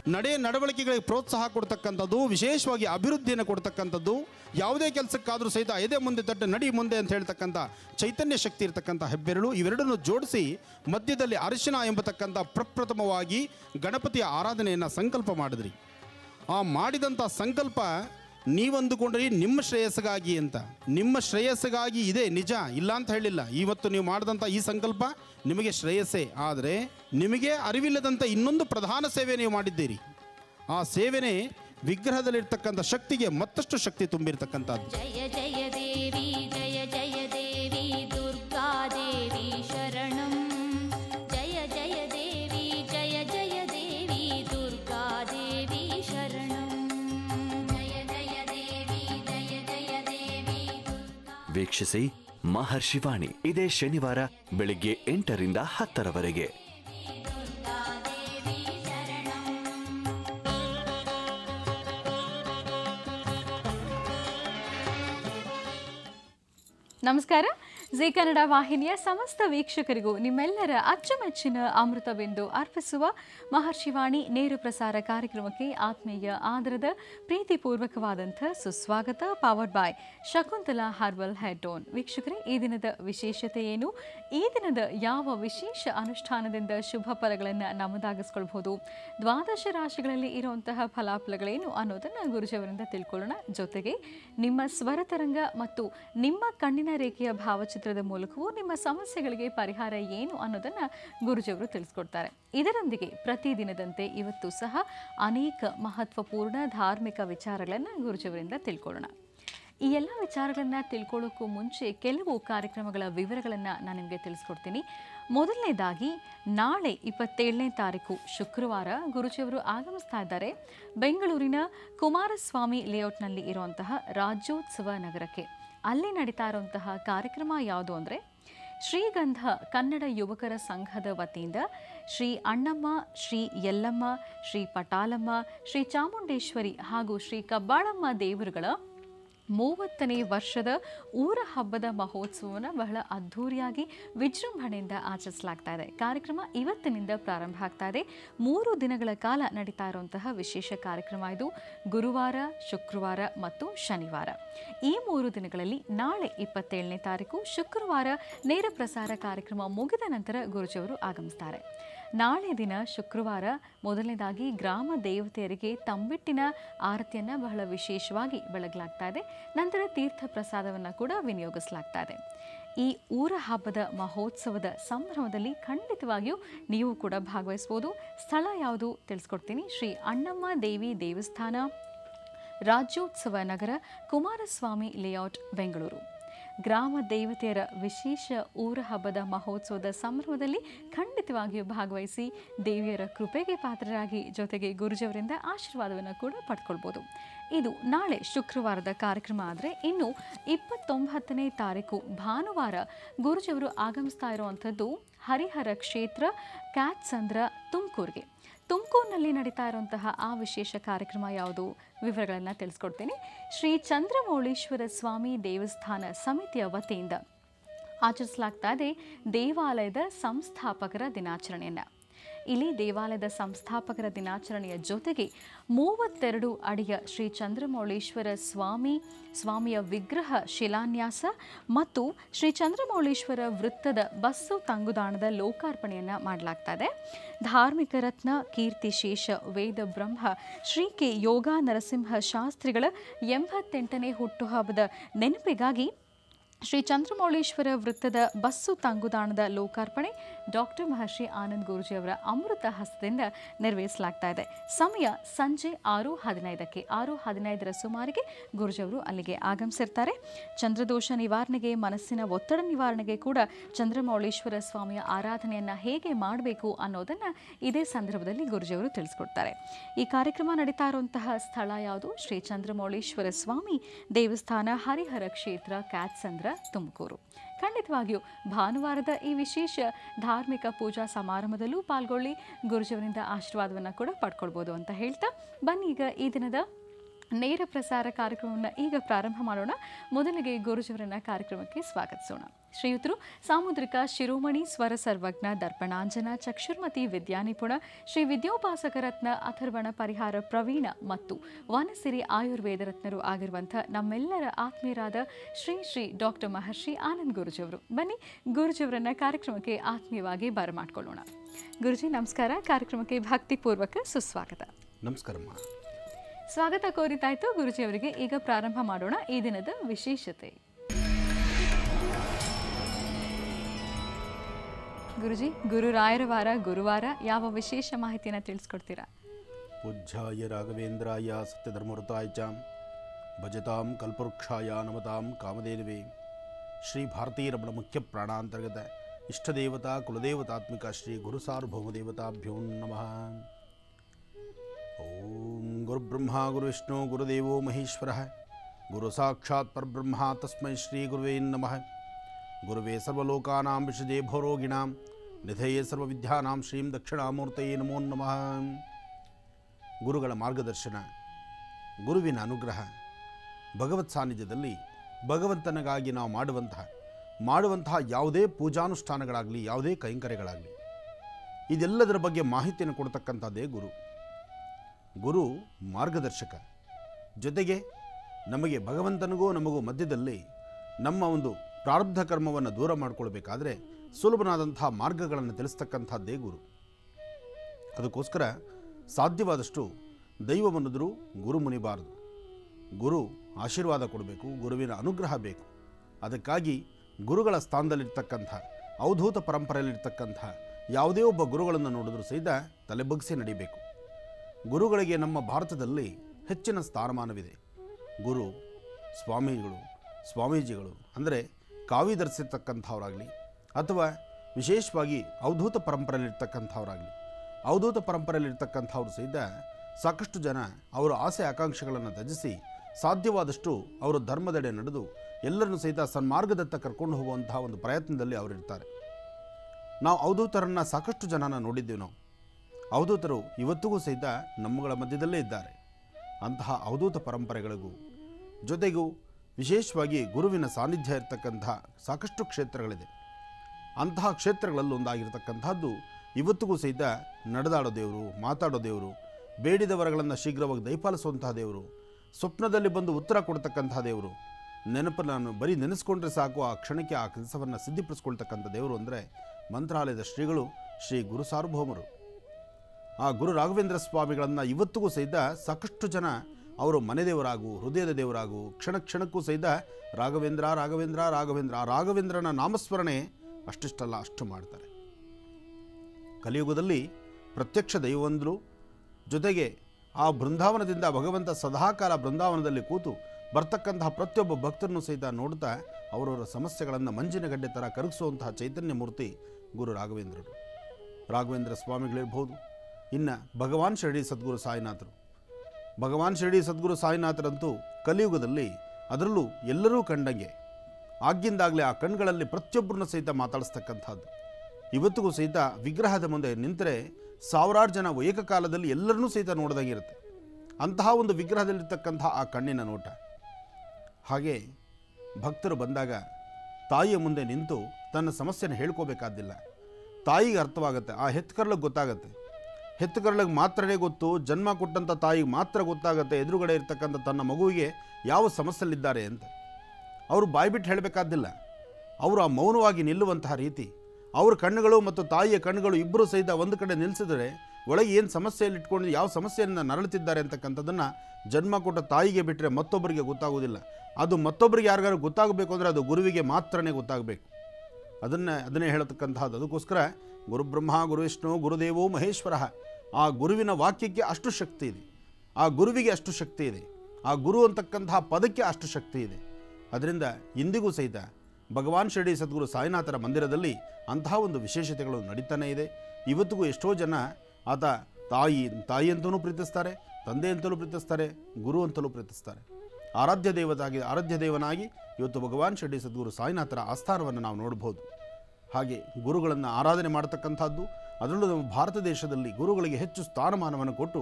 ನಡೆ ನಡವಳಿಕೆಗಳಿಗೆ ಪ್ರೋತ್ಸಾಹ ಕೊಡ್ತಕ್ಕಂಥದ್ದು ವಿಶೇಷವಾಗಿ ಅಭಿವೃದ್ಧಿಯನ್ನು ಕೊಡ್ತಕ್ಕಂಥದ್ದು ಯಾವುದೇ ಕೆಲಸಕ್ಕಾದರೂ ಸಹಿತ ಎದೆ ಮುಂದೆ ತಟ್ಟು ನಡಿ ಮುಂದೆ ಅಂತ ಹೇಳ್ತಕ್ಕಂಥ ಚೈತನ್ಯ ಶಕ್ತಿ ಇರತಕ್ಕಂಥ ಹೆಬ್ಬೆರಳು ಇವೆರಡನ್ನು ಜೋಡಿಸಿ ಮಧ್ಯದಲ್ಲಿ ಅರಿಶಿನ ಎಂಬತಕ್ಕಂಥ ಪ್ರಪ್ರಥಮವಾಗಿ ಗಣಪತಿಯ ಆರಾಧನೆಯನ್ನು ಸಂಕಲ್ಪ ಮಾಡಿದ್ರಿ ಆ ಮಾಡಿದಂಥ ಸಂಕಲ್ಪ ನೀವಂದುಕೊಂಡ್ರಿ ನಿಮ್ಮ ಶ್ರೇಯಸ್ಸಿಗಾಗಿ ಅಂತ ನಿಮ್ಮ ಶ್ರೇಯಸ್ಸಿಗಾಗಿ ಇದೆ ನಿಜ ಇಲ್ಲ ಅಂತ ಹೇಳಿಲ್ಲ ಇವತ್ತು ನೀವು ಮಾಡಿದಂಥ ಈ ಸಂಕಲ್ಪ ನಿಮಗೆ ಶ್ರೇಯಸ್ಸೇ ಆದರೆ ನಿಮಗೆ ಅರಿವಿಲ್ಲದಂಥ ಇನ್ನೊಂದು ಪ್ರಧಾನ ಸೇವೆ ನೀವು ಮಾಡಿದ್ದೀರಿ ಆ ಸೇವೆನೇ ವಿಗ್ರಹದಲ್ಲಿರ್ತಕ್ಕಂಥ ಶಕ್ತಿಗೆ ಮತ್ತಷ್ಟು ಶಕ್ತಿ ತುಂಬಿರ್ತಕ್ಕಂಥದ್ದು जय जय देवी जय जय देवी दुर्गा देवी शरणं जय जय देवी जय जय देवी दुर्गा देवी शरणं जय जय देवी जय जय देवी दुर्गा ವೀಕ್ಷಿಸಿ ಮಹರ್ಷಿವಾಣಿ ಇದೇ ಶನಿವಾರ ಬೆಳಿಗ್ಗೆ ಎಂಟರಿಂದ ಹತ್ತರವರೆಗೆ दुर्गा देवी शरणम् ನಮಸ್ಕಾರ ಜಿ ಕನ್ನಡ ವಾಹಿನಿಯ ಸಮಸ್ತ ವೀಕ್ಷಕರಿಗೂ ನಿಮ್ಮೆಲ್ಲರ ಅಚ್ಚುಮೆಚ್ಚಿನ ಅಮೃತವೆಂದು ಅರ್ಪಿಸುವ ಮಹರ್ಷಿವಾಣಿ ನೇರ ಪ್ರಸಾರ ಕಾರ್ಯಕ್ರಮಕ್ಕೆ ಆತ್ಮೀಯ ಆದರದ ಪ್ರೀತಿಪೂರ್ವಕವಾದಂಥ ಸುಸ್ವಾಗತ ಪವರ್ಡ್ ಬಾಯ್ ಶಕುಂತಲಾ ಹಾರ್ಬಲ್ ಹೆಡ್ಡೋನ್ ವೀಕ್ಷಕರೇ ಈ ದಿನದ ವಿಶೇಷತೆ ಏನು ಈ ದಿನದ ಯಾವ ವಿಶೇಷ ಅನುಷ್ಠಾನದಿಂದ ಶುಭ ಫಲಗಳನ್ನು ನಮ್ಮದಾಗಿಸ್ಕೊಳ್ಬಹುದು ದ್ವಾದಶ ರಾಶಿಗಳಲ್ಲಿ ಇರುವಂತಹ ಫಲಾಫಲಗಳೇನು ಅನ್ನೋದನ್ನು ಗುರುಜವರಿಂದ ತಿಳ್ಕೊಳ್ಳೋಣ ಜೊತೆಗೆ ನಿಮ್ಮ ಸ್ವರತರಂಗ ಮತ್ತು ನಿಮ್ಮ ಕಣ್ಣಿನ ರೇಖೆಯ ಭಾವಚಿತ್ರದ ಮೂಲಕವೂ ನಿಮ್ಮ ಸಮಸ್ಯೆಗಳಿಗೆ ಪರಿಹಾರ ಏನು ಅನ್ನೋದನ್ನು ಗುರುಜವರು ತಿಳಿಸ್ಕೊಡ್ತಾರೆ ಇದರೊಂದಿಗೆ ಪ್ರತಿದಿನದಂತೆ ಇವತ್ತು ಸಹ ಅನೇಕ ಮಹತ್ವಪೂರ್ಣ ಧಾರ್ಮಿಕ ವಿಚಾರಗಳನ್ನು ಗುರುಜವರಿಂದ ತಿಳ್ಕೊಳ್ಳೋಣ ಈ ಎಲ್ಲ ವಿಚಾರಗಳನ್ನ ತಿಳ್ಕೊಳ್ಳೋಕ್ಕೂ ಮುಂಚೆ ಕೆಲವು ಕಾರ್ಯಕ್ರಮಗಳ ವಿವರಗಳನ್ನು ನಾನು ನಿಮಗೆ ತಿಳಿಸ್ಕೊಡ್ತೀನಿ ಮೊದಲನೇದಾಗಿ ನಾಳೆ ಇಪ್ಪತ್ತೇಳನೇ ತಾರೀಕು ಶುಕ್ರವಾರ ಗುರುಜಿಯವರು ಆಗಮಿಸ್ತಾ ಇದ್ದಾರೆ ಬೆಂಗಳೂರಿನ ಕುಮಾರಸ್ವಾಮಿ ಲೇಔಟ್ನಲ್ಲಿ ಇರುವಂತಹ ರಾಜ್ಯೋತ್ಸವ ನಗರಕ್ಕೆ ಅಲ್ಲಿ ನಡೀತಾ ಇರುವಂತಹ ಕಾರ್ಯಕ್ರಮ ಯಾವುದು ಅಂದರೆ ಶ್ರೀಗಂಧ ಕನ್ನಡ ಯುವಕರ ಸಂಘದ ವತಿಯಿಂದ ಶ್ರೀ ಅಣ್ಣಮ್ಮ ಶ್ರೀ ಯಲ್ಲಮ್ಮ ಶ್ರೀ ಪಟಾಲಮ್ಮ ಶ್ರೀ ಚಾಮುಂಡೇಶ್ವರಿ ಹಾಗೂ ಶ್ರೀ ಕಬ್ಬಾಳಮ್ಮ ದೇವರುಗಳ ಮೂವತ್ತನೇ ವರ್ಷದ ಊರ ಹಬ್ಬದ ಮಹೋತ್ಸವವನ್ನು ಬಹಳ ಅದ್ಧೂರಿಯಾಗಿ ವಿಜೃಂಭಣೆಯಿಂದ ಆಚರಿಸಲಾಗ್ತಾ ಇದೆ ಕಾರ್ಯಕ್ರಮ ಇವತ್ತಿನಿಂದ ಪ್ರಾರಂಭ ಆಗ್ತಾ ಇದೆ ಮೂರು ದಿನಗಳ ಕಾಲ ನಡೀತಾ ಇರುವಂತಹ ವಿಶೇಷ ಕಾರ್ಯಕ್ರಮ ಇದು ಗುರುವಾರ ಶುಕ್ರವಾರ ಮತ್ತು ಶನಿವಾರ ಈ ಮೂರು ದಿನಗಳಲ್ಲಿ ನಾಳೆ ಇಪ್ಪತ್ತೇಳನೇ ತಾರೀಕು ಶುಕ್ರವಾರ ನೇರ ಪ್ರಸಾರ ಕಾರ್ಯಕ್ರಮ ಮುಗಿದ ನಂತರ ಗುರುಜಿಯವರು ಆಗಮಿಸ್ತಾರೆ ನಾಳೆ ದಿನ ಶುಕ್ರವಾರ ಮೊದಲನೇದಾಗಿ ಗ್ರಾಮ ದೇವತೆಯರಿಗೆ ತಂಬಿಟ್ಟಿನ ಆರತಿಯನ್ನು ಬಹಳ ವಿಶೇಷವಾಗಿ ಬೆಳಗಲಾಗ್ತಾ ಇದೆ ನಂತರ ತೀರ್ಥ ಪ್ರಸಾದವನ್ನು ಕೂಡ ವಿನಿಯೋಗಿಸಲಾಗ್ತಾ ಇದೆ ಈ ಊರ ಹಬ್ಬದ ಮಹೋತ್ಸವದ ಸಂಭ್ರಮದಲ್ಲಿ ಖಂಡಿತವಾಗಿಯೂ ನೀವು ಕೂಡ ಭಾಗವಹಿಸ್ಬೋದು ಸ್ಥಳ ಯಾವುದು ತಿಳಿಸ್ಕೊಡ್ತೀನಿ ಶ್ರೀ ಅಣ್ಣಮ್ಮ ದೇವಿ ದೇವಸ್ಥಾನ ರಾಜ್ಯೋತ್ಸವ ನಗರ ಕುಮಾರಸ್ವಾಮಿ ಲೇಔಟ್ ಬೆಂಗಳೂರು ಗ್ರಾಮ ದೇವತೆಯರ ವಿಶೇಷ ಊರ ಹಬ್ಬದ ಮಹೋತ್ಸವದ ಸಂಭ್ರಮದಲ್ಲಿ ಖಂಡಿತವಾಗಿಯೂ ಭಾಗವಹಿಸಿ ದೇವಿಯರ ಕೃಪೆಗೆ ಪಾತ್ರರಾಗಿ ಜೊತೆಗೆ ಗುರುಜವರಿಂದ ಆಶೀರ್ವಾದವನ್ನು ಕೂಡ ಪಡ್ಕೊಳ್ಬೋದು ಇದು ನಾಳೆ ಶುಕ್ರವಾರದ ಕಾರ್ಯಕ್ರಮ ಆದರೆ ಇನ್ನು ಇಪ್ಪತ್ತೊಂಬತ್ತನೇ ತಾರೀಕು ಭಾನುವಾರ ಗುರುಜವರು ಆಗಮಿಸ್ತಾ ಇರುವಂಥದ್ದು ಹರಿಹರ ಕ್ಷೇತ್ರ ಕ್ಯಾಟ್ಸಂದ್ರ ತುಮಕೂರಿಗೆ ತುಮಕೂರಿನಲ್ಲಿ ನಡೀತಾ ಇರುವಂತಹ ಆ ವಿಶೇಷ ಕಾರ್ಯಕ್ರಮ ಯಾವುದು ವಿವರಗಳನ್ನು ತಿಳಿಸ್ಕೊಡ್ತೀನಿ ಶ್ರೀ ಚಂದ್ರಮೌಳೀಶ್ವರ ಸ್ವಾಮಿ ದೇವಸ್ಥಾನ ಸಮಿತಿಯ ವತಿಯಿಂದ ಆಚರಿಸಲಾಗ್ತಾ ಇದೆ ದೇವಾಲಯದ ಸಂಸ್ಥಾಪಕರ ದಿನಾಚರಣೆಯನ್ನು ಇಲ್ಲಿ ದೇವಾಲಯದ ಸಂಸ್ಥಾಪಕರ ದಿನಾಚರಣೆಯ ಜೊತೆಗೆ ಮೂವತ್ತೆರಡು ಅಡಿಯ ಶ್ರೀ ಚಂದ್ರಮೌಳೀಶ್ವರ ಸ್ವಾಮಿ ಸ್ವಾಮಿಯ ವಿಗ್ರಹ ಶಿಲಾನ್ಯಾಸ ಮತ್ತು ಶ್ರೀ ಚಂದ್ರಮೌಳೀಶ್ವರ ವೃತ್ತದ ಬಸ್ಸು ತಂಗುದಾಣದ ಲೋಕಾರ್ಪಣೆಯನ್ನು ಮಾಡಲಾಗ್ತಾ ಇದೆ ಧಾರ್ಮಿಕ ರತ್ನ ಕೀರ್ತಿ ಶೇಷ ವೇದ ಬ್ರಹ್ಮ ಶ್ರೀ ಕೆ ಯೋಗ ನರಸಿಂಹ ಶಾಸ್ತ್ರಿಗಳ ಎಂಬತ್ತೆಂಟನೇ ಹುಟ್ಟುಹಬ್ಬದ ನೆನಪಿಗಾಗಿ ಶ್ರೀ ಚಂದ್ರಮೌಳೀಶ್ವರ ವೃತ್ತದ ಬಸ್ಸು ತಂಗುದಾಣದ ಲೋಕಾರ್ಪಣೆ ಡಾಕ್ಟರ್ ಮಹರ್ಷಿ ಆನಂದ್ ಗುರುಜಿ ಅವರ ಅಮೃತ ಹಸ್ತದಿಂದ ನೆರವೇರಿಸಲಾಗ್ತಾ ಇದೆ ಸಮಯ ಸಂಜೆ ಆರು ಹದಿನೈದಕ್ಕೆ ಆರು ಹದಿನೈದರ ಸುಮಾರಿಗೆ ಗುರುಜಿಯವರು ಅಲ್ಲಿಗೆ ಆಗಮಿಸಿರ್ತಾರೆ ಚಂದ್ರದೋಷ ನಿವಾರಣೆಗೆ ಮನಸ್ಸಿನ ಒತ್ತಡ ನಿವಾರಣೆಗೆ ಕೂಡ ಚಂದ್ರಮೌಳೀಶ್ವರ ಸ್ವಾಮಿಯ ಆರಾಧನೆಯನ್ನು ಹೇಗೆ ಮಾಡಬೇಕು ಅನ್ನೋದನ್ನು ಇದೇ ಸಂದರ್ಭದಲ್ಲಿ ಗುರುಜಿಯವರು ತಿಳಿಸ್ಕೊಡ್ತಾರೆ ಈ ಕಾರ್ಯಕ್ರಮ ನಡೀತಾ ಇರುವಂತಹ ಸ್ಥಳ ಯಾವುದು ಶ್ರೀ ಚಂದ್ರಮೌಳೀಶ್ವರ ಸ್ವಾಮಿ ದೇವಸ್ಥಾನ ಹರಿಹರ ಕ್ಷೇತ್ರ ಕ್ಯಾತ್ಸಂದ್ರ ತುಮಕೂರು ಖಂಡಿತವಾಗಿಯೂ ಭಾನುವಾರದ ಈ ವಿಶೇಷ ಧಾರ್ಮಿಕ ಪೂಜಾ ಸಮಾರಂಭದಲ್ಲೂ ಪಾಲ್ಗೊಳ್ಳಿ ಗುರುಜಿಯವರಿಂದ ಆಶೀರ್ವಾದವನ್ನು ಕೂಡ ಪಡ್ಕೊಳ್ಬೋದು ಅಂತ ಹೇಳ್ತಾ ಬನ್ನಿ ಈಗ ಈ ದಿನದ ನೇರ ಪ್ರಸಾರ ಕಾರ್ಯಕ್ರಮವನ್ನು ಈಗ ಪ್ರಾರಂಭ ಮಾಡೋಣ ಮೊದಲಿಗೆ ಗುರುಜಿಯವರನ್ನ ಕಾರ್ಯಕ್ರಮಕ್ಕೆ ಸ್ವಾಗತಿಸೋಣ ಶ್ರೀಯುತರು ಸಾಮುದ್ರಿಕ ಶಿರೋಮಣಿ ಸ್ವರ ಸರ್ವಜ್ಞ ದರ್ಪಣಾಂಜನ ಚಕ್ಷುರ್ಮತಿ ವಿದ್ಯಾನಿಪುಣ ಶ್ರೀ ವಿದ್ಯೋಪಾಸಕ ರತ್ನ ಅಥರ್ವಣ ಪರಿಹಾರ ಪ್ರವೀಣ ಮತ್ತು ವನಸಿರಿ ಆಯುರ್ವೇದ ರತ್ನರು ಆಗಿರುವಂಥ ನಮ್ಮೆಲ್ಲರ ಆತ್ಮೀಯರಾದ ಶ್ರೀ ಶ್ರೀ ಡಾಕ್ಟರ್ ಮಹರ್ಷಿ ಆನಂದ್ ಗುರುಜಿಯವರು ಬನ್ನಿ ಗುರುಜಿಯವರನ್ನ ಕಾರ್ಯಕ್ರಮಕ್ಕೆ ಆತ್ಮೀಯವಾಗಿ ಬರಮಾಡ್ಕೊಳ್ಳೋಣ ಗುರುಜಿ ನಮಸ್ಕಾರ ಕಾರ್ಯಕ್ರಮಕ್ಕೆ ಭಕ್ತಿಪೂರ್ವಕ ಸುಸ್ವಾಗತ ನಮಸ್ಕಾರಮ್ಮ ಸ್ವಾಗತ ಕೋರಿತಾಯ್ತು ಗುರುಜಿಯವರಿಗೆ ಈಗ ಪ್ರಾರಂಭ ಮಾಡೋಣ ಈ ದಿನದ ವಿಶೇಷತೆ ಗುರುಜಿ ಗುರು ರಾಯರ ವಾರ ಗುರುವಾರ ಯಾವ ವಿಶೇಷ ಮಾಹಿತಿಯನ್ನು ತಿಳಿಸ್ಕೊಡ್ತೀರಾ ಪೂಜ್ಯಾಯ ರಾಘವೇಂದ್ರಾಯ ಸತ್ಯಧರ್ಮವೃತಾಯ ಚ ಭಜತಾಂ ಕಲ್ಪವೃಕ್ಷಾಯ ನಮತಾಂ ಕಾಮಧೇನುವೆ ಶ್ರೀ ಭಾರತೀ ರಮಣ ಮುಖ್ಯ ಪ್ರಾಣಾಂತರ್ಗತ ಇಷ್ಟದೇವತಾ ಕುಲದೇವತಾತ್ಮಿಕ ಶ್ರೀ ಗುರು ಸಾರ್ವಭೌಮದೇವತಾಭ್ಯೋ ನಮಃ ಓಂ ಗುರುಬ್ರಹ್ಮ ಗುರುವಿಷ್ಣು ಗುರುದೇವೋ ಮಹೇಶ್ವರ ಗುರು ಸಾಕ್ಷಾತ್ ಪರಬ್ರಹ್ಮ ತಸ್ಮೈ ಶ್ರೀ ಗುರುವೇ ನಮಃ ಗುರುವೇ ಸರ್ವಲೋಕಾನಾಂ ವಿಷದೇ ಭೋರೋಗಿಣಾಂ ನಿಧಯೇ ಸರ್ವವಿದ್ಯಾನಾಂ ಶ್ರೀಂ ದಕ್ಷಿಣಾಮೂರ್ತಯೇ ನಮೋ ನಮಃ ಗುರುಗಳ ಮಾರ್ಗದರ್ಶನ ಗುರುವಿನ ಅನುಗ್ರಹ ಭಗವತ್ ಸಾನ್ನಿಧ್ಯದಲ್ಲಿ ಭಗವಂತನಿಗಾಗಿ ನಾವು ಮಾಡುವಂತಹ ಮಾಡುವಂತಹ ಯಾವುದೇ ಪೂಜಾನುಷ್ಠಾನಗಳಾಗಲಿ ಯಾವುದೇ ಕೈಂಕರ್ಯಗಳಾಗಲಿ ಇದೆಲ್ಲದರ ಬಗ್ಗೆ ಮಾಹಿತಿಯನ್ನು ಕೊಡ್ತಕ್ಕಂಥದ್ದೇ ಗುರು ಗುರು ಮಾರ್ಗದರ್ಶಕ ಜೊತೆಗೆ ನಮಗೆ ಭಗವಂತನಿಗೂ ನಮಗೂ ಮಧ್ಯದಲ್ಲಿ ನಮ್ಮ ಒಂದು ಪ್ರಾರಬ್ಧ ಕರ್ಮವನ್ನು ದೂರ ಮಾಡಿಕೊಳ್ಬೇಕಾದ್ರೆ ಸುಲಭನಾದಂತಹ ಮಾರ್ಗಗಳನ್ನು ತಿಳಿಸ್ತಕ್ಕಂಥದ್ದೇ ಗುರು ಅದಕ್ಕೋಸ್ಕರ ಸಾಧ್ಯವಾದಷ್ಟು ದೈವವನ್ನದರೂ ಗುರು ಮುನಿಬಾರದು ಗುರು ಆಶೀರ್ವಾದ ಕೊಡಬೇಕು ಗುರುವಿನ ಅನುಗ್ರಹ ಬೇಕು ಅದಕ್ಕಾಗಿ ಗುರುಗಳ ಸ್ಥಾನದಲ್ಲಿರ್ತಕ್ಕಂಥ ಅವಧೂತ ಪರಂಪರೆಯಲ್ಲಿರ್ತಕ್ಕಂಥ ಯಾವುದೇ ಒಬ್ಬ ಗುರುಗಳನ್ನು ನೋಡಿದ್ರೂ ಸಹಿತ ತಲೆ ಬಗ್ಗಿಸಿ ನಡಿಬೇಕು ಗುರುಗಳಿಗೆ ನಮ್ಮ ಭಾರತದಲ್ಲಿ ಹೆಚ್ಚಿನ ಸ್ಥಾನಮಾನವಿದೆ ಗುರು ಸ್ವಾಮಿಗಳು ಸ್ವಾಮೀಜಿಗಳು ಅಂದರೆ ಕಾವಿ ಧರಿಸಿರ್ತಕ್ಕಂಥವರಾಗಲಿ ಅಥವಾ ವಿಶೇಷವಾಗಿ ಅವಧೂತ ಪರಂಪರೆಯಲ್ಲಿರ್ತಕ್ಕಂಥವರಾಗಲಿ ಅವಧೂತ ಪರಂಪರೆಯಲ್ಲಿರ್ತಕ್ಕಂಥವ್ರು ಸಹಿತ ಸಾಕಷ್ಟು ಜನ ಅವರ ಆಸೆ ಆಕಾಂಕ್ಷೆಗಳನ್ನು ತ್ಯಜಿಸಿ ಸಾಧ್ಯವಾದಷ್ಟು ಅವರ ಧರ್ಮದೆಡೆ ನಡೆದು ಎಲ್ಲರನ್ನು ಸಹಿತ ಸನ್ಮಾರ್ಗದತ್ತ ಕರ್ಕೊಂಡು ಹೋಗುವಂತಹ ಒಂದು ಪ್ರಯತ್ನದಲ್ಲಿ ಅವರಿರ್ತಾರೆ ನಾವು ಅವಧೂತರನ್ನು ಸಾಕಷ್ಟು ಜನನ ನೋಡಿದ್ದೀವಿ ನಾವು ಅವಧೂತರು ಇವತ್ತಿಗೂ ಸಹಿತ ನಮ್ಮಗಳ ಮಧ್ಯದಲ್ಲೇ ಇದ್ದಾರೆ ಅಂತಹ ಅವಧೂತ ಪರಂಪರೆಗಳಿಗೂ ಜೊತೆಗೂ ವಿಶೇಷವಾಗಿ ಗುರುವಿನ ಸಾನ್ನಿಧ್ಯ ಇರತಕ್ಕಂಥ ಸಾಕಷ್ಟು ಕ್ಷೇತ್ರಗಳಿದೆ ಅಂತಹ ಕ್ಷೇತ್ರಗಳಲ್ಲಿ ಒಂದಾಗಿರ್ತಕ್ಕಂಥದ್ದು ಇವತ್ತಿಗೂ ಸಹಿತ ನಡೆದಾಡೋ ದೇವರು ಮಾತಾಡೋ ದೇವರು ಬೇಡಿದ ವರಗಳನ್ನು ಶೀಘ್ರವಾಗಿ ದಯಪಾಲಿಸುವಂತಹ ದೇವರು ಸ್ವಪ್ನದಲ್ಲಿ ಬಂದು ಉತ್ತರ ಕೊಡ್ತಕ್ಕಂಥ ದೇವರು ನೆನಪನ್ನು ಬರೀ ನೆನೆಸ್ಕೊಂಡ್ರೆ ಸಾಕು ಆ ಕ್ಷಣಕ್ಕೆ ಆ ಕೆಲಸವನ್ನು ಸಿದ್ಧಿಪಡಿಸ್ಕೊಳ್ತಕ್ಕಂಥ ದೇವರು ಅಂದರೆ ಮಂತ್ರಾಲಯದ ಶ್ರೀಗಳು ಶ್ರೀ ಗುರು ಸಾರ್ವಭೌಮರು ಆ ಗುರು ರಾಘವೇಂದ್ರ ಸ್ವಾಮಿಗಳನ್ನು ಇವತ್ತಿಗೂ ಸಹಿತ ಸಾಕಷ್ಟು ಜನ ಅವರು ಮನೆ ದೇವರಾಗು ಹೃದಯದ ದೇವರಾಗು ಕ್ಷಣ ಕ್ಷಣಕ್ಕೂ ಸಹಿತ ರಾಘವೇಂದ್ರ ರಾಘವೇಂದ್ರ ರಾಘವೇಂದ್ರ ಆ ರಾಘವೇಂದ್ರನ ನಾಮಸ್ಮರಣೆ ಅಷ್ಟಿಷ್ಟಲ್ಲ ಅಷ್ಟು ಮಾಡ್ತಾರೆ ಕಲಿಯುಗದಲ್ಲಿ ಪ್ರತ್ಯಕ್ಷ ದೈವವಂದರು ಜೊತೆಗೆ ಆ ಬೃಂದಾವನದಿಂದ ಭಗವಂತ ಸದಾಕಾಲ ಬೃಂದಾವನದಲ್ಲಿ ಕೂತು ಬರ್ತಕ್ಕಂತಹ ಪ್ರತಿಯೊಬ್ಬ ಭಕ್ತರನ್ನು ಸಹಿತ ನೋಡ್ತಾ ಅವರವರ ಸಮಸ್ಯೆಗಳನ್ನು ಮಂಜಿನ ಗಡ್ಡೆ ಥರ ಕರಗಿಸುವಂತಹ ಚೈತನ್ಯ ಮೂರ್ತಿ ಗುರು ರಾಘವೇಂದ್ರರು ರಾಘವೇಂದ್ರ ಸ್ವಾಮಿಗಳಿರ್ಬೋದು ಇನ್ನು ಭಗವಾನ್ ಶಿರಡಿ ಸದ್ಗುರು ಸಾಯಿನಾಥರು ಭಗವಾನ್ ಶಿರಡಿ ಸದ್ಗುರು ಸಾಯಿನಾಥರಂತೂ ಕಲಿಯುಗದಲ್ಲಿ ಅದರಲ್ಲೂ ಎಲ್ಲರೂ ಕಂಡಂಗೆ ಆಗಿಂದಾಗಲೇ ಆ ಕಣ್ಗಳಲ್ಲಿ ಪ್ರತಿಯೊಬ್ಬರನ್ನು ಸಹಿತ ಮಾತಾಡಿಸ್ತಕ್ಕಂಥದ್ದು ಇವತ್ತಿಗೂ ಸಹಿತ ವಿಗ್ರಹದ ಮುಂದೆ ನಿಂತರೆ ಸಾವಿರಾರು ಜನ ಏಕಕಾಲದಲ್ಲಿ ಎಲ್ಲರನ್ನೂ ಸಹಿತ ನೋಡ್ದಂಗಿರುತ್ತೆ ಅಂತಹ ಒಂದು ವಿಗ್ರಹದಲ್ಲಿರ್ತಕ್ಕಂಥ ಆ ಕಣ್ಣಿನ ನೋಟ ಹಾಗೆ ಭಕ್ತರು ಬಂದಾಗ ತಾಯಿಯ ಮುಂದೆ ನಿಂತು ತನ್ನ ಸಮಸ್ಯೆನ ಹೇಳ್ಕೋಬೇಕಾದ್ದಿಲ್ಲ ತಾಯಿಗೆ ಅರ್ಥವಾಗುತ್ತೆ ಆ ಹೆತ್ಕರ್ಲಿಗೆ ಗೊತ್ತಾಗತ್ತೆ ಹೆತ್ತುಕರಳಿಗೆ ಮಾತ್ರನೇ ಗೊತ್ತು ಜನ್ಮ ಕೊಟ್ಟಂಥ ತಾಯಿಗೆ ಮಾತ್ರ ಗೊತ್ತಾಗುತ್ತೆ ಎದುರುಗಡೆ ಇರ್ತಕ್ಕಂಥ ತನ್ನ ಮಗುವಿಗೆ ಯಾವ ಸಮಸ್ಯೆಲಿದ್ದಾರೆ ಅಂತ ಅವರು ಬಾಯ್ಬಿಟ್ಟು ಹೇಳಬೇಕಾದ್ದಿಲ್ಲ ಅವರು ಆ ಮೌನವಾಗಿ ನಿಲ್ಲುವಂತಹ ರೀತಿ ಅವ್ರ ಕಣ್ಣುಗಳು ಮತ್ತು ತಾಯಿಯ ಕಣ್ಣುಗಳು ಇಬ್ಬರು ಸಹಿತ ಒಂದು ಕಡೆ ನಿಲ್ಲಿಸಿದರೆ ಒಳಗೆ ಏನು ಸಮಸ್ಯೆಯಲ್ಲಿ ಇಟ್ಕೊಂಡು ಯಾವ ಸಮಸ್ಯೆಯನ್ನು ನರಳುತ್ತಿದ್ದಾರೆ ಅಂತಕ್ಕಂಥದ್ದನ್ನು ಜನ್ಮ ಕೊಟ್ಟ ತಾಯಿಗೆ ಬಿಟ್ಟರೆ ಮತ್ತೊಬ್ಬರಿಗೆ ಗೊತ್ತಾಗೋದಿಲ್ಲ ಅದು ಮತ್ತೊಬ್ಬರಿಗೆ ಯಾರಿಗಾರು ಗೊತ್ತಾಗಬೇಕು ಅಂದರೆ ಅದು ಗುರುವಿಗೆ ಮಾತ್ರನೇ ಗೊತ್ತಾಗಬೇಕು ಅದನ್ನೇ ಅದನ್ನೇ ಹೇಳತಕ್ಕಂಥದ್ದು ಅದಕ್ಕೋಸ್ಕರ ಗುರುಬ್ರಹ್ಮ ಗುರುವಿಷ್ಣು ಗುರುದೇವೋ ಮಹೇಶ್ವರ ಆ ಗುರುವಿನ ವಾಕ್ಯಕ್ಕೆ ಅಷ್ಟು ಶಕ್ತಿ ಇದೆ ಆ ಗುರುವಿಗೆ ಅಷ್ಟು ಶಕ್ತಿ ಇದೆ ಆ ಗುರು ಅಂತಕ್ಕಂತಹ ಪದಕ್ಕೆ ಅಷ್ಟು ಶಕ್ತಿ ಇದೆ ಅದರಿಂದ ಇಂದಿಗೂ ಸಹಿತ ಭಗವಾನ್ ಶಿರಡಿ ಸದ್ಗುರು ಸಾಯಿನಾಥರ ಮಂದಿರದಲ್ಲಿ ಅಂತಹ ಒಂದು ವಿಶೇಷತೆಗಳು ನಡೀತಾನೇ ಇದೆ ಇವತ್ತಿಗೂ ಎಷ್ಟೋ ಜನ ಆತ ತಾಯಿ ತಾಯಿ ಅಂತಲೂ ಪ್ರೀತಿಸ್ತಾರೆ ತಂದೆ ಅಂತಲೂ ಪ್ರೀತಿಸ್ತಾರೆ ಗುರು ಅಂತಲೂ ಪ್ರೀತಿಸ್ತಾರೆ ಆರಾಧ್ಯ ದೇವತಾಗಿ ಆರಾಧ್ಯ ದೇವನಾಗಿ ಇವತ್ತು ಭಗವಾನ್ ಶಿರಡಿ ಸದ್ಗುರು ಸಾಯಿನಾಥರ ಆಸ್ಥಾನವನ್ನು ನಾವು ನೋಡ್ಬೋದು ಹಾಗೆ ಗುರುಗಳನ್ನು ಆರಾಧನೆ ಮಾಡತಕ್ಕಂಥದ್ದು ಅದರಲ್ಲೂ ನಮ್ಮ ಭಾರತ ದೇಶದಲ್ಲಿ ಗುರುಗಳಿಗೆ ಹೆಚ್ಚು ಸ್ಥಾನಮಾನವನ್ನು ಕೊಟ್ಟು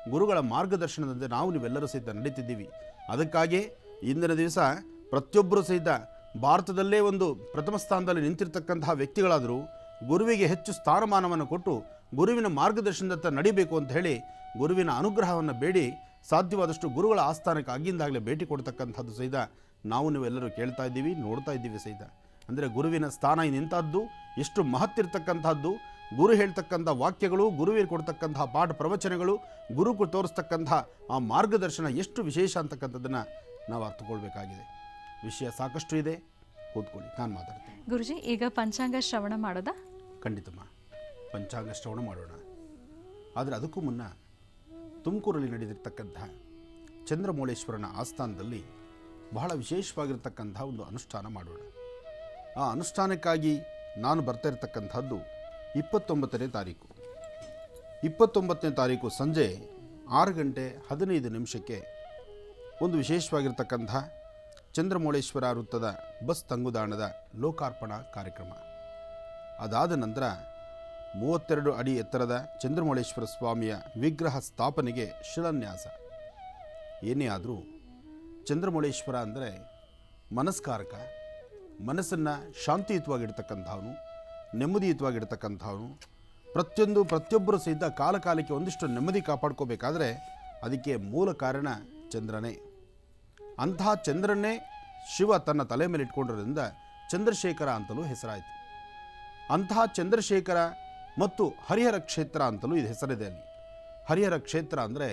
ಗುರುಗಳ ಮಾರ್ಗದರ್ಶನದಂತೆ ನಾವು ನೀವೆಲ್ಲರೂ ಸಹಿತ ನಡೀತಿದ್ದೀವಿ ಅದಕ್ಕಾಗಿ ಇಂದಿನ ದಿವಸ ಪ್ರತಿಯೊಬ್ಬರು ಸಹಿತ ಭಾರತದಲ್ಲೇ ಒಂದು ಪ್ರಥಮ ಸ್ಥಾನದಲ್ಲಿ ನಿಂತಿರ್ತಕ್ಕಂತಹ ವ್ಯಕ್ತಿಗಳಾದರೂ ಗುರುವಿಗೆ ಹೆಚ್ಚು ಸ್ಥಾನಮಾನವನ್ನು ಕೊಟ್ಟು ಗುರುವಿನ ಮಾರ್ಗದರ್ಶನದತ್ತ ನಡಿಬೇಕು ಅಂತ ಹೇಳಿ ಗುರುವಿನ ಅನುಗ್ರಹವನ್ನು ಬೇಡಿ ಸಾಧ್ಯವಾದಷ್ಟು ಗುರುಗಳ ಆಸ್ಥಾನಕ್ಕೆ ಆಗಿಂದಾಗಲೇ ಭೇಟಿ ಕೊಡ್ತಕ್ಕಂಥದ್ದು ಸಹಿತ ನಾವು ನೀವೆಲ್ಲರೂ ಕೇಳ್ತಾ ಇದ್ದೀವಿ ನೋಡ್ತಾ ಇದ್ದೀವಿ ಸಹಿತ ಅಂದರೆ ಗುರುವಿನ ಸ್ಥಾನ ನಿಂತದ್ದು ಎಷ್ಟು ಮಹತ್ತಿರ್ತಕ್ಕಂಥದ್ದು ಗುರು ಹೇಳ್ತಕ್ಕಂಥ ವಾಕ್ಯಗಳು ಗುರುವಿಗೆ ಕೊಡ್ತಕ್ಕಂತಹ ಪಾಠ ಪ್ರವಚನಗಳು ಗುರು ಕು- ತೋರಿಸ್ತಕ್ಕಂತಹ ಆ ಮಾರ್ಗದರ್ಶನ ಎಷ್ಟು ವಿಶೇಷ ಅಂತಕ್ಕಂಥದ್ದನ್ನು ನಾವು ಅರ್ಥಕೊಳ್ಬೇಕಾಗಿದೆ ವಿಷಯ ಸಾಕಷ್ಟು ಇದೆ ಕೂತ್ಕೊಳ್ಳಿ ನಾನು ಮಾತಾಡ್ತೀನಿ ಗುರುಜಿ ಈಗ ಪಂಚಾಂಗ ಶ್ರವಣ ಮಾಡೋದಾ ಖಂಡಿತಮ್ಮ ಪಂಚಾಂಗ ಶ್ರವಣ ಮಾಡೋಣ ಆದರೆ ಅದಕ್ಕೂ ಮುನ್ನ ತುಮಕೂರಲ್ಲಿ ನಡೆದಿರ್ತಕ್ಕಂಥ ಚಂದ್ರಮೌಳೇಶ್ವರನ ಆಸ್ಥಾನದಲ್ಲಿ ಬಹಳ ವಿಶೇಷವಾಗಿರ್ತಕ್ಕಂಥ ಒಂದು ಅನುಷ್ಠಾನ ಮಾಡೋಣ ಆ ಅನುಷ್ಠಾನಕ್ಕಾಗಿ ನಾನು ಬರ್ತಾ ಇರತಕ್ಕಂಥದ್ದು ಇಪ್ಪತ್ತೊಂಬತ್ತನೇ ತಾರೀಕು ಇಪ್ಪತ್ತೊಂಬತ್ತನೇ ತಾರೀಕು ಸಂಜೆ ಆರು ಗಂಟೆ ಹದಿನೈದು ನಿಮಿಷಕ್ಕೆ ಒಂದು ವಿಶೇಷವಾಗಿರ್ತಕ್ಕಂಥ ಚಂದ್ರಮೌಳೇಶ್ವರ ವೃತ್ತದ ಬಸ್ ತಂಗುದಾಣದ ಲೋಕಾರ್ಪಣಾ ಕಾರ್ಯಕ್ರಮ ಅದಾದ ನಂತರ ಮೂವತ್ತೆರಡು ಅಡಿ ಎತ್ತರದ ಚಂದ್ರಮೌಳೇಶ್ವರ ಸ್ವಾಮಿಯ ವಿಗ್ರಹ ಸ್ಥಾಪನೆಗೆ ಶಿಲಾನ್ಯಾಸ ಏನೇ ಆದರೂ ಚಂದ್ರಮೌಳೇಶ್ವರ ಅಂದರೆ ಮನಸ್ಕಾರಕ ಮನಸ್ಸನ್ನು ಶಾಂತಿಯುತವಾಗಿಡ್ತಕ್ಕಂಥವನು ನೆಮ್ಮದಿಯುತವಾಗಿಡ್ತಕ್ಕಂಥವನು ಪ್ರತಿಯೊಂದು ಪ್ರತಿಯೊಬ್ಬರು ಸಹಿತ ಕಾಲ ಕಾಲಕ್ಕೆ ಒಂದಿಷ್ಟು ನೆಮ್ಮದಿ ಕಾಪಾಡ್ಕೋಬೇಕಾದ್ರೆ ಅದಕ್ಕೆ ಮೂಲ ಕಾರಣ ಚಂದ್ರನೇ ಅಂತಹ ಚಂದ್ರನ್ನೇ ಶಿವ ತನ್ನ ತಲೆ ಮೇಲೆ ಇಟ್ಕೊಂಡಿರೋದ್ರಿಂದ ಚಂದ್ರಶೇಖರ ಅಂತಲೂ ಹೆಸರಾಯಿತು ಅಂತಹ ಚಂದ್ರಶೇಖರ ಮತ್ತು ಹರಿಹರ ಕ್ಷೇತ್ರ ಅಂತಲೂ ಇದು ಹೆಸರಿದೆ ಅಲ್ಲಿ ಹರಿಹರ ಕ್ಷೇತ್ರ ಅಂದರೆ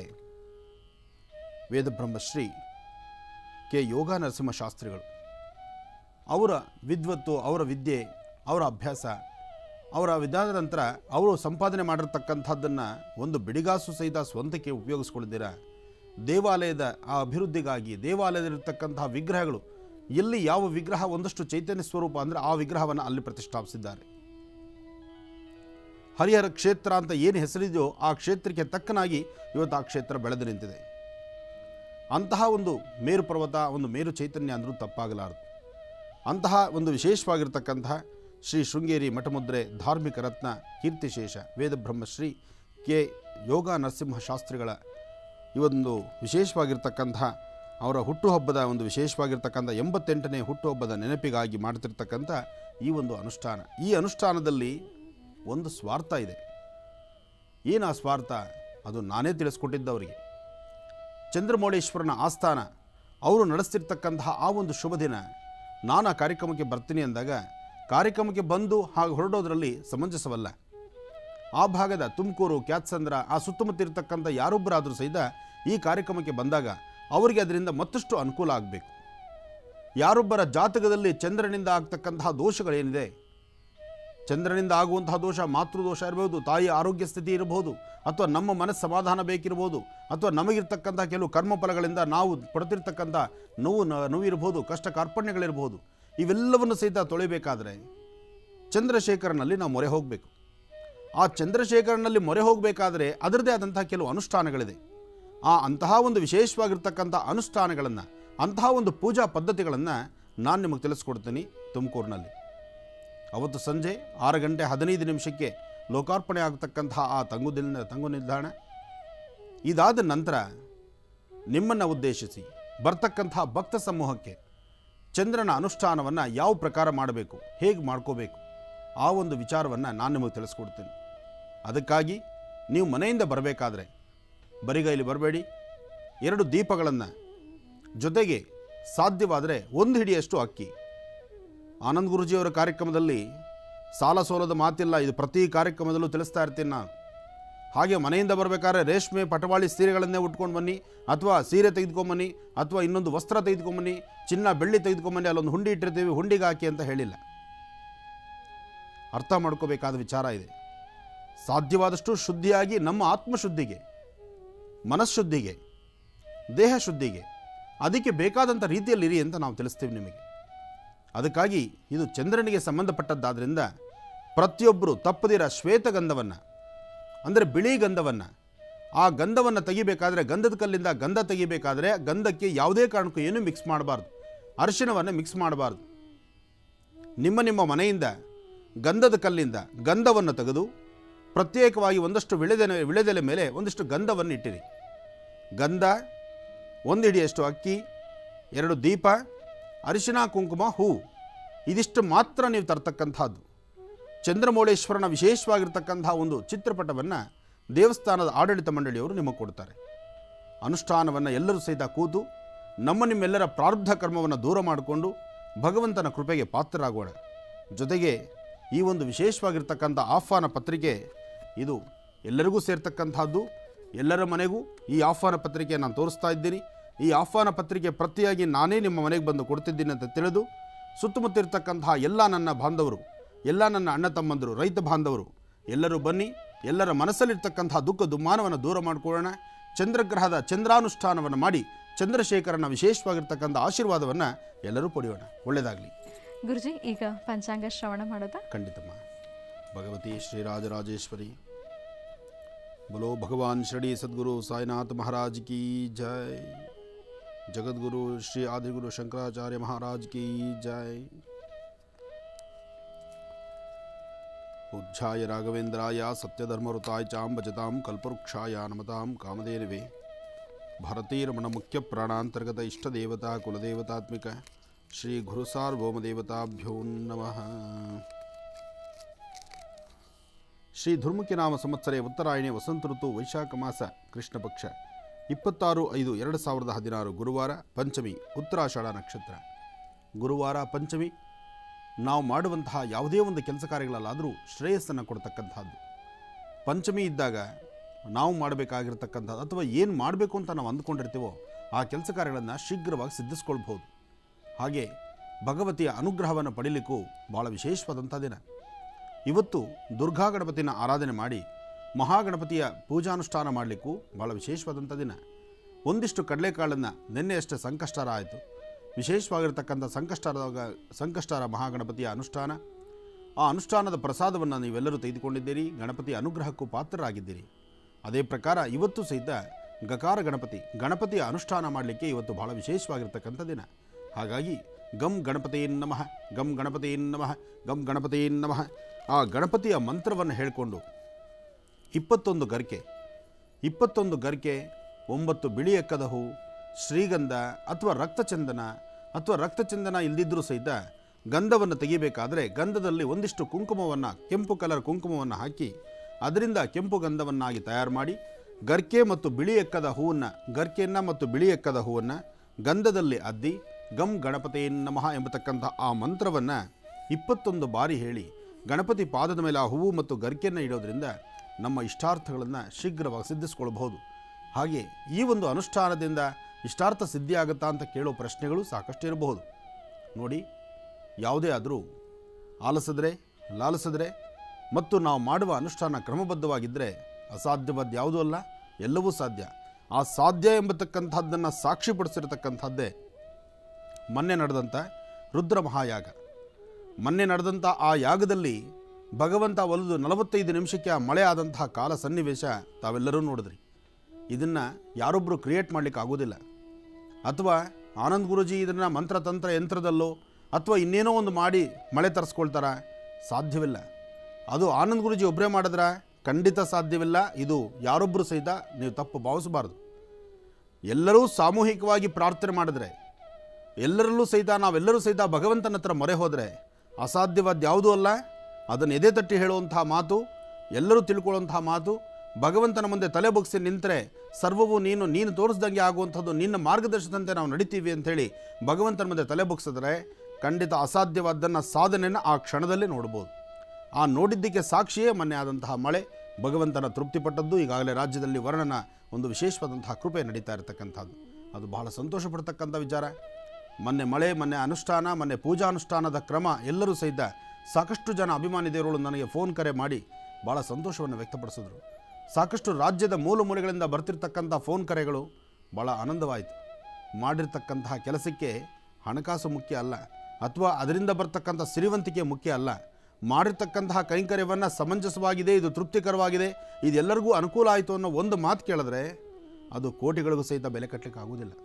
ವೇದಬ್ರಹ್ಮಶ್ರೀ ಕೆ ಯೋಗ ನರಸಿಂಹ ಶಾಸ್ತ್ರಿಗಳು ಅವರ ವಿದ್ವತ್ತು ಅವರ ವಿದ್ಯೆ ಅವರ ಅಭ್ಯಾಸ ಅವರ ವಿಧಾನದ ನಂತರ ಅವರು ಸಂಪಾದನೆ ಮಾಡಿರ್ತಕ್ಕಂಥದ್ದನ್ನು ಒಂದು ಬಿಡಿಗಾಸು ಸಹಿತ ಸ್ವಂತಕ್ಕೆ ಉಪಯೋಗಿಸ್ಕೊಳ್ದಿರ ದೇವಾಲಯದ ಆ ಅಭಿವೃದ್ಧಿಗಾಗಿ ದೇವಾಲಯದಲ್ಲಿರ್ತಕ್ಕಂತಹ ವಿಗ್ರಹಗಳು ಎಲ್ಲಿ ಯಾವ ವಿಗ್ರಹ ಒಂದಷ್ಟು ಚೈತನ್ಯ ಸ್ವರೂಪ ಅಂದರೆ ಆ ವಿಗ್ರಹವನ್ನು ಅಲ್ಲಿ ಪ್ರತಿಷ್ಠಾಪಿಸಿದ್ದಾರೆ ಹರಿಹರ ಕ್ಷೇತ್ರ ಅಂತ ಏನು ಹೆಸರಿದೆಯೋ ಆ ಕ್ಷೇತ್ರಕ್ಕೆ ತಕ್ಕನಾಗಿ ಇವತ್ತು ಆ ಕ್ಷೇತ್ರ ಬೆಳೆದು ನಿಂತಿದೆ ಅಂತಹ ಒಂದು ಮೇರು ಪರ್ವತ ಒಂದು ಮೇರು ಚೈತನ್ಯ ಅಂದರೂ ತಪ್ಪಾಗಲಾರದು ಅಂತಹ ಒಂದು ವಿಶೇಷವಾಗಿರ್ತಕ್ಕಂತಹ ಶ್ರೀ ಶೃಂಗೇರಿ ಮಠಮುದ್ರೆ ಧಾರ್ಮಿಕ ರತ್ನ ಕೀರ್ತಿಶೇಷ ವೇದಬ್ರಹ್ಮಶ್ರೀ ಕೆ ಯೋಗ ನರಸಿಂಹ ಶಾಸ್ತ್ರಿಗಳ ಈ ಒಂದು ವಿಶೇಷವಾಗಿರ್ತಕ್ಕಂತಹ ಅವರ ಹುಟ್ಟುಹಬ್ಬದ ಒಂದು ವಿಶೇಷವಾಗಿರ್ತಕ್ಕಂಥ ಎಂಬತ್ತೆಂಟನೇ ಹುಟ್ಟುಹಬ್ಬದ ನೆನಪಿಗಾಗಿ ಮಾಡ್ತಿರ್ತಕ್ಕಂಥ ಈ ಒಂದು ಅನುಷ್ಠಾನ ಈ ಅನುಷ್ಠಾನದಲ್ಲಿ ಒಂದು ಸ್ವಾರ್ಥ ಇದೆ ಏನು ಆ ಸ್ವಾರ್ಥ ಅದು ನಾನೇ ತಿಳಿಸ್ಕೊಟ್ಟಿದ್ದವರಿಗೆ ಚಂದ್ರಮೌಳೇಶ್ವರನ ಆಸ್ಥಾನ ಅವರು ನಡೆಸ್ತಿರ್ತಕ್ಕಂತಹ ಆ ಒಂದು ಶುಭ ದಿನ ನಾನು ಆ ಕಾರ್ಯಕ್ರಮಕ್ಕೆ ಬರ್ತೀನಿ ಅಂದಾಗ ಕಾರ್ಯಕ್ರಮಕ್ಕೆ ಬಂದು ಹಾಗೆ ಹೊರಡೋದ್ರಲ್ಲಿ ಸಮಂಜಸವಲ್ಲ ಆ ಭಾಗದ ತುಮಕೂರು ಕ್ಯಾತ್ಸಂದ್ರ ಆ ಸುತ್ತಮುತ್ತ ಇರತಕ್ಕಂಥ ಯಾರೊಬ್ಬರಾದರೂ ಸಹಿತ ಈ ಕಾರ್ಯಕ್ರಮಕ್ಕೆ ಬಂದಾಗ ಅವರಿಗೆ ಅದರಿಂದ ಮತ್ತಷ್ಟು ಅನುಕೂಲ ಆಗಬೇಕು ಯಾರೊಬ್ಬರ ಜಾತಕದಲ್ಲಿ ಚಂದ್ರನಿಂದ ಆಗ್ತಕ್ಕಂತಹ ದೋಷಗಳೇನಿದೆ ಚಂದ್ರನಿಂದ ಆಗುವಂತಹ ದೋಷ ಮಾತೃದೋಷ ಇರಬಹುದು ತಾಯಿಯ ಆರೋಗ್ಯ ಸ್ಥಿತಿ ಇರಬಹುದು ಅಥವಾ ನಮ್ಮ ಮನಸ್ಸು ಸಮಾಧಾನ ಬೇಕಿರ್ಬೋದು ಅಥವಾ ನಮಗಿರ್ತಕ್ಕಂಥ ಕೆಲವು ಕರ್ಮಫಲಗಳಿಂದ ನಾವು ಪಡ್ತಿರ್ತಕ್ಕಂಥ ನೋವು ನ- ನೋವಿರ್ಬೋದು ಕಷ್ಟ ಕಾರ್ಪಣ್ಯಗಳಿರ್ಬೋದು ಇವೆಲ್ಲವನ್ನು ಸಹಿತ ತೊಳಿಬೇಕಾದ್ರೆ ಚಂದ್ರಶೇಖರನಲ್ಲಿ ನಾವು ಮೊರೆ ಹೋಗಬೇಕು ಆ ಚಂದ್ರಶೇಖರನಲ್ಲಿ ಮೊರೆ ಹೋಗಬೇಕಾದ್ರೆ ಅದರದೇ ಆದಂತಹ ಕೆಲವು ಅನುಷ್ಠಾನಗಳಿದೆ ಆ ಅಂತಹ ಒಂದು ವಿಶೇಷವಾಗಿರ್ತಕ್ಕಂಥ ಅನುಷ್ಠಾನಗಳನ್ನು ಅಂತಹ ಒಂದು ಪೂಜಾ ಪದ್ಧತಿಗಳನ್ನು ನಾನು ನಿಮಗೆ ತಿಳಿಸ್ಕೊಡ್ತೀನಿ ತುಮಕೂರಿನಲ್ಲಿ ಅವತ್ತು ಸಂಜೆ ಆರು ಗಂಟೆ ಹದಿನೈದು ನಿಮಿಷಕ್ಕೆ ಲೋಕಾರ್ಪಣೆ ಆಗತಕ್ಕಂತಹ ಆ ತಂಗು ದಿನ ತಂಗು ನಿಲ್ದಾಣ ಇದಾದ ನಂತರ ನಿಮ್ಮನ್ನು ಉದ್ದೇಶಿಸಿ ಬರ್ತಕ್ಕಂತಹ ಭಕ್ತ ಸಮೂಹಕ್ಕೆ ಚಂದ್ರನ ಅನುಷ್ಠಾನವನ್ನು ಯಾವ ಪ್ರಕಾರ ಮಾಡಬೇಕು ಹೇಗೆ ಮಾಡ್ಕೋಬೇಕು ಆ ಒಂದು ವಿಚಾರವನ್ನು ನಾನು ನಿಮಗೆ ತಿಳಿಸ್ಕೊಡ್ತೀನಿ ಅದಕ್ಕಾಗಿ ನೀವು ಮನೆಯಿಂದ ಬರಬೇಕಾದ್ರೆ ಬರಿಗೈಲಿ ಬರಬೇಡಿ ಎರಡು ದೀಪಗಳನ್ನು ಜೊತೆಗೆ ಸಾಧ್ಯವಾದರೆ ಒಂದು ಹಿಡಿಯಷ್ಟು ಅಕ್ಕಿ ಆನಂದ್ ಗುರುಜಿಯವರ ಕಾರ್ಯಕ್ರಮದಲ್ಲಿ ಸಾಲ ಸೋಲದ ಮಾತಿಲ್ಲ ಇದು ಪ್ರತಿ ಕಾರ್ಯಕ್ರಮದಲ್ಲೂ ತಿಳಿಸ್ತಾ ಇರ್ತೀನಿ ನಾನು ಹಾಗೆ ಮನೆಯಿಂದ ಬರಬೇಕಾದ್ರೆ ರೇಷ್ಮೆ ಪಟವಾಳಿ ಸೀರೆಗಳನ್ನೇ ಉಟ್ಕೊಂಡು ಬನ್ನಿ ಅಥವಾ ಸೀರೆ ತೆಗೆದುಕೊಂಬನ್ನಿ ಅಥವಾ ಇನ್ನೊಂದು ವಸ್ತ್ರ ತೆಗೆದುಕೊಂಬನ್ನಿ ಚಿನ್ನ ಬೆಳ್ಳಿ ತೆಗೆದುಕೊಂಬನ್ನಿ ಅಲ್ಲೊಂದು ಹುಂಡಿ ಇಟ್ಟಿರ್ತೀವಿ ಹುಂಡಿಗೆ ಹಾಕಿ ಅಂತ ಹೇಳಿಲ್ಲ ಅರ್ಥ ಮಾಡ್ಕೋಬೇಕಾದ ವಿಚಾರ ಇದೆ ಸಾಧ್ಯವಾದಷ್ಟು ಶುದ್ಧಿಯಾಗಿ ನಮ್ಮ ಆತ್ಮಶುದ್ಧಿಗೆ ಮನಃಶುದ್ಧಿಗೆ ದೇಹ ಶುದ್ಧಿಗೆ ಅದಕ್ಕೆ ಬೇಕಾದಂಥ ರೀತಿಯಲ್ಲಿ ಇರಿ ಅಂತ ನಾವು ತಿಳಿಸ್ತೀವಿ ನಿಮಗೆ ಅದಕ್ಕಾಗಿ ಇದು ಚಂದ್ರನಿಗೆ ಸಂಬಂಧಪಟ್ಟದ್ದಾದ್ದರಿಂದ ಪ್ರತಿಯೊಬ್ಬರು ತಪ್ಪದಿರ ಶ್ವೇತಗಂಧವನ್ನು ಅಂದರೆ ಬಿಳಿ ಗಂಧವನ್ನು ಆ ಗಂಧವನ್ನು ತೆಗಿಬೇಕಾದ್ರೆ ಗಂಧದ ಕಲ್ಲಿಂದ ಗಂಧ ತೆಗಿಬೇಕಾದ್ರೆ ಗಂಧಕ್ಕೆ ಯಾವುದೇ ಕಾರಣಕ್ಕೂ ಏನೂ ಮಿಕ್ಸ್ ಮಾಡಬಾರ್ದು ಅರಿಶಿಣವನ್ನು ಮಿಕ್ಸ್ ಮಾಡಬಾರ್ದು ನಿಮ್ಮ ನಿಮ್ಮ ಮನೆಯಿಂದ ಗಂಧದ ಕಲ್ಲಿಂದ ಗಂಧವನ್ನು ತೆಗೆದು ಪ್ರತ್ಯೇಕವಾಗಿ ಒಂದಷ್ಟು ವಿಳೆದೆಲೆ ವಿಳೆದೆಲೆ ಮೇಲೆ ಒಂದಿಷ್ಟು ಗಂಧವನ್ನು ಇಟ್ಟಿರಿ ಗಂಧ ಒಂದು ಹಿಡಿಯಷ್ಟು ಅಕ್ಕಿ ಎರಡು ದೀಪ ಅರಿಶಿನ ಕುಂಕುಮ ಹೂ ಇದಿಷ್ಟು ಮಾತ್ರ ನೀವು ತರ್ತಕ್ಕಂಥದ್ದು ಚಂದ್ರಮೌಳೇಶ್ವರನ ವಿಶೇಷವಾಗಿರ್ತಕ್ಕಂಥ ಒಂದು ಚಿತ್ರಪಟವನ್ನು ದೇವಸ್ಥಾನದ ಆಡಳಿತ ಮಂಡಳಿಯವರು ನಿಮಗೆ ಕೊಡ್ತಾರೆ ಅನುಷ್ಠಾನವನ್ನು ಎಲ್ಲರೂ ಸಹಿತ ಕೂತು ನಮ್ಮ ನಿಮ್ಮೆಲ್ಲರ ಪ್ರಾರಬ್ಧ ಕರ್ಮವನ್ನು ದೂರ ಮಾಡಿಕೊಂಡು ಭಗವಂತನ ಕೃಪೆಗೆ ಪಾತ್ರರಾಗೋಣ ಜೊತೆಗೆ ಈ ಒಂದು ವಿಶೇಷವಾಗಿರ್ತಕ್ಕಂಥ ಆಹ್ವಾನ ಪತ್ರಿಕೆ ಇದು ಎಲ್ಲರಿಗೂ ಸೇರ್ತಕ್ಕಂಥದ್ದು ಎಲ್ಲರ ಮನೆಗೂ ಈ ಆಹ್ವಾನ ಪತ್ರಿಕೆ ನಾನು ತೋರಿಸ್ತಾ ಇದ್ದೀನಿ ಈ ಆಹ್ವಾನ ಪತ್ರಿಕೆ ಪ್ರತಿಯಾಗಿ ನಾನೇ ನಿಮ್ಮ ಮನೆಗೆ ಬಂದು ಕೊಡ್ತಿದ್ದೀನಿ ಅಂತ ತಿಳಿದು ಸುತ್ತಮುತ್ತ ಇರ್ತಕ್ಕಂತಹ ಎಲ್ಲ ನನ್ನ ಬಾಂಧವರು ಎಲ್ಲ ನನ್ನ ಅಣ್ಣ ತಮ್ಮಂದರು ರೈತ ಬಾಂಧವರು ಎಲ್ಲರೂ ಬನ್ನಿ ಎಲ್ಲರ ಮನಸ್ಸಲ್ಲಿರ್ತಕ್ಕಂತಹ ದುಃಖ ದುಮ್ಮಾನವನ್ನು ದೂರ ಮಾಡಿಕೊಳ್ಳೋಣ ಚಂದ್ರಗ್ರಹದ ಚಂದ್ರಾನುಷ್ಠಾನವನ್ನು ಮಾಡಿ ಚಂದ್ರಶೇಖರನ ವಿಶೇಷವಾಗಿರ್ತಕ್ಕಂಥ ಆಶೀರ್ವಾದವನ್ನು ಎಲ್ಲರೂ ಪಡೆಯೋಣ ಒಳ್ಳೆಯದಾಗಲಿ ಗುರುಜಿ ಈಗ ಪಂಚಾಂಗ ಶ್ರವಣ ಮಾಡೋದಾ ಖಂಡಿತಮ್ಮ ಭಗವತಿ ಶ್ರೀರಾಜರಾಜೇಶ್ವರಿ बोलो भगवान श्री सद्गुरु साईनाथ महाराज की जय जगद्गुरु श्री आदिगुरु शंकराचार्य महाराज की जय पूज्याय राघवेन्द्राय सत्यधर्मरुताय चां भजतां कल्पवृक्षाय नमतां कामधेनवे भारतीरमण मुख्य प्राणांतर्गत इष्टदेवता कुलदेवतात्मिक श्री गुरुसार्वभौमदेवताभ्यो नमः ಶ್ರೀ ಧುರ್ಮುಖಿ ನಾಮ ಸಂವತ್ಸರೆ ಉತ್ತರಾಯಣೆ ವಸಂತ ಋತು ವೈಶಾಖ ಮಾಸ ಕೃಷ್ಣ ಪಕ್ಷ ಇಪ್ಪತ್ತಾರು ಐದು ಎರಡು ಸಾವಿರದ ಹದಿನಾರು ಗುರುವಾರ ಪಂಚಮಿ ಉತ್ತರಾಷಾಢ ನಕ್ಷತ್ರ ಗುರುವಾರ ಪಂಚಮಿ ನಾವು ಮಾಡುವಂತಹ ಯಾವುದೇ ಒಂದು ಕೆಲಸ ಕಾರ್ಯಗಳಲ್ಲಾದರೂ ಶ್ರೇಯಸ್ಸನ್ನು ಕೊಡ್ತಕ್ಕಂಥದ್ದು ಪಂಚಮಿ ಇದ್ದಾಗ ನಾವು ಮಾಡಬೇಕಾಗಿರ್ತಕ್ಕಂಥದ್ದು ಅಥವಾ ಏನು ಮಾಡಬೇಕು ಅಂತ ನಾವು ಅಂದ್ಕೊಂಡಿರ್ತೀವೋ ಆ ಕೆಲಸ ಕಾರ್ಯಗಳನ್ನು ಶೀಘ್ರವಾಗಿ ಸಿದ್ಧಿಸ್ಕೊಳ್ಬೋದು ಹಾಗೆ ಭಗವತಿಯ ಅನುಗ್ರಹವನ್ನು ಪಡೀಲಿಕ್ಕೂ ಭಾಳ ವಿಶೇಷವಾದಂಥ ದಿನ ಇವತ್ತು ದುರ್ಗಾ ಗಣಪತಿನ ಆರಾಧನೆ ಮಾಡಿ ಮಹಾಗಣಪತಿಯ ಪೂಜಾನುಷ್ಠಾನ ಮಾಡಲಿಕ್ಕೂ ಭಾಳ ವಿಶೇಷವಾದಂಥ ದಿನ ಒಂದಿಷ್ಟು ಕಡಲೆಕಾಳನ್ನು ನಿನ್ನೆಯಷ್ಟೇ ಸಂಕಷ್ಟಾರ ಆಯಿತು ವಿಶೇಷವಾಗಿರ್ತಕ್ಕಂಥ ಸಂಕಷ್ಟಾರ ಸಂಕಷ್ಟಾರ ಮಹಾಗಣಪತಿಯ ಅನುಷ್ಠಾನ ಆ ಅನುಷ್ಠಾನದ ಪ್ರಸಾದವನ್ನು ನೀವೆಲ್ಲರೂ ತೆಗೆದುಕೊಂಡಿದ್ದೀರಿ ಗಣಪತಿಯ ಅನುಗ್ರಹಕ್ಕೂ ಪಾತ್ರರಾಗಿದ್ದೀರಿ ಅದೇ ಪ್ರಕಾರ ಇವತ್ತು ಸಹಿತ ಗಕಾರ ಗಣಪತಿ ಗಣಪತಿಯ ಅನುಷ್ಠಾನ ಮಾಡಲಿಕ್ಕೆ ಇವತ್ತು ಬಹಳ ವಿಶೇಷವಾಗಿರ್ತಕ್ಕಂಥ ದಿನ ಹಾಗಾಗಿ ಗಂ ಗಣಪತಿಯನ್ ನಮಃ ಗಂ ಗಣಪತಿಯನ್ ನಮಃ ಗಂ ಗಣಪತಿಯನ್ ನಮಃ ಆ ಗಣಪತಿಯ ಮಂತ್ರವನ್ನು ಹೇಳಿಕೊಂಡು ಇಪ್ಪತ್ತೊಂದು ಗರಿಕೆ ಇಪ್ಪತ್ತೊಂದು ಗರಿಕೆ ಒಂಬತ್ತು ಬಿಳಿ ಎಕ್ಕದ ಹೂ ಶ್ರೀಗಂಧ ಅಥವಾ ರಕ್ತಚಂದನ ಅಥವಾ ರಕ್ತಚಂದನ ಇಲ್ದಿದ್ರೂ ಸಹಿತ ಗಂಧವನ್ನು ತೆಗಿಬೇಕಾದರೆ ಗಂಧದಲ್ಲಿ ಒಂದಿಷ್ಟು ಕುಂಕುಮವನ್ನು ಕೆಂಪು ಕಲರ್ ಕುಂಕುಮವನ್ನು ಹಾಕಿ ಅದರಿಂದ ಕೆಂಪು ಗಂಧವನ್ನಾಗಿ ತಯಾರು ಮಾಡಿ ಗರ್ಕೆ ಮತ್ತು ಬಿಳಿ ಎಕ್ಕದ ಹೂವನ್ನು ಗರ್ಕೆಯನ್ನು ಮತ್ತು ಬಿಳಿ ಎಕ್ಕದ ಹೂವನ್ನು ಗಂಧದಲ್ಲಿ ಅದ್ದಿ ಗಂ ಗಣಪತಿ ನಮಃ ಎಂಬತಕ್ಕಂಥ ಆ ಮಂತ್ರವನ್ನು ಇಪ್ಪತ್ತೊಂದು ಬಾರಿ ಹೇಳಿ ಗಣಪತಿ ಪಾದದ ಮೇಲೆ ಆ ಹೂವು ಮತ್ತು ಗರಿಕೆಯನ್ನು ಇಡೋದ್ರಿಂದ ನಮ್ಮ ಇಷ್ಟಾರ್ಥಗಳನ್ನು ಶೀಘ್ರವಾಗಿ ಸಿದ್ಧಿಸ್ಕೊಳ್ಬಹುದು ಹಾಗೆ ಈ ಒಂದು ಅನುಷ್ಠಾನದಿಂದ ಇಷ್ಟಾರ್ಥ ಸಿದ್ಧಿ ಆಗುತ್ತಾ ಅಂತ ಕೇಳೋ ಪ್ರಶ್ನೆಗಳು ಸಾಕಷ್ಟು ಇರಬಹುದು ನೋಡಿ ಯಾವುದೇ ಆದರೂ ಆಲಸಿದ್ರೆ ಲಾಲಿಸಿದ್ರೆ ಮತ್ತು ನಾವು ಮಾಡುವ ಅನುಷ್ಠಾನ ಕ್ರಮಬದ್ಧವಾಗಿದ್ದರೆ ಅಸಾಧ್ಯವಾದ ಯಾವುದೂ ಅಲ್ಲ ಎಲ್ಲವೂ ಸಾಧ್ಯ ಆ ಸಾಧ್ಯ ಎಂಬತಕ್ಕಂಥದ್ದನ್ನು ಸಾಕ್ಷಿಪಡಿಸಿರತಕ್ಕಂಥದ್ದೇ ಮೊನ್ನೆ ನಡೆದಂಥ ರುದ್ರ ಮಹಾಯಾಗ ಮೊನ್ನೆ ನಡೆದಂಥ ಆ ಯಾಗದಲ್ಲಿ ಭಗವಂತ ಒಲಿದು ನಲವತ್ತೈದು ನಿಮಿಷಕ್ಕೆ ಆ ಮಳೆ ಆದಂತಹ ಕಾಲ ಸನ್ನಿವೇಶ ತಾವೆಲ್ಲರೂ ನೋಡಿದ್ರಿ ಇದನ್ನು ಯಾರೊಬ್ಬರು ಕ್ರಿಯೇಟ್ ಮಾಡಲಿಕ್ಕೆ ಆಗೋದಿಲ್ಲ ಅಥವಾ ಆನಂದ್ ಗುರುಜಿ ಇದನ್ನು ಮಂತ್ರತಂತ್ರ ಯಂತ್ರದಲ್ಲೋ ಅಥವಾ ಇನ್ನೇನೋ ಒಂದು ಮಾಡಿ ಮಳೆ ತರಿಸ್ಕೊಳ್ತಾರ ಸಾಧ್ಯವಿಲ್ಲ ಅದು ಆನಂದ್ ಗುರುಜಿ ಒಬ್ಬರೇ ಮಾಡಿದ್ರ ಖಂಡಿತ ಸಾಧ್ಯವಿಲ್ಲ ಇದು ಯಾರೊಬ್ಬರು ಸಹಿತ ನೀವು ತಪ್ಪು ಭಾವಿಸಬಾರ್ದು ಎಲ್ಲರೂ ಸಾಮೂಹಿಕವಾಗಿ ಪ್ರಾರ್ಥನೆ ಮಾಡಿದ್ರೆ ಎಲ್ಲರಲ್ಲೂ ಸಹಿತ ನಾವೆಲ್ಲರೂ ಸಹಿತ ಭಗವಂತನ ಹತ್ರ ಮೊರೆ ಹೋದರೆ ಅಸಾಧ್ಯವಾದ ಯಾವುದೂ ಅಲ್ಲ ಅದನ್ನು ಎದೆ ತಟ್ಟಿ ಹೇಳುವಂತಹ ಮಾತು ಎಲ್ಲರೂ ತಿಳ್ಕೊಳ್ಳುವಂತಹ ಮಾತು ಭಗವಂತನ ಮುಂದೆ ತಲೆ ಬಗ್ಸಿ ನಿಂತರೆ ಸರ್ವವು ನೀನು ನೀನು ತೋರಿಸ್ದಂಗೆ ಆಗುವಂಥದ್ದು ನಿನ್ನ ಮಾರ್ಗದರ್ಶನದಂತೆ ನಾವು ನಡಿತೀವಿ ಅಂಥೇಳಿ ಭಗವಂತನ ಮುಂದೆ ತಲೆ ಬಗ್ಸಿದ್ರೆ ಖಂಡಿತ ಅಸಾಧ್ಯವಾದ್ದನ್ನು ಸಾಧನೆಯನ್ನು ಆ ಕ್ಷಣದಲ್ಲೇ ನೋಡ್ಬೋದು ಆ ನೋಡಿದ್ದಕ್ಕೆ ಸಾಕ್ಷಿಯೇ ಮೊನ್ನೆ ಆದಂತಹ ಮಳೆ ಭಗವಂತನ ತೃಪ್ತಿಪಟ್ಟದ್ದು ಈಗಾಗಲೇ ರಾಜ್ಯದಲ್ಲಿ ವರ್ಣನ ಒಂದು ವಿಶೇಷವಾದಂತಹ ಕೃಪೆ ನಡೀತಾ ಇರತಕ್ಕಂಥದ್ದು ಅದು ಬಹಳ ಸಂತೋಷ ಪಡ್ತಕ್ಕಂಥ ವಿಚಾರ ಮೊನ್ನೆ ಮಳೆ ಮೊನ್ನೆ ಅನುಷ್ಠಾನ ಮೊನ್ನೆ ಪೂಜಾನುಷ್ಠಾನದ ಕ್ರಮ ಎಲ್ಲರೂ ಸಹಿತ ಸಾಕಷ್ಟು ಜನ ಅಭಿಮಾನಿ ದೇವರುಗಳು ನನಗೆ ಫೋನ್ ಕರೆ ಮಾಡಿ ಭಾಳ ಸಂತೋಷವನ್ನು ವ್ಯಕ್ತಪಡಿಸಿದ್ರು ಸಾಕಷ್ಟು ರಾಜ್ಯದ ಮೂಲ ಮೂಲೆಗಳಿಂದ ಬರ್ತಿರ್ತಕ್ಕಂಥ ಫೋನ್ ಕರೆಗಳು ಭಾಳ ಆನಂದವಾಯಿತು ಮಾಡಿರ್ತಕ್ಕಂತಹ ಕೆಲಸಕ್ಕೆ ಹಣಕಾಸು ಮುಖ್ಯ ಅಲ್ಲ ಅಥವಾ ಅದರಿಂದ ಬರ್ತಕ್ಕಂಥ ಸಿರಿವಂತಿಕೆ ಮುಖ್ಯ ಅಲ್ಲ ಮಾಡಿರ್ತಕ್ಕಂತಹ ಕೈಂಕರ್ಯವನ್ನು ಸಮಂಜಸವಾಗಿದೆ ಇದು ತೃಪ್ತಿಕರವಾಗಿದೆ ಇದೆಲ್ಲರಿಗೂ ಅನುಕೂಲ ಆಯಿತು ಅನ್ನೋ ಒಂದು ಮಾತು ಕೇಳಿದ್ರೆ ಅದು ಕೋಟಿಗಳಿಗೂ ಸಹಿತ ಬೆಲೆ ಕಟ್ಟಲಿಕ್ಕೆ ಆಗೋದಿಲ್ಲ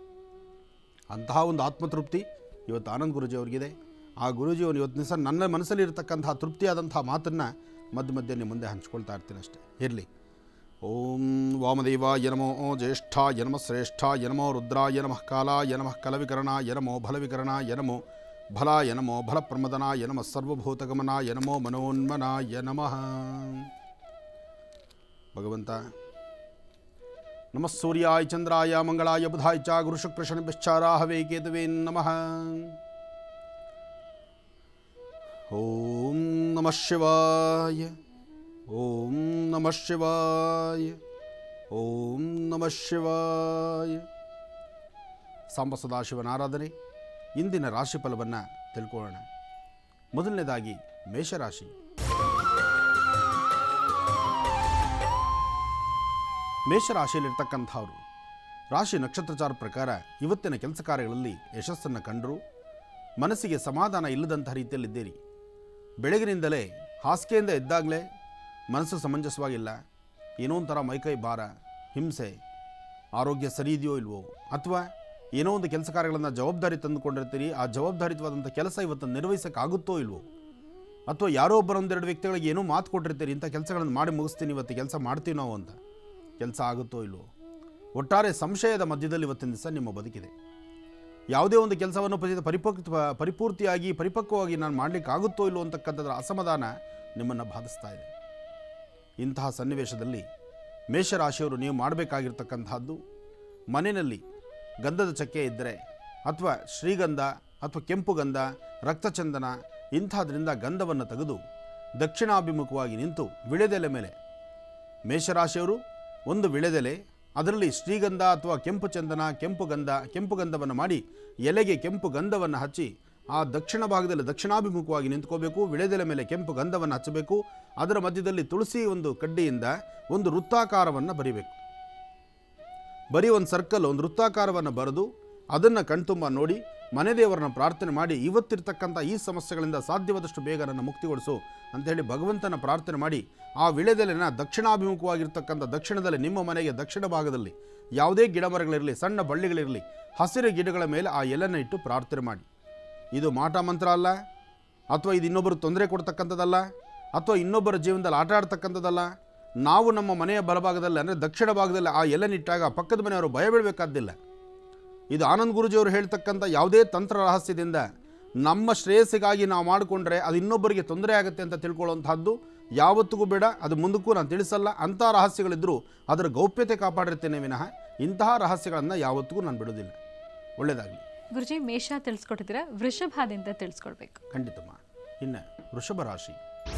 ಅಂತಹ ಒಂದು ಆತ್ಮತೃಪ್ತಿ ಇವತ್ತು ಆನಂದ್ ಗುರುಜಿ ಅವ್ರಿಗಿದೆ ಆ ಗುರೂಜಿಯವರು ಇವತ್ತು ದಿವಸ ನನ್ನ ಮನಸ್ಸಲ್ಲಿ ಇರತಕ್ಕಂತಹ ತೃಪ್ತಿಯಾದಂತಹ ಮಾತನ್ನು ಮಧ್ಯ ಮಧ್ಯೆ ನಿಮ್ಮ ಮುಂದೆ ಹಂಚ್ಕೊಳ್ತಾ ಇರ್ತೀನಿ ಅಷ್ಟೇ ಇರಲಿ ಓಂ ವಾಮದೇವಾಯ ನಮೋ ಜ್ಯೇಷ್ಠಾಯ ನಮಃ ಶ್ರೇಷ್ಠಾಯ ನಮೋ ರುದ್ರಾಯ ನಮಃ ಕಾಲಾಯ ನಮಃ ಕಲವಿಕರಣಾಯ ನಮೋ ಫಲವಿಕರಣಾಯ ನಮೋ ಫಲಾಯ ನಮೋ ಫಲಪ್ರಮದನಾಯ ನಮಃ ಸರ್ವಭೂತಗಮನಾಯ ನಮೋ ಮನೋನ್ಮನಾಯ ನಮಃ ಭಗವಂತ ನಮಃ ಸೂರ್ಯಾಯ ಚಂದ್ರಾಯ ಮಂಗಳಾಯ ಬುಧಾಯ ಚ ಗುರುಶುಕ್ರಶನಿಶ್ಚಾರಾಹವೇ ಕೇತವೇ ನಮಃ ಓಂ ನಮಃ ಶಿವಾಯ ಓಂ ನಮಃ ಶಿವಾಯ ಓಂ ನಮಃ ಶಿವಾಯ ಸಾಂಬ ಸದಾಶಿವನ ಆರಾಧನೆ ಇಂದಿನ ರಾಶಿಫಲವನ್ನು ತಿಳ್ಕೊಳ್ಳೋಣ ಮೊದಲನೇದಾಗಿ ಮೇಷರಾಶಿ ಮೇಷರಾಶಿಯಲ್ಲಿರ್ತಕ್ಕಂಥವ್ರು ರಾಶಿ ನಕ್ಷತ್ರಚಾರ ಪ್ರಕಾರ ಇವತ್ತಿನ ಕೆಲಸ ಕಾರ್ಯಗಳಲ್ಲಿ ಯಶಸ್ಸನ್ನು ಕಂಡರು ಮನಸ್ಸಿಗೆ ಸಮಾಧಾನ ಇಲ್ಲದಂಥ ರೀತಿಯಲ್ಲಿದ್ದೀರಿ ಬೆಳಗಿನಿಂದಲೇ ಹಾಸಿಗೆಯಿಂದ ಎದ್ದಾಗಲೇ ಮನಸ್ಸು ಸಮಂಜಸವಾಗಿಲ್ಲ ಏನೋ ಒಂಥರ ಮೈಕೈ ಭಾರ ಹಿಂಸೆ ಆರೋಗ್ಯ ಸರಿ ಇದೆಯೋ ಇಲ್ವೋ ಅಥವಾ ಏನೋ ಒಂದು ಕೆಲಸ ಕಾರ್ಯಗಳನ್ನು ಜವಾಬ್ದಾರಿ ತಂದುಕೊಂಡಿರ್ತೀರಿ ಆ ಜವಾಬ್ದಾರಿತವಾದಂಥ ಕೆಲಸ ಇವತ್ತು ನಿರ್ವಹಿಸೋಕ್ಕಾಗುತ್ತೋ ಇಲ್ವೋ ಅಥವಾ ಯಾರೋ ಒಬ್ಬರ ಒಂದೆರಡು ವ್ಯಕ್ತಿಗಳಿಗೆ ಏನೋ ಮಾತು ಕೊಟ್ಟಿರ್ತೀರಿ ಇಂಥ ಕೆಲಸಗಳನ್ನು ಮಾಡಿ ಮುಗಿಸ್ತೀನಿ ಇವತ್ತು ಕೆಲಸ ಮಾಡ್ತೀವಿ ನಾವು ಅಂತ ಕೆಲಸ ಆಗುತ್ತೋ ಇಲ್ವೋ ಒಟ್ಟಾರೆ ಸಂಶಯದ ಮಧ್ಯದಲ್ಲಿ ಇವತ್ತಿನ ದಿವಸ ನಿಮ್ಮ ಬದುಕಿದೆ ಯಾವುದೇ ಒಂದು ಕೆಲಸವನ್ನು ಪರಿ- ಪರಿಪಕ್ವ ಪರಿಪೂರ್ತಿಯಾಗಿ ಪರಿಪಕ್ವವಾಗಿ ನಾನು ಮಾಡಲಿಕ್ಕೆ ಆಗುತ್ತೋ ಇಲ್ಲೋ ಅಂತಕ್ಕಂಥದ್ರ ಅಸಮಾಧಾನ ನಿಮ್ಮನ್ನು ಬಾಧಿಸ್ತಾ ಇದೆ ಇಂತಹ ಸನ್ನಿವೇಶದಲ್ಲಿ ಮೇಷರಾಶಿಯವರು ನೀವು ಮಾಡಬೇಕಾಗಿರ್ತಕ್ಕಂಥದ್ದು ಮನೆಯಲ್ಲಿ ಗಂಧದ ಚಕ್ಕೆ ಇದ್ದರೆ ಅಥವಾ ಶ್ರೀಗಂಧ ಅಥವಾ ಕೆಂಪು ಗಂಧ ರಕ್ತಚಂದನ ಇಂಥದ್ರಿಂದ ಗಂಧವನ್ನು ತೆಗೆದು ದಕ್ಷಿಣಾಭಿಮುಖವಾಗಿ ನಿಂತು ವಿಳೆದೆಲೆ ಮೇಲೆ ಮೇಷರಾಶಿಯವರು ಒಂದು ವಿಳೆದೆಲೆ ಅದರಲ್ಲಿ ಶ್ರೀಗಂಧ ಅಥವಾ ಕೆಂಪು ಚಂದನ ಕೆಂಪು ಗಂಧ ಕೆಂಪು ಗಂಧವನ್ನು ಮಾಡಿ ಎಲೆಗೆ ಕೆಂಪು ಗಂಧವನ್ನು ಹಚ್ಚಿ ಆ ದಕ್ಷಿಣ ಭಾಗದಲ್ಲಿ ದಕ್ಷಿಣಾಭಿಮುಖವಾಗಿ ನಿಂತ್ಕೋಬೇಕು ವಿಳೆದೆಲೆ ಮೇಲೆ ಕೆಂಪು ಗಂಧವನ್ನು ಹಚ್ಚಬೇಕು ಅದರ ಮಧ್ಯದಲ್ಲಿ ತುಳಸಿ ಒಂದು ಕಡ್ಡಿಯಿಂದ ಒಂದು ವೃತ್ತಾಕಾರವನ್ನು ಬರಿಬೇಕು ಬರೀ ಒಂದು ಸರ್ಕಲ್ ಒಂದು ವೃತ್ತಾಕಾರವನ್ನು ಬರೆದು ಅದನ್ನು ಕಣ್ತುಂಬ ನೋಡಿ ಮನೆ ದೇವರನ್ನ ಪ್ರಾರ್ಥನೆ ಮಾಡಿ ಇವತ್ತಿರ್ತಕ್ಕಂಥ ಈ ಸಮಸ್ಯೆಗಳಿಂದ ಸಾಧ್ಯವಾದಷ್ಟು ಬೇಗ ನನ್ನ ಮುಕ್ತಿಗೊಳಿಸು ಅಂಥೇಳಿ ಭಗವಂತನ ಪ್ರಾರ್ಥನೆ ಮಾಡಿ ಆ ವಿಳೆದೆಲೆನ ದಕ್ಷಿಣಾಭಿಮುಖವಾಗಿರ್ತಕ್ಕಂಥ ದಕ್ಷಿಣದಲ್ಲಿ ನಿಮ್ಮ ಮನೆಗೆ ದಕ್ಷಿಣ ಭಾಗದಲ್ಲಿ ಯಾವುದೇ ಗಿಡ ಮರಗಳಿರಲಿ ಸಣ್ಣ ಬಳ್ಳಿಗಳಿರಲಿ ಹಸಿರು ಗಿಡಗಳ ಮೇಲೆ ಆ ಎಲೆನ ಇಟ್ಟು ಪ್ರಾರ್ಥನೆ ಮಾಡಿ ಇದು ಮಾಟ ಮಂತ್ರ ಅಲ್ಲ ಅಥವಾ ಇದು ಇನ್ನೊಬ್ಬರು ತೊಂದರೆ ಕೊಡ್ತಕ್ಕಂಥದ್ದಲ್ಲ ಅಥವಾ ಇನ್ನೊಬ್ಬರ ಜೀವನದಲ್ಲಿ ಆಟ ಆಡ್ತಕ್ಕಂಥದ್ದಲ್ಲ ನಾವು ನಮ್ಮ ಮನೆಯ ಬಲಭಾಗದಲ್ಲಿ ಅಂದರೆ ದಕ್ಷಿಣ ಭಾಗದಲ್ಲಿ ಆ ಎಲೆನಿಟ್ಟಾಗ ಪಕ್ಕದ ಮನೆಯವರು ಭಯ ಬೀಳಬೇಕಾದ್ದಿಲ್ಲ ಇದು ಆನಂದ್ ಗುರುಜಿಯವರು ಹೇಳ್ತಕ್ಕಂಥ ಯಾವುದೇ ತಂತ್ರ ರಹಸ್ಯದಿಂದ ನಮ್ಮ ಶ್ರೇಯಸ್ಸಿಗಾಗಿ ನಾವು ಮಾಡಿಕೊಂಡ್ರೆ ಅದು ಇನ್ನೊಬ್ಬರಿಗೆ ತೊಂದರೆ ಆಗುತ್ತೆ ಅಂತ ತಿಳ್ಕೊಳ್ಳುವಂಥದ್ದು ಯಾವತ್ತಿಗೂ ಬೇಡ ಅದು ಮುಂದಕ್ಕೂ ನಾನು ತಿಳಿಸಲ್ಲ ಅಂಥ ರಹಸ್ಯಗಳಿದ್ದರೂ ಅದರ ಗೌಪ್ಯತೆ ಕಾಪಾಡಿರ್ತೇನೆ ವಿನಃ ಇಂತಹ ರಹಸ್ಯಗಳನ್ನು ಯಾವತ್ತಿಗೂ ನಾನು ಬಿಡೋದಿಲ್ಲ ಒಳ್ಳೆಯದಾಗಲಿ ಗುರುಜಿ ಮೇಷ ತಿಳಿಸ್ಕೊಟ್ಟಿದ್ದೀರಾ ವೃಷಭದಿಂದ ತಿಳಿಸ್ಕೊಡ್ಬೇಕು ಖಂಡಿತಮ್ಮ ಇನ್ನು ವೃಷಭ ರಾಶಿ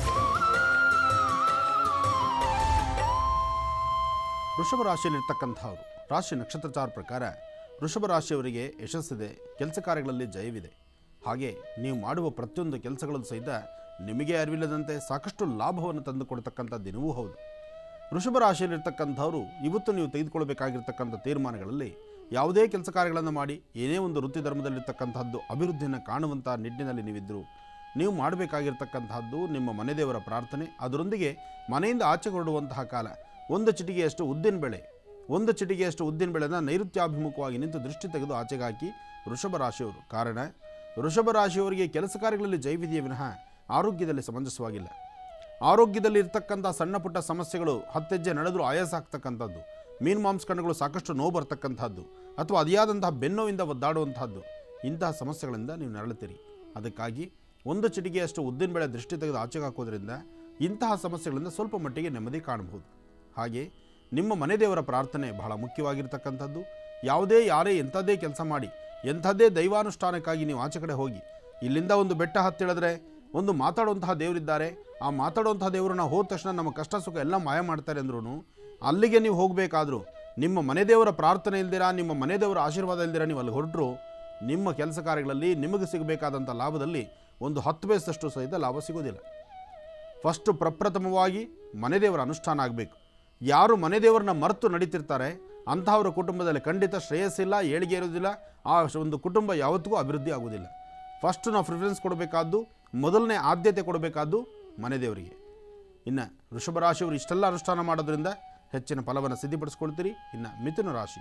ವೃಷಭ ರಾಶಿಯಲ್ಲಿರ್ತಕ್ಕಂಥವ್ರು ರಾಶಿ ನಕ್ಷತ್ರಚಾರ ಪ್ರಕಾರ ವೃಷಭ ರಾಶಿಯವರಿಗೆ ಯಶಸ್ಸಿದೆ ಕೆಲಸ ಕಾರ್ಯಗಳಲ್ಲಿ ಜಯವಿದೆ ಹಾಗೆ ನೀವು ಮಾಡುವ ಪ್ರತಿಯೊಂದು ಕೆಲಸಗಳಲ್ಲೂ ಸಹಿತ ನಿಮಗೆ ಅರಿವಿಲ್ಲದಂತೆ ಸಾಕಷ್ಟು ಲಾಭವನ್ನು ತಂದು ಕೊಡ್ತಕ್ಕಂಥ ದಿನವೂ ಹೌದು ವೃಷಭ ರಾಶಿಯಲ್ಲಿರ್ತಕ್ಕಂಥವ್ರು ಇವತ್ತು ನೀವು ತೆಗೆದುಕೊಳ್ಬೇಕಾಗಿರ್ತಕ್ಕಂಥ ತೀರ್ಮಾನಗಳಲ್ಲಿ ಯಾವುದೇ ಕೆಲಸ ಕಾರ್ಯಗಳನ್ನು ಮಾಡಿ ಏನೇ ಒಂದು ವೃತ್ತಿ ಧರ್ಮದಲ್ಲಿರ್ತಕ್ಕಂಥದ್ದು ಅಭಿವೃದ್ಧಿಯನ್ನು ಕಾಣುವಂಥ ನಿಟ್ಟಿನಲ್ಲಿ ನೀವಿದ್ದರು ನೀವು ಮಾಡಬೇಕಾಗಿರ್ತಕ್ಕಂತಹದ್ದು ನಿಮ್ಮ ಮನೆದೇವರ ಪ್ರಾರ್ಥನೆ ಅದರೊಂದಿಗೆ ಮನೆಯಿಂದ ಆಚೆ ಹೊರಡುವಂತಹ ಕಾಲ ಒಂದು ಚಿಟಿಗೆಯಷ್ಟು ಉದ್ದಿನ ಬೆಳೆ ಒಂದು ಚಿಟಿಗೆಯಷ್ಟು ಉದ್ದಿನ ಬೆಳೆನ ನೈಋತ್ಯಾಭಿಮುಖವಾಗಿ ನಿಂತು ದೃಷ್ಟಿ ತೆಗೆದು ಆಚೆಗೆ ಹಾಕಿ ವೃಷಭ ರಾಶಿಯವರು ಕಾರಣ ವೃಷಭ ರಾಶಿಯವರಿಗೆ ಕೆಲಸ ಕಾರ್ಯಗಳಲ್ಲಿ ಜೈವಿದೆಯೇ ವಿನಃ ಆರೋಗ್ಯದಲ್ಲಿ ಸಮಂಜಸವಾಗಿಲ್ಲ ಆರೋಗ್ಯದಲ್ಲಿ ಇರ್ತಕ್ಕಂಥ ಸಣ್ಣ ಪುಟ್ಟ ಸಮಸ್ಯೆಗಳು ಹತ್ತೆಜ್ಜೆ ನಡೆದರೂ ಆಯಾಸ ಆಗ್ತಕ್ಕಂಥದ್ದು ಮೀನು ಮಾಂಸಕಣಗಳು ಸಾಕಷ್ಟು ನೋವು ಬರ್ತಕ್ಕಂಥದ್ದು ಅಥವಾ ಅದಿಯಾದಂತಹ ಬೆನ್ನೋವಿಂದ ಒದ್ದಾಡುವಂತಹದ್ದು ಇಂತಹ ಸಮಸ್ಯೆಗಳಿಂದ ನೀವು ನರಳುತ್ತೀರಿ ಅದಕ್ಕಾಗಿ ಒಂದು ಚಿಟಿಗೆಯಷ್ಟು ಉದ್ದಿನ ಬೆಳೆ ದೃಷ್ಟಿ ತೆಗೆದು ಆಚೆಗೆ ಹಾಕೋದ್ರಿಂದ ಇಂತಹ ಸಮಸ್ಯೆಗಳಿಂದ ಸ್ವಲ್ಪ ಮಟ್ಟಿಗೆ ನೆಮ್ಮದಿ ಕಾಣಬಹುದು ಹಾಗೆ ನಿಮ್ಮ ಮನೆ ದೇವರ ಪ್ರಾರ್ಥನೆ ಬಹಳ ಮುಖ್ಯವಾಗಿರ್ತಕ್ಕಂಥದ್ದು ಯಾವುದೇ ಯಾರೇ ಎಂಥದ್ದೇ ಕೆಲಸ ಮಾಡಿ ಎಂಥದ್ದೇ ದೈವಾನುಷ್ಠಾನಕ್ಕಾಗಿ ನೀವು ಆಚೆ ಕಡೆ ಹೋಗಿ ಇಲ್ಲಿಂದ ಒಂದು ಬೆಟ್ಟ ಹತ್ತಿಳಿದ್ರೆ ಒಂದು ಮಾತಾಡುವಂತಹ ದೇವರಿದ್ದಾರೆ ಆ ಮಾತಾಡುವಂತಹ ದೇವರು ನಾವು ಹೋದ ತಕ್ಷಣ ನಮ್ಮ ಕಷ್ಟ ಸುಖ ಎಲ್ಲ ಮಾಯ ಮಾಡ್ತಾರೆ ಅಂದ್ರೂ ಅಲ್ಲಿಗೆ ನೀವು ಹೋಗಬೇಕಾದ್ರೂ ನಿಮ್ಮ ಮನೆ ದೇವರ ಪ್ರಾರ್ಥನೆ ಇಲ್ದಿರಾ ನಿಮ್ಮ ಮನೆ ದೇವರ ಆಶೀರ್ವಾದ ಇಲ್ದಿರಾ ನೀವು ಅಲ್ಲಿ ಹೊರಟರು ನಿಮ್ಮ ಕೆಲಸ ಕಾರ್ಯಗಳಲ್ಲಿ ನಿಮಗೆ ಸಿಗಬೇಕಾದಂಥ ಲಾಭದಲ್ಲಿ ಒಂದು ಹತ್ತು ಬೇಸಷ್ಟು ಸಹಿತ ಲಾಭ ಸಿಗೋದಿಲ್ಲ ಫಸ್ಟು ಪ್ರಪ್ರಥಮವಾಗಿ ಮನೆ ದೇವರ ಅನುಷ್ಠಾನ ಆಗಬೇಕು ಯಾರು ಮನೆ ದೇವರನ್ನ ಮರೆತು ನಡೀತಿರ್ತಾರೆ ಅಂತಹವರ ಕುಟುಂಬದಲ್ಲಿ ಖಂಡಿತ ಶ್ರೇಯಸ್ಸಿಲ್ಲ ಏಳಿಗೆ ಇರೋದಿಲ್ಲ ಆ ಒಂದು ಕುಟುಂಬ ಯಾವತ್ತಿಗೂ ಅಭಿವೃದ್ಧಿ ಆಗೋದಿಲ್ಲ ಫಸ್ಟ್ ನಾವು ಪ್ರಿಫರೆನ್ಸ್ ಕೊಡಬೇಕಾದ್ದು ಮೊದಲನೇ ಆದ್ಯತೆ ಕೊಡಬೇಕಾದ್ದು ಮನೆ ದೇವರಿಗೆ ಇನ್ನು ವೃಷಭ ರಾಶಿಯವರು ಇಷ್ಟೆಲ್ಲ ಅನುಷ್ಠಾನ ಮಾಡೋದ್ರಿಂದ ಹೆಚ್ಚಿನ ಫಲವನ್ನು ಸಿದ್ಧಿಪಡಿಸ್ಕೊಳ್ತೀರಿ ಇನ್ನು ಮಿಥುನ ರಾಶಿ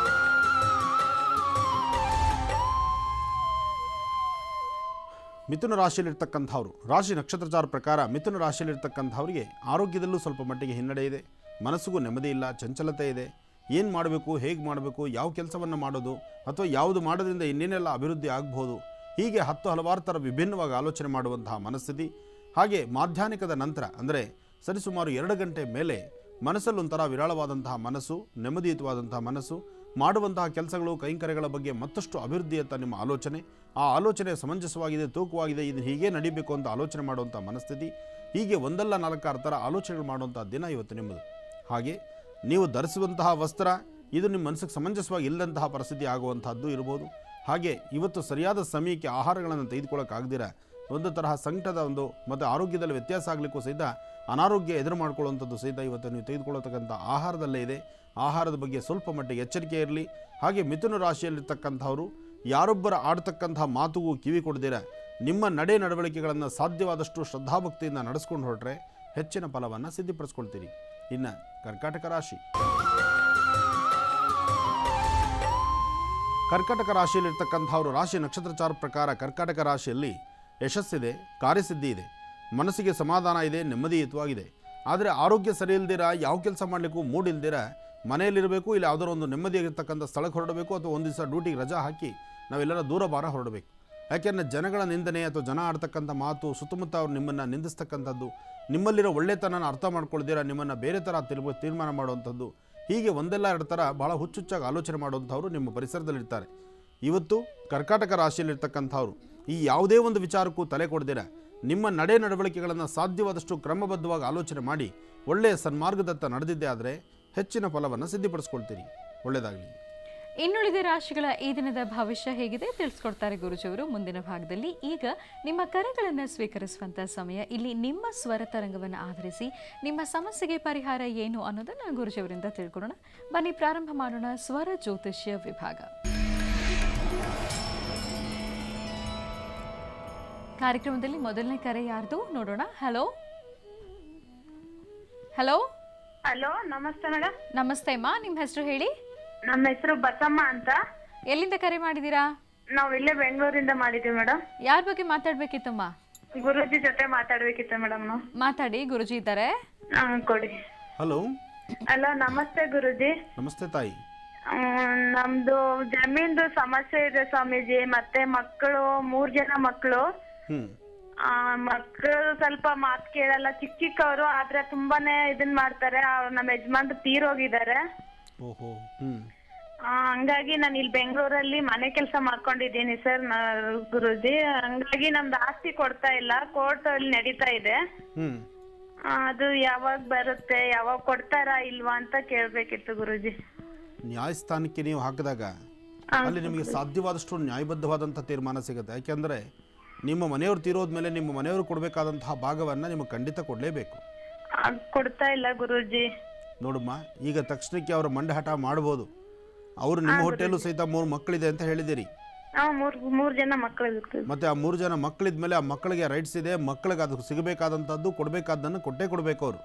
ಮಿಥುನ ರಾಶಿಯಲ್ಲಿರ್ತಕ್ಕಂಥವ್ರು ರಾಶಿ ನಕ್ಷತ್ರಚಾರ ಪ್ರಕಾರ ಮಿಥುನ ರಾಶಿಯಲ್ಲಿರ್ತಕ್ಕಂಥವ್ರಿಗೆ ಆರೋಗ್ಯದಲ್ಲೂ ಸ್ವಲ್ಪ ಮಟ್ಟಿಗೆ ಹಿನ್ನಡೆ ಇದೆ ಮನಸ್ಸಿಗೂ ನೆಮ್ಮದಿ ಇಲ್ಲ ಚಂಚಲತೆ ಇದೆ ಏನು ಮಾಡಬೇಕು ಹೇಗೆ ಮಾಡಬೇಕು ಯಾವ ಕೆಲಸವನ್ನು ಮಾಡೋದು ಅಥವಾ ಯಾವುದು ಮಾಡೋದ್ರಿಂದ ಇನ್ನೇನೆಲ್ಲ ಅಭಿವೃದ್ಧಿ ಆಗ್ಬೋದು ಹೀಗೆ ಹತ್ತು ಹಲವಾರು ಥರ ವಿಭಿನ್ನವಾಗಿ ಆಲೋಚನೆ ಮಾಡುವಂತಹ ಮನಸ್ಥಿತಿ ಹಾಗೆ ಮಾಧ್ಯಾಹ್ನಿಕದ ನಂತರ ಅಂದರೆ ಸರಿಸುಮಾರು ಎರಡು ಗಂಟೆ ಮೇಲೆ ಮನಸ್ಸಲ್ಲೊಂಥರ ವಿರಾಳವಾದಂತಹ ಮನಸ್ಸು ನೆಮ್ಮದಿಯುತವಾದಂತಹ ಮನಸ್ಸು ಮಾಡುವಂತಹ ಕೆಲಸಗಳು ಕೈಂಕರ್ಯಗಳ ಬಗ್ಗೆ ಮತ್ತಷ್ಟು ಅಭಿವೃದ್ಧಿಯತ್ತ ನಿಮ್ಮ ಆಲೋಚನೆ ಆ ಆಲೋಚನೆ ಸಮಂಜಸವಾಗಿದೆ ತೂಕವಾಗಿದೆ ಇದು ಹೀಗೆ ನಡಿಬೇಕು ಅಂತ ಆಲೋಚನೆ ಮಾಡುವಂಥ ಮನಸ್ಥಿತಿ ಹೀಗೆ ಒಂದಲ್ಲ ನಾಲ್ಕಾರು ಥರ ಆಲೋಚನೆಗಳು ಮಾಡುವಂಥ ದಿನ ಇವತ್ತು ನಿಮ್ಮದು ಹಾಗೆ ನೀವು ಧರಿಸುವಂತಹ ವಸ್ತ್ರ ಇದು ನಿಮ್ಮ ಮನಸ್ಸಿಗೆ ಸಮಂಜಸವಾಗಿ ಇಲ್ಲದಂತಹ ಪರಿಸ್ಥಿತಿ ಆಗುವಂತಹದ್ದು ಇರ್ಬೋದು ಹಾಗೆ ಇವತ್ತು ಸರಿಯಾದ ಸಮಯಕ್ಕೆ ಆಹಾರಗಳನ್ನು ತೆಗೆದುಕೊಳ್ಳೋಕ್ಕಾಗ್ದಿರ ಒಂದು ತರಹ ಸಂಕಟದ ಒಂದು ಮತ್ತು ಆರೋಗ್ಯದಲ್ಲಿ ವ್ಯತ್ಯಾಸ ಆಗಲಿಕ್ಕೂ ಸಹಿತ ಅನಾರೋಗ್ಯ ಎದುರು ಮಾಡ್ಕೊಳ್ಳುವಂಥದ್ದು ಸಹಿತ ಇವತ್ತು ನೀವು ತೆಗೆದುಕೊಳ್ಳತಕ್ಕಂಥ ಆಹಾರದಲ್ಲೇ ಇದೆ ಆಹಾರದ ಬಗ್ಗೆ ಸ್ವಲ್ಪ ಮಟ್ಟಿಗೆ ಎಚ್ಚರಿಕೆ ಇರಲಿ ಹಾಗೆ ಮಿಥುನ ರಾಶಿಯಲ್ಲಿರ್ತಕ್ಕಂಥವರು ಯಾರೊಬ್ಬರ ಆಡ್ತಕ್ಕಂತಹ ಮಾತುಗೂ ಕಿವಿ ಕೊಡದಿರ ನಿಮ್ಮ ನಡೆ ನಡವಳಿಕೆಗಳನ್ನು ಸಾಧ್ಯವಾದಷ್ಟು ಶ್ರದ್ಧಾಭಕ್ತಿಯಿಂದ ನಡೆಸ್ಕೊಂಡು ಹೊರಟ್ರೆ ಹೆಚ್ಚಿನ ಫಲವನ್ನು ಸಿದ್ಧಿಪಡಿಸ್ಕೊಳ್ತೀರಿ ಇನ್ನು ಕರ್ಕಾಟಕ ರಾಶಿ ಕರ್ಕಾಟಕ ರಾಶಿಯಲ್ಲಿರ್ತಕ್ಕಂಥವರು ರಾಶಿ ನಕ್ಷತ್ರಚಾರ ಪ್ರಕಾರ ಕರ್ಕಾಟಕ ರಾಶಿಯಲ್ಲಿ ಯಶಸ್ಸಿದೆ ಕಾರ್ಯಸಿದ್ಧಿ ಇದೆ ಮನಸ್ಸಿಗೆ ಸಮಾಧಾನ ಇದೆ ನೆಮ್ಮದಿಯುತವಾಗಿದೆ ಆದರೆ ಆರೋಗ್ಯ ಸರಿ ಇಲ್ದಿರ ಯಾವ ಕೆಲಸ ಮಾಡಲಿಕ್ಕೂ ಮೂಡ್ ಇಲ್ದಿರ ಮನೆಯಲ್ಲಿರಬೇಕು ಇಲ್ಲ ಯಾವುದೋ ಒಂದು ನೆಮ್ಮದಿಯಾಗಿರ್ತಕ್ಕಂಥ ಸ್ಥಳಕ್ಕೆ ಹೊರಡಬೇಕು ಅಥವಾ ಒಂದು ದಿವಸ ಡ್ಯೂಟಿಗೆ ರಜಾ ಹಾಕಿ ನಾವೆಲ್ಲರ ದೂರ ಬಾರ ಹೊರಡಬೇಕು ಯಾಕೆಂದರೆ ಜನಗಳ ನಿಂದನೆ ಅಥವಾ ಜನ ಆಡ್ತಕ್ಕಂಥ ಮಾತು ಸುತ್ತಮುತ್ತ ಅವ್ರು ನಿಮ್ಮನ್ನು ನಿಂದಿಸ್ತಕ್ಕಂಥದ್ದು ನಿಮ್ಮಲ್ಲಿರೋ ಒಳ್ಳೆತನನ ಅರ್ಥ ಮಾಡ್ಕೊಳ್ದಿರ ನಿಮ್ಮನ್ನು ಬೇರೆ ಥರ ತಿರ್ಮ ತೀರ್ಮಾನ ಮಾಡುವಂಥದ್ದು ಹೀಗೆ ಒಂದೆಲ್ಲ ಎರಡು ಥರ ಭಾಳ ಹುಚ್ಚುಚ್ಚಾಗಿ ಆಲೋಚನೆ ಮಾಡುವಂಥವ್ರು ನಿಮ್ಮ ಪರಿಸರದಲ್ಲಿರ್ತಾರೆ ಇವತ್ತು ಕರ್ಕಾಟಕ ರಾಶಿಯಲ್ಲಿರ್ತಕ್ಕಂಥವ್ರು ಈ ಯಾವುದೇ ಒಂದು ವಿಚಾರಕ್ಕೂ ತಲೆ ಕೊಡ್ದಿರ ನಿಮ್ಮ ನಡೆ ನಡವಳಿಕೆಗಳನ್ನು ಸಾಧ್ಯವಾದಷ್ಟು ಕ್ರಮಬದ್ಧವಾಗಿ ಆಲೋಚನೆ ಮಾಡಿ ಒಳ್ಳೆಯ ಸನ್ಮಾರ್ಗದತ್ತ ನಡೆದಿದ್ದೆ ಆದರೆ ಹೆಚ್ಚಿನ ಫಲವನ್ನು ಸಿದ್ಧಿಪಡಿಸ್ಕೊಳ್ತೀರಿ ಒಳ್ಳೆಯದಾಗಲಿ ಇನ್ನುಳಿದ ರಾಶಿಗಳ ಈ ದಿನದ ಭವಿಷ್ಯ ಹೇಗಿದೆ ತಿಳಿಸ್ಕೊಡ್ತಾರೆ ಗುರುಜಿಯವರು ಮುಂದಿನ ಭಾಗದಲ್ಲಿ ಈಗ ನಿಮ್ಮ ಕರೆಗಳನ್ನು ಸ್ವೀಕರಿಸುವಂಥ ಸಮಯ ಇಲ್ಲಿ ನಿಮ್ಮ ಸ್ವರ ತರಂಗವನ್ನು ಆಧರಿಸಿ ನಿಮ್ಮ ಸಮಸ್ಯೆಗೆ ಪರಿಹಾರ ಏನು ಅನ್ನೋದನ್ನು ಗುರುಜಿಯವರಿಂದ ತಿಳ್ಕೊಳ್ಳೋಣ ಬನ್ನಿ ಪ್ರಾರಂಭ ಮಾಡೋಣ ಸ್ವರ ಜ್ಯೋತಿಷ್ಯ ವಿಭಾಗ ಕಾರ್ಯಕ್ರಮದಲ್ಲಿ ಮೊದಲನೇ ಕರೆ ಯಾರ್ದು ನೋಡೋಣ ಹಲೋ ಹಲೋ ಹಲೋ ನಮಸ್ತೆ ಮೇಡಮ್ ನಮಸ್ತೆ ಅಮ್ಮ ನಿಮ್ಮ ಹೆಸರು ಹೇಳಿ ನಮ್ಮ ಹೆಸರು ಬಸಮ್ಮ ಅಂತ ಎಲ್ಲಿಂದ ಕರೆ ಮಾಡಿದ್ದೀರಾ ನಾವು ಇಲ್ಲೇ ಬೆಂಗಳೂರಿಂದ ಮಾಡಿದ್ದೀವಿ ಮೇಡಮ್ ಯಾರ ಬಗ್ಗೆ ಮಾತಾಡ್ಬೇಕಿತ್ತಮ್ಮ ಗುರೂಜಿ ಜೊತೆ ಮಾತಾಡ್ಬೇಕಿತ್ತು ಮೇಡಮ್ ನಾವು ಮಾತಾಡಿ ಗುರುಜಿ ಇದ್ದಾರೆ ಹಾ, ಕೊಡಿ ಹಲೋ ಹಲೋ ನಮಸ್ತೆ ಗುರುಜಿ ನಮಸ್ತೆ ತಾಯಿ ಮ್, ನಮ್ದು ಜಮೀನ್ದು ಸಮಸ್ಯೆ ಇದೆ ಸ್ವಾಮೀಜಿ ಮತ್ತೆ ಮಕ್ಕಳು ಮೂರ್ ಜನ ಮಕ್ಕಳು ಹ್ಞೂ ಮಕ್ಕಳು ಸ್ವಲ್ಪ ಮಾತ್ ಕೇಳಲ್ಲ ಚಿಕ್ಕ ಚಿಕ್ಕವರು ಆದ್ರೆ ತುಂಬಾನೇ ಇದನ್ ಮಾಡ್ತಾರೆ ಅವ್ರು ನಮ್ಮ ಯಜಮಾನ್ರು ತೀರೋಗಿದ್ದಾರೆ ಓಹೋ ಹ್ಞೂ ಆ, ಹಂಗಾಗಿ ನಾನು ಇಲ್ಲಿ ಬೆಂಗಳೂರಲ್ಲಿ ಮನೆ ಕೆಲಸ ಮಾಡ್ಕೊಂಡಿದ್ದೀನಿ ಸರ್ ಗುರುಜಿ ಹಂಗಾಗಿ ನಮ್ದು ಆಸ್ತಿ ಕೊಡ್ತಾ ಇಲ್ಲ ಕೋರ್ಟ್ ಅಲ್ಲಿ ನಡೀತಾ ಇದೆ ಹ್ಞೂ ಆ, ಅದು ಯಾವಾಗ ಬರುತ್ತೆ ಯಾವಾಗ ಕೊಡ್ತಾರಾ ಇಲ್ವಾ ಅಂತ ಕೇಳ್ಬೇಕಿತ್ತು ಗುರುಜಿ ನ್ಯಾಯಸ್ಥಾನಕ್ಕೆ ನೀವು ಹಾಕಿದಾಗ ಅಲ್ಲಿ ನಿಮಗೆ ಸಾಧ್ಯವಾದಷ್ಟು ನ್ಯಾಯಬದ್ಧವಾದಂಥ ತೀರ್ಮಾನ ಸಿಗುತ್ತೆ ಯಾಕೆಂದರೆ ನಿಮ್ಮ ಮನೆಯವರು ತೀರೋದ್ಮೇಲೆ ನಿಮ್ಮ ಮನೆಯವರು ಕೊಡಬೇಕಾದಂತಹ ಭಾಗವನ್ನು ನಿಮಗೆ ಖಂಡಿತ ಕೊಡಲೇಬೇಕು ಆ, ಕೊಡ್ತಾ ಇಲ್ಲ ಗುರುಜಿ ನೋಡಮ್ಮ ಈಗ ತಕ್ಷಣಕ್ಕೆ ಅವರ ಮಂಡೆ ಹಠ ಮಾಡ್ಬೋದು ಅವರು ನಿಮ್ಮ ಹೊಟ್ಟೆಯಲ್ಲೂ ಸಹಿತ ಮೂರು ಮಕ್ಕಳಿದೆ ಅಂತ ಹೇಳಿದಿರಿ ಹಾ ಮೂರ್ ಮೂರ್ ಜನ ಮಕ್ಕಳು ಇರ್ತೀವಿ ಮತ್ತು ಆ ಮೂರು ಜನ ಮಕ್ಕಳಿದ್ಮೇಲೆ ಆ ಮಕ್ಕಳಿಗೆ ರೈಟ್ಸ್ ಇದೆ ಮಕ್ಕಳಿಗೆ ಅದು ಸಿಗಬೇಕಾದಂಥದ್ದು ಕೊಡಬೇಕಾದ್ದನ್ನು ಕೊಟ್ಟೇ ಕೊಡಬೇಕು ಅವರು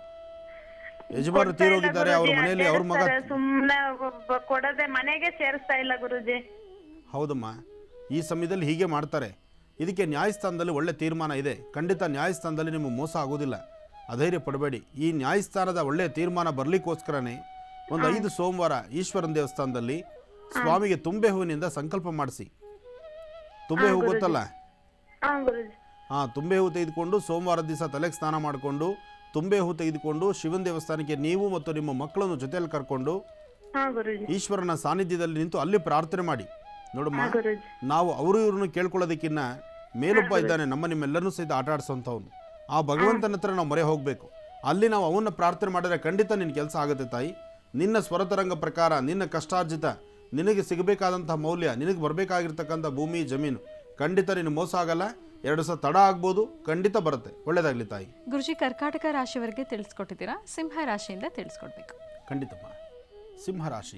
ಯಜಮಾನರು ತೀರೋಗಿದ್ದಾರೆ ಅವ್ರ ಮನೆಯಲ್ಲಿ ಅವ್ರ ಮಗ ಸುಮ್ನೆ ಒಬ್ಬ ಕೊಡದೆ ಮನೆಗೆ ಸೇರಿಸ್ತಾ ಇಲ್ಲ ಗುರುಜಿ ಹೌದಮ್ಮ ಈ ಸಮಯದಲ್ಲಿ ಹೀಗೆ ಮಾಡ್ತಾರೆ ಇದಕ್ಕೆ ನ್ಯಾಯಸ್ಥಾನದಲ್ಲಿ ಒಳ್ಳೆ ತೀರ್ಮಾನ ಇದೆ ಖಂಡಿತ ನ್ಯಾಯಸ್ಥಾನದಲ್ಲಿ ನಿಮಗೆ ಮೋಸ ಆಗೋದಿಲ್ಲ ಅಧೈರ್ಯ ಪಡಬೇಡಿ ಈ ನ್ಯಾಯಸ್ಥಾನದ ಒಳ್ಳೆಯ ತೀರ್ಮಾನ ಬರಲಿಕ್ಕೋಸ್ಕರನೇ ಒಂದು ಐದು ಸೋಮವಾರ ಈಶ್ವರನ ದೇವಸ್ಥಾನದಲ್ಲಿ ಸ್ವಾಮಿಗೆ ತುಂಬೆ ಹೂವಿನಿಂದ ಸಂಕಲ್ಪ ಮಾಡಿಸಿ ತುಂಬೆ ಹೂ ಗೊತ್ತಲ್ಲ ಹಾ ಗುರುಜಿ ಹಾಂ ತುಂಬೆ ಹೂ ತೆಗೆದುಕೊಂಡು ಸೋಮವಾರ ದಿವಸ ತಲೆಗೆ ಸ್ನಾನ ಮಾಡಿಕೊಂಡು ತುಂಬೆ ಹೂ ತೆಗೆದುಕೊಂಡು ಶಿವನ ದೇವಸ್ಥಾನಕ್ಕೆ ನೀವು ಮತ್ತು ನಿಮ್ಮ ಮಕ್ಕಳನ್ನು ಜೊತೆಯಲ್ಲಿ ಕರ್ಕೊಂಡು ಹಾ ಗುರುಜಿ ಈಶ್ವರನ ಸಾನ್ನಿಧ್ಯದಲ್ಲಿ ನಿಂತು ಅಲ್ಲಿ ಪ್ರಾರ್ಥನೆ ಮಾಡಿ ನೋಡಮ್ಮ ಹಾ ಗುರುಜಿ ನಾವು ಅವರು ಇವ್ರನ್ನು ಕೇಳ್ಕೊಳ್ಳೋದಕ್ಕಿನ್ನ ಮೇಲೊಬ್ಬ ಇದ್ದಾನೆ ನಮ್ಮ ನಿಮ್ಮೆಲ್ಲರನ್ನೂ ಸಹಿತ ಆಟ ಆಡಿಸೋಂಥವ್ನು ಆ ಭಗವಂತನ ಹತ್ರ ನಾವು ಮೊರೆ ಹೋಗಬೇಕು ಅಲ್ಲಿ ನಾವು ಅವನ್ನ ಪ್ರಾರ್ಥನೆ ಮಾಡಿದ್ರೆ ಖಂಡಿತ ನಿನ್ನ ಕೆಲಸ ಆಗುತ್ತೆ ತಾಯಿ ನಿನ್ನ ಸ್ವರತರಂಗ ಪ್ರಕಾರ ನಿನ್ನ ಕಷ್ಟಾರ್ಜಿತ ನಿನಗೆ ಸಿಗಬೇಕಾದಂಥ ಮೌಲ್ಯ ನಿನಗೆ ಬರಬೇಕಾಗಿರ್ತಕ್ಕಂಥ ಭೂಮಿ ಜಮೀನು ಖಂಡಿತ ನಿನ್ನ ಮೋಸ ಆಗಲ್ಲ ಎರಡು ಸಹ ತಡ ಆಗ್ಬೋದು ಖಂಡಿತ ಬರುತ್ತೆ ಒಳ್ಳೇದಾಗಲಿ ತಾಯಿ ಗುರುಜಿ ಕರ್ಕಾಟಕ ರಾಶಿಯವರೆಗೆ ತಿಳಿಸ್ಕೊಟ್ಟಿದ್ದೀರಾ ಸಿಂಹ ರಾಶಿಯಿಂದ ತಿಳಿಸ್ಕೊಡ್ಬೇಕು ಖಂಡಿತಮ್ಮ ಸಿಂಹರಾಶಿ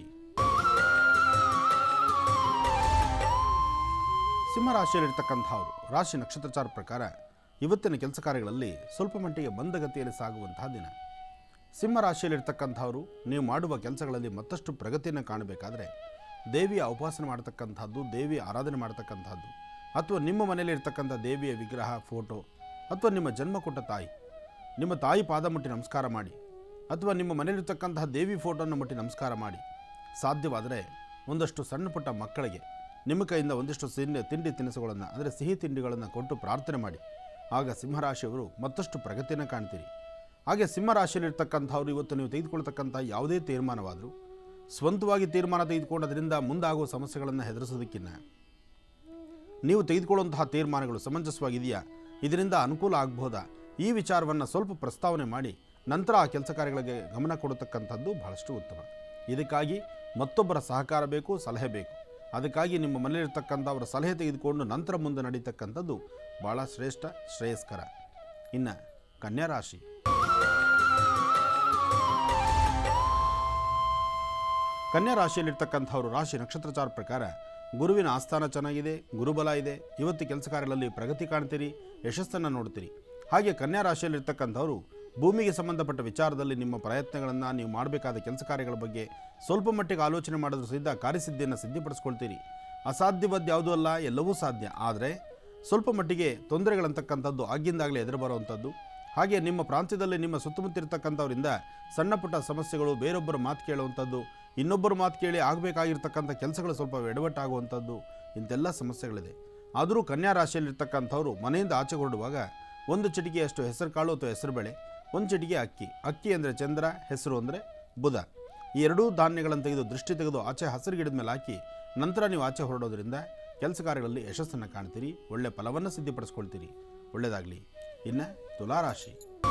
ಸಿಂಹರಾಶಿಯಲ್ಲಿರ್ತಕ್ಕಂಥವ್ರು ರಾಶಿ ನಕ್ಷತ್ರಚಾರ ಪ್ರಕಾರ ಇವತ್ತಿನ ಕೆಲಸ ಕಾರ್ಯಗಳಲ್ಲಿ ಸ್ವಲ್ಪ ಮಟ್ಟಿಗೆ ಮಂದಗತಿಯಲ್ಲಿ ಸಾಗುವಂತಹ ದಿನ ಸಿಂಹರಾಶಿಯಲ್ಲಿರ್ತಕ್ಕಂಥವ್ರು ನೀವು ಮಾಡುವ ಕೆಲಸಗಳಲ್ಲಿ ಮತ್ತಷ್ಟು ಪ್ರಗತಿಯನ್ನು ಕಾಣಬೇಕಾದ್ರೆ ದೇವಿಯ ಉಪಾಸನೆ ಮಾಡ್ತಕ್ಕಂಥದ್ದು ದೇವಿಯ ಆರಾಧನೆ ಮಾಡ್ತಕ್ಕಂಥದ್ದು ಅಥವಾ ನಿಮ್ಮ ಮನೆಯಲ್ಲಿ ಇರ್ತಕ್ಕಂಥ ದೇವಿಯ ವಿಗ್ರಹ ಫೋಟೋ ಅಥವಾ ನಿಮ್ಮ ಜನ್ಮ ಕೊಟ್ಟ ತಾಯಿ ನಿಮ್ಮ ತಾಯಿ ಪಾದ ಮುಟ್ಟಿ ನಮಸ್ಕಾರ ಮಾಡಿ ಅಥವಾ ನಿಮ್ಮ ಮನೆಯಲ್ಲಿರ್ತಕ್ಕಂತಹ ದೇವಿ ಫೋಟೋನ ಮುಟ್ಟಿ ನಮಸ್ಕಾರ ಮಾಡಿ ಸಾಧ್ಯವಾದರೆ ಒಂದಷ್ಟು ಸಣ್ಣ ಪುಟ್ಟ ಮಕ್ಕಳಿಗೆ ನಿಮ್ಮ ಕೈಯಿಂದ ಒಂದಿಷ್ಟು ಸಿಂಡಿ ತಿಂಡಿ ತಿನಿಸುಗಳನ್ನು ಅಂದರೆ ಸಿಹಿ ತಿಂಡಿಗಳನ್ನು ಕೊಟ್ಟು ಪ್ರಾರ್ಥನೆ ಮಾಡಿ ಆಗ ಸಿಂಹರಾಶಿಯವರು ಮತ್ತಷ್ಟು ಪ್ರಗತಿಯನ್ನು ಕಾಣ್ತೀರಿ ಹಾಗೆ ಸಿಂಹರಾಶಿಯಲ್ಲಿರ್ತಕ್ಕಂಥವ್ರು ಇವತ್ತು ನೀವು ತೆಗೆದುಕೊಳ್ತಕ್ಕಂಥ ಯಾವುದೇ ತೀರ್ಮಾನವಾದರೂ ಸ್ವಂತವಾಗಿ ತೀರ್ಮಾನ ತೆಗೆದುಕೊಂಡದ್ರಿಂದ ಮುಂದಾಗುವ ಸಮಸ್ಯೆಗಳನ್ನು ಹೆದರಿಸೋದಕ್ಕಿಂತ ನೀವು ತೆಗೆದುಕೊಳ್ಳುವಂತಹ ತೀರ್ಮಾನಗಳು ಸಮಂಜಸವಾಗಿದೆಯಾ ಇದರಿಂದ ಅನುಕೂಲ ಆಗಬಹುದಾ ಈ ವಿಚಾರವನ್ನು ಸ್ವಲ್ಪ ಪ್ರಸ್ತಾವನೆ ಮಾಡಿ ನಂತರ ಆ ಕೆಲಸ ಕಾರ್ಯಗಳಿಗೆ ಗಮನ ಕೊಡತಕ್ಕಂಥದ್ದು ಬಹಳಷ್ಟು ಉತ್ತಮ ಇದಕ್ಕಾಗಿ ಮತ್ತೊಬ್ಬರ ಸಹಕಾರ ಬೇಕು ಸಲಹೆ ಬೇಕು ಅದಕ್ಕಾಗಿ ನಿಮ್ಮ ಮನೆಯಲ್ಲಿರ್ತಕ್ಕಂಥ ಅವರ ಸಲಹೆ ತೆಗೆದುಕೊಂಡು ನಂತರ ಮುಂದೆ ನಡೀತಕ್ಕಂಥದ್ದು ಭಾಳ ಶ್ರೇಷ್ಠ ಶ್ರೇಯಸ್ಕರ ಇನ್ನು ಕನ್ಯಾ ರಾಶಿ ಕನ್ಯಾ ರಾಶಿಯಲ್ಲಿರ್ತಕ್ಕಂಥವ್ರು ರಾಶಿ ನಕ್ಷತ್ರಚಾರ ಪ್ರಕಾರ ಗುರುವಿನ ಆಸ್ಥಾನ ಚೆನ್ನಾಗಿದೆ ಗುರುಬಲ ಇದೆ ಇವತ್ತು ಕೆಲಸ ಕಾರ್ಯಗಳಲ್ಲಿ ಪ್ರಗತಿ ಕಾಣ್ತೀರಿ ಯಶಸ್ಸನ್ನು ನೋಡ್ತೀರಿ ಹಾಗೆ ಕನ್ಯಾ ರಾಶಿಯಲ್ಲಿರ್ತಕ್ಕಂಥವ್ರು ಭೂಮಿಗೆ ಸಂಬಂಧಪಟ್ಟ ವಿಚಾರದಲ್ಲಿ ನಿಮ್ಮ ಪ್ರಯತ್ನಗಳನ್ನು ನೀವು ಮಾಡಬೇಕಾದ ಕೆಲಸ ಕಾರ್ಯಗಳ ಬಗ್ಗೆ ಸ್ವಲ್ಪ ಮಟ್ಟಿಗೆ ಆಲೋಚನೆ ಮಾಡಿದ್ರು ಸಹಿತ ಕಾರ್ಯಸಿದ್ಧಿಯನ್ನು ಸಿದ್ಧಿಪಡಿಸ್ಕೊಳ್ತೀರಿ ಅಸಾಧ್ಯವಾದ ಯಾವುದೂ ಅಲ್ಲ ಎಲ್ಲವೂ ಸಾಧ್ಯ ಆದರೆ ಸ್ವಲ್ಪ ಮಟ್ಟಿಗೆ ತೊಂದರೆಗಳಂತಕ್ಕಂಥದ್ದು ಆಗಿಂದಾಗಲೇ ಎದುರು ಬರುವಂಥದ್ದು ಹಾಗೆ ನಿಮ್ಮ ಪ್ರಾಂತ್ಯದಲ್ಲಿ ನಿಮ್ಮ ಸುತ್ತಮುತ್ತಿರ್ತಕ್ಕಂಥವರಿಂದ ಸಣ್ಣ ಪುಟ್ಟ ಸಮಸ್ಯೆಗಳು ಬೇರೊಬ್ಬರ ಮಾತು ಕೇಳುವಂಥದ್ದು ಇನ್ನೊಬ್ಬರ ಮಾತು ಕೇಳಿ ಆಗಬೇಕಾಗಿರ್ತಕ್ಕಂಥ ಕೆಲಸಗಳು ಸ್ವಲ್ಪ ಎಡವಟ್ಟಾಗುವಂಥದ್ದು ಇಂತೆಲ್ಲ ಸಮಸ್ಯೆಗಳಿದೆ ಆದರೂ ಕನ್ಯಾ ರಾಶಿಯಲ್ಲಿರ್ತಕ್ಕಂಥವ್ರು ಮನೆಯಿಂದ ಆಚೆ ಹೊರಡುವಾಗ ಒಂದು ಚಿಟಿಕೆಯಷ್ಟು ಹೆಸರು ಕಾಳು ಅಥವಾ ಹೆಸರು ಬೇಳೆ ಒಂದು ಚಿಟಿಕೆ ಅಕ್ಕಿ ಅಕ್ಕಿ ಅಂದರೆ ಚಂದ್ರ ಹೆಸರು ಅಂದರೆ ಬುಧ ಈ ಎರಡೂ ಧಾನ್ಯಗಳನ್ನು ತೆಗೆದು ದೃಷ್ಟಿ ತೆಗೆದು ಆಚೆ ಹಸಿರು ಗಿಡದ ಮೇಲೆ ಹಾಕಿ ನಂತರ ನೀವು ಆಚೆ ಹೊರಡೋದ್ರಿಂದ ಕೆಲಸ ಕಾರ್ಯಗಳಲ್ಲಿ ಯಶಸ್ಸನ್ನು ಕಾಣ್ತೀರಿ ಒಳ್ಳೆ ಫಲವನ್ನು ಸಿದ್ಧಿಪಡಿಸ್ಕೊಳ್ತೀರಿ ಒಳ್ಳೆಯದಾಗಲಿ ಇನ್ನು ತುಲಾರಾಶಿ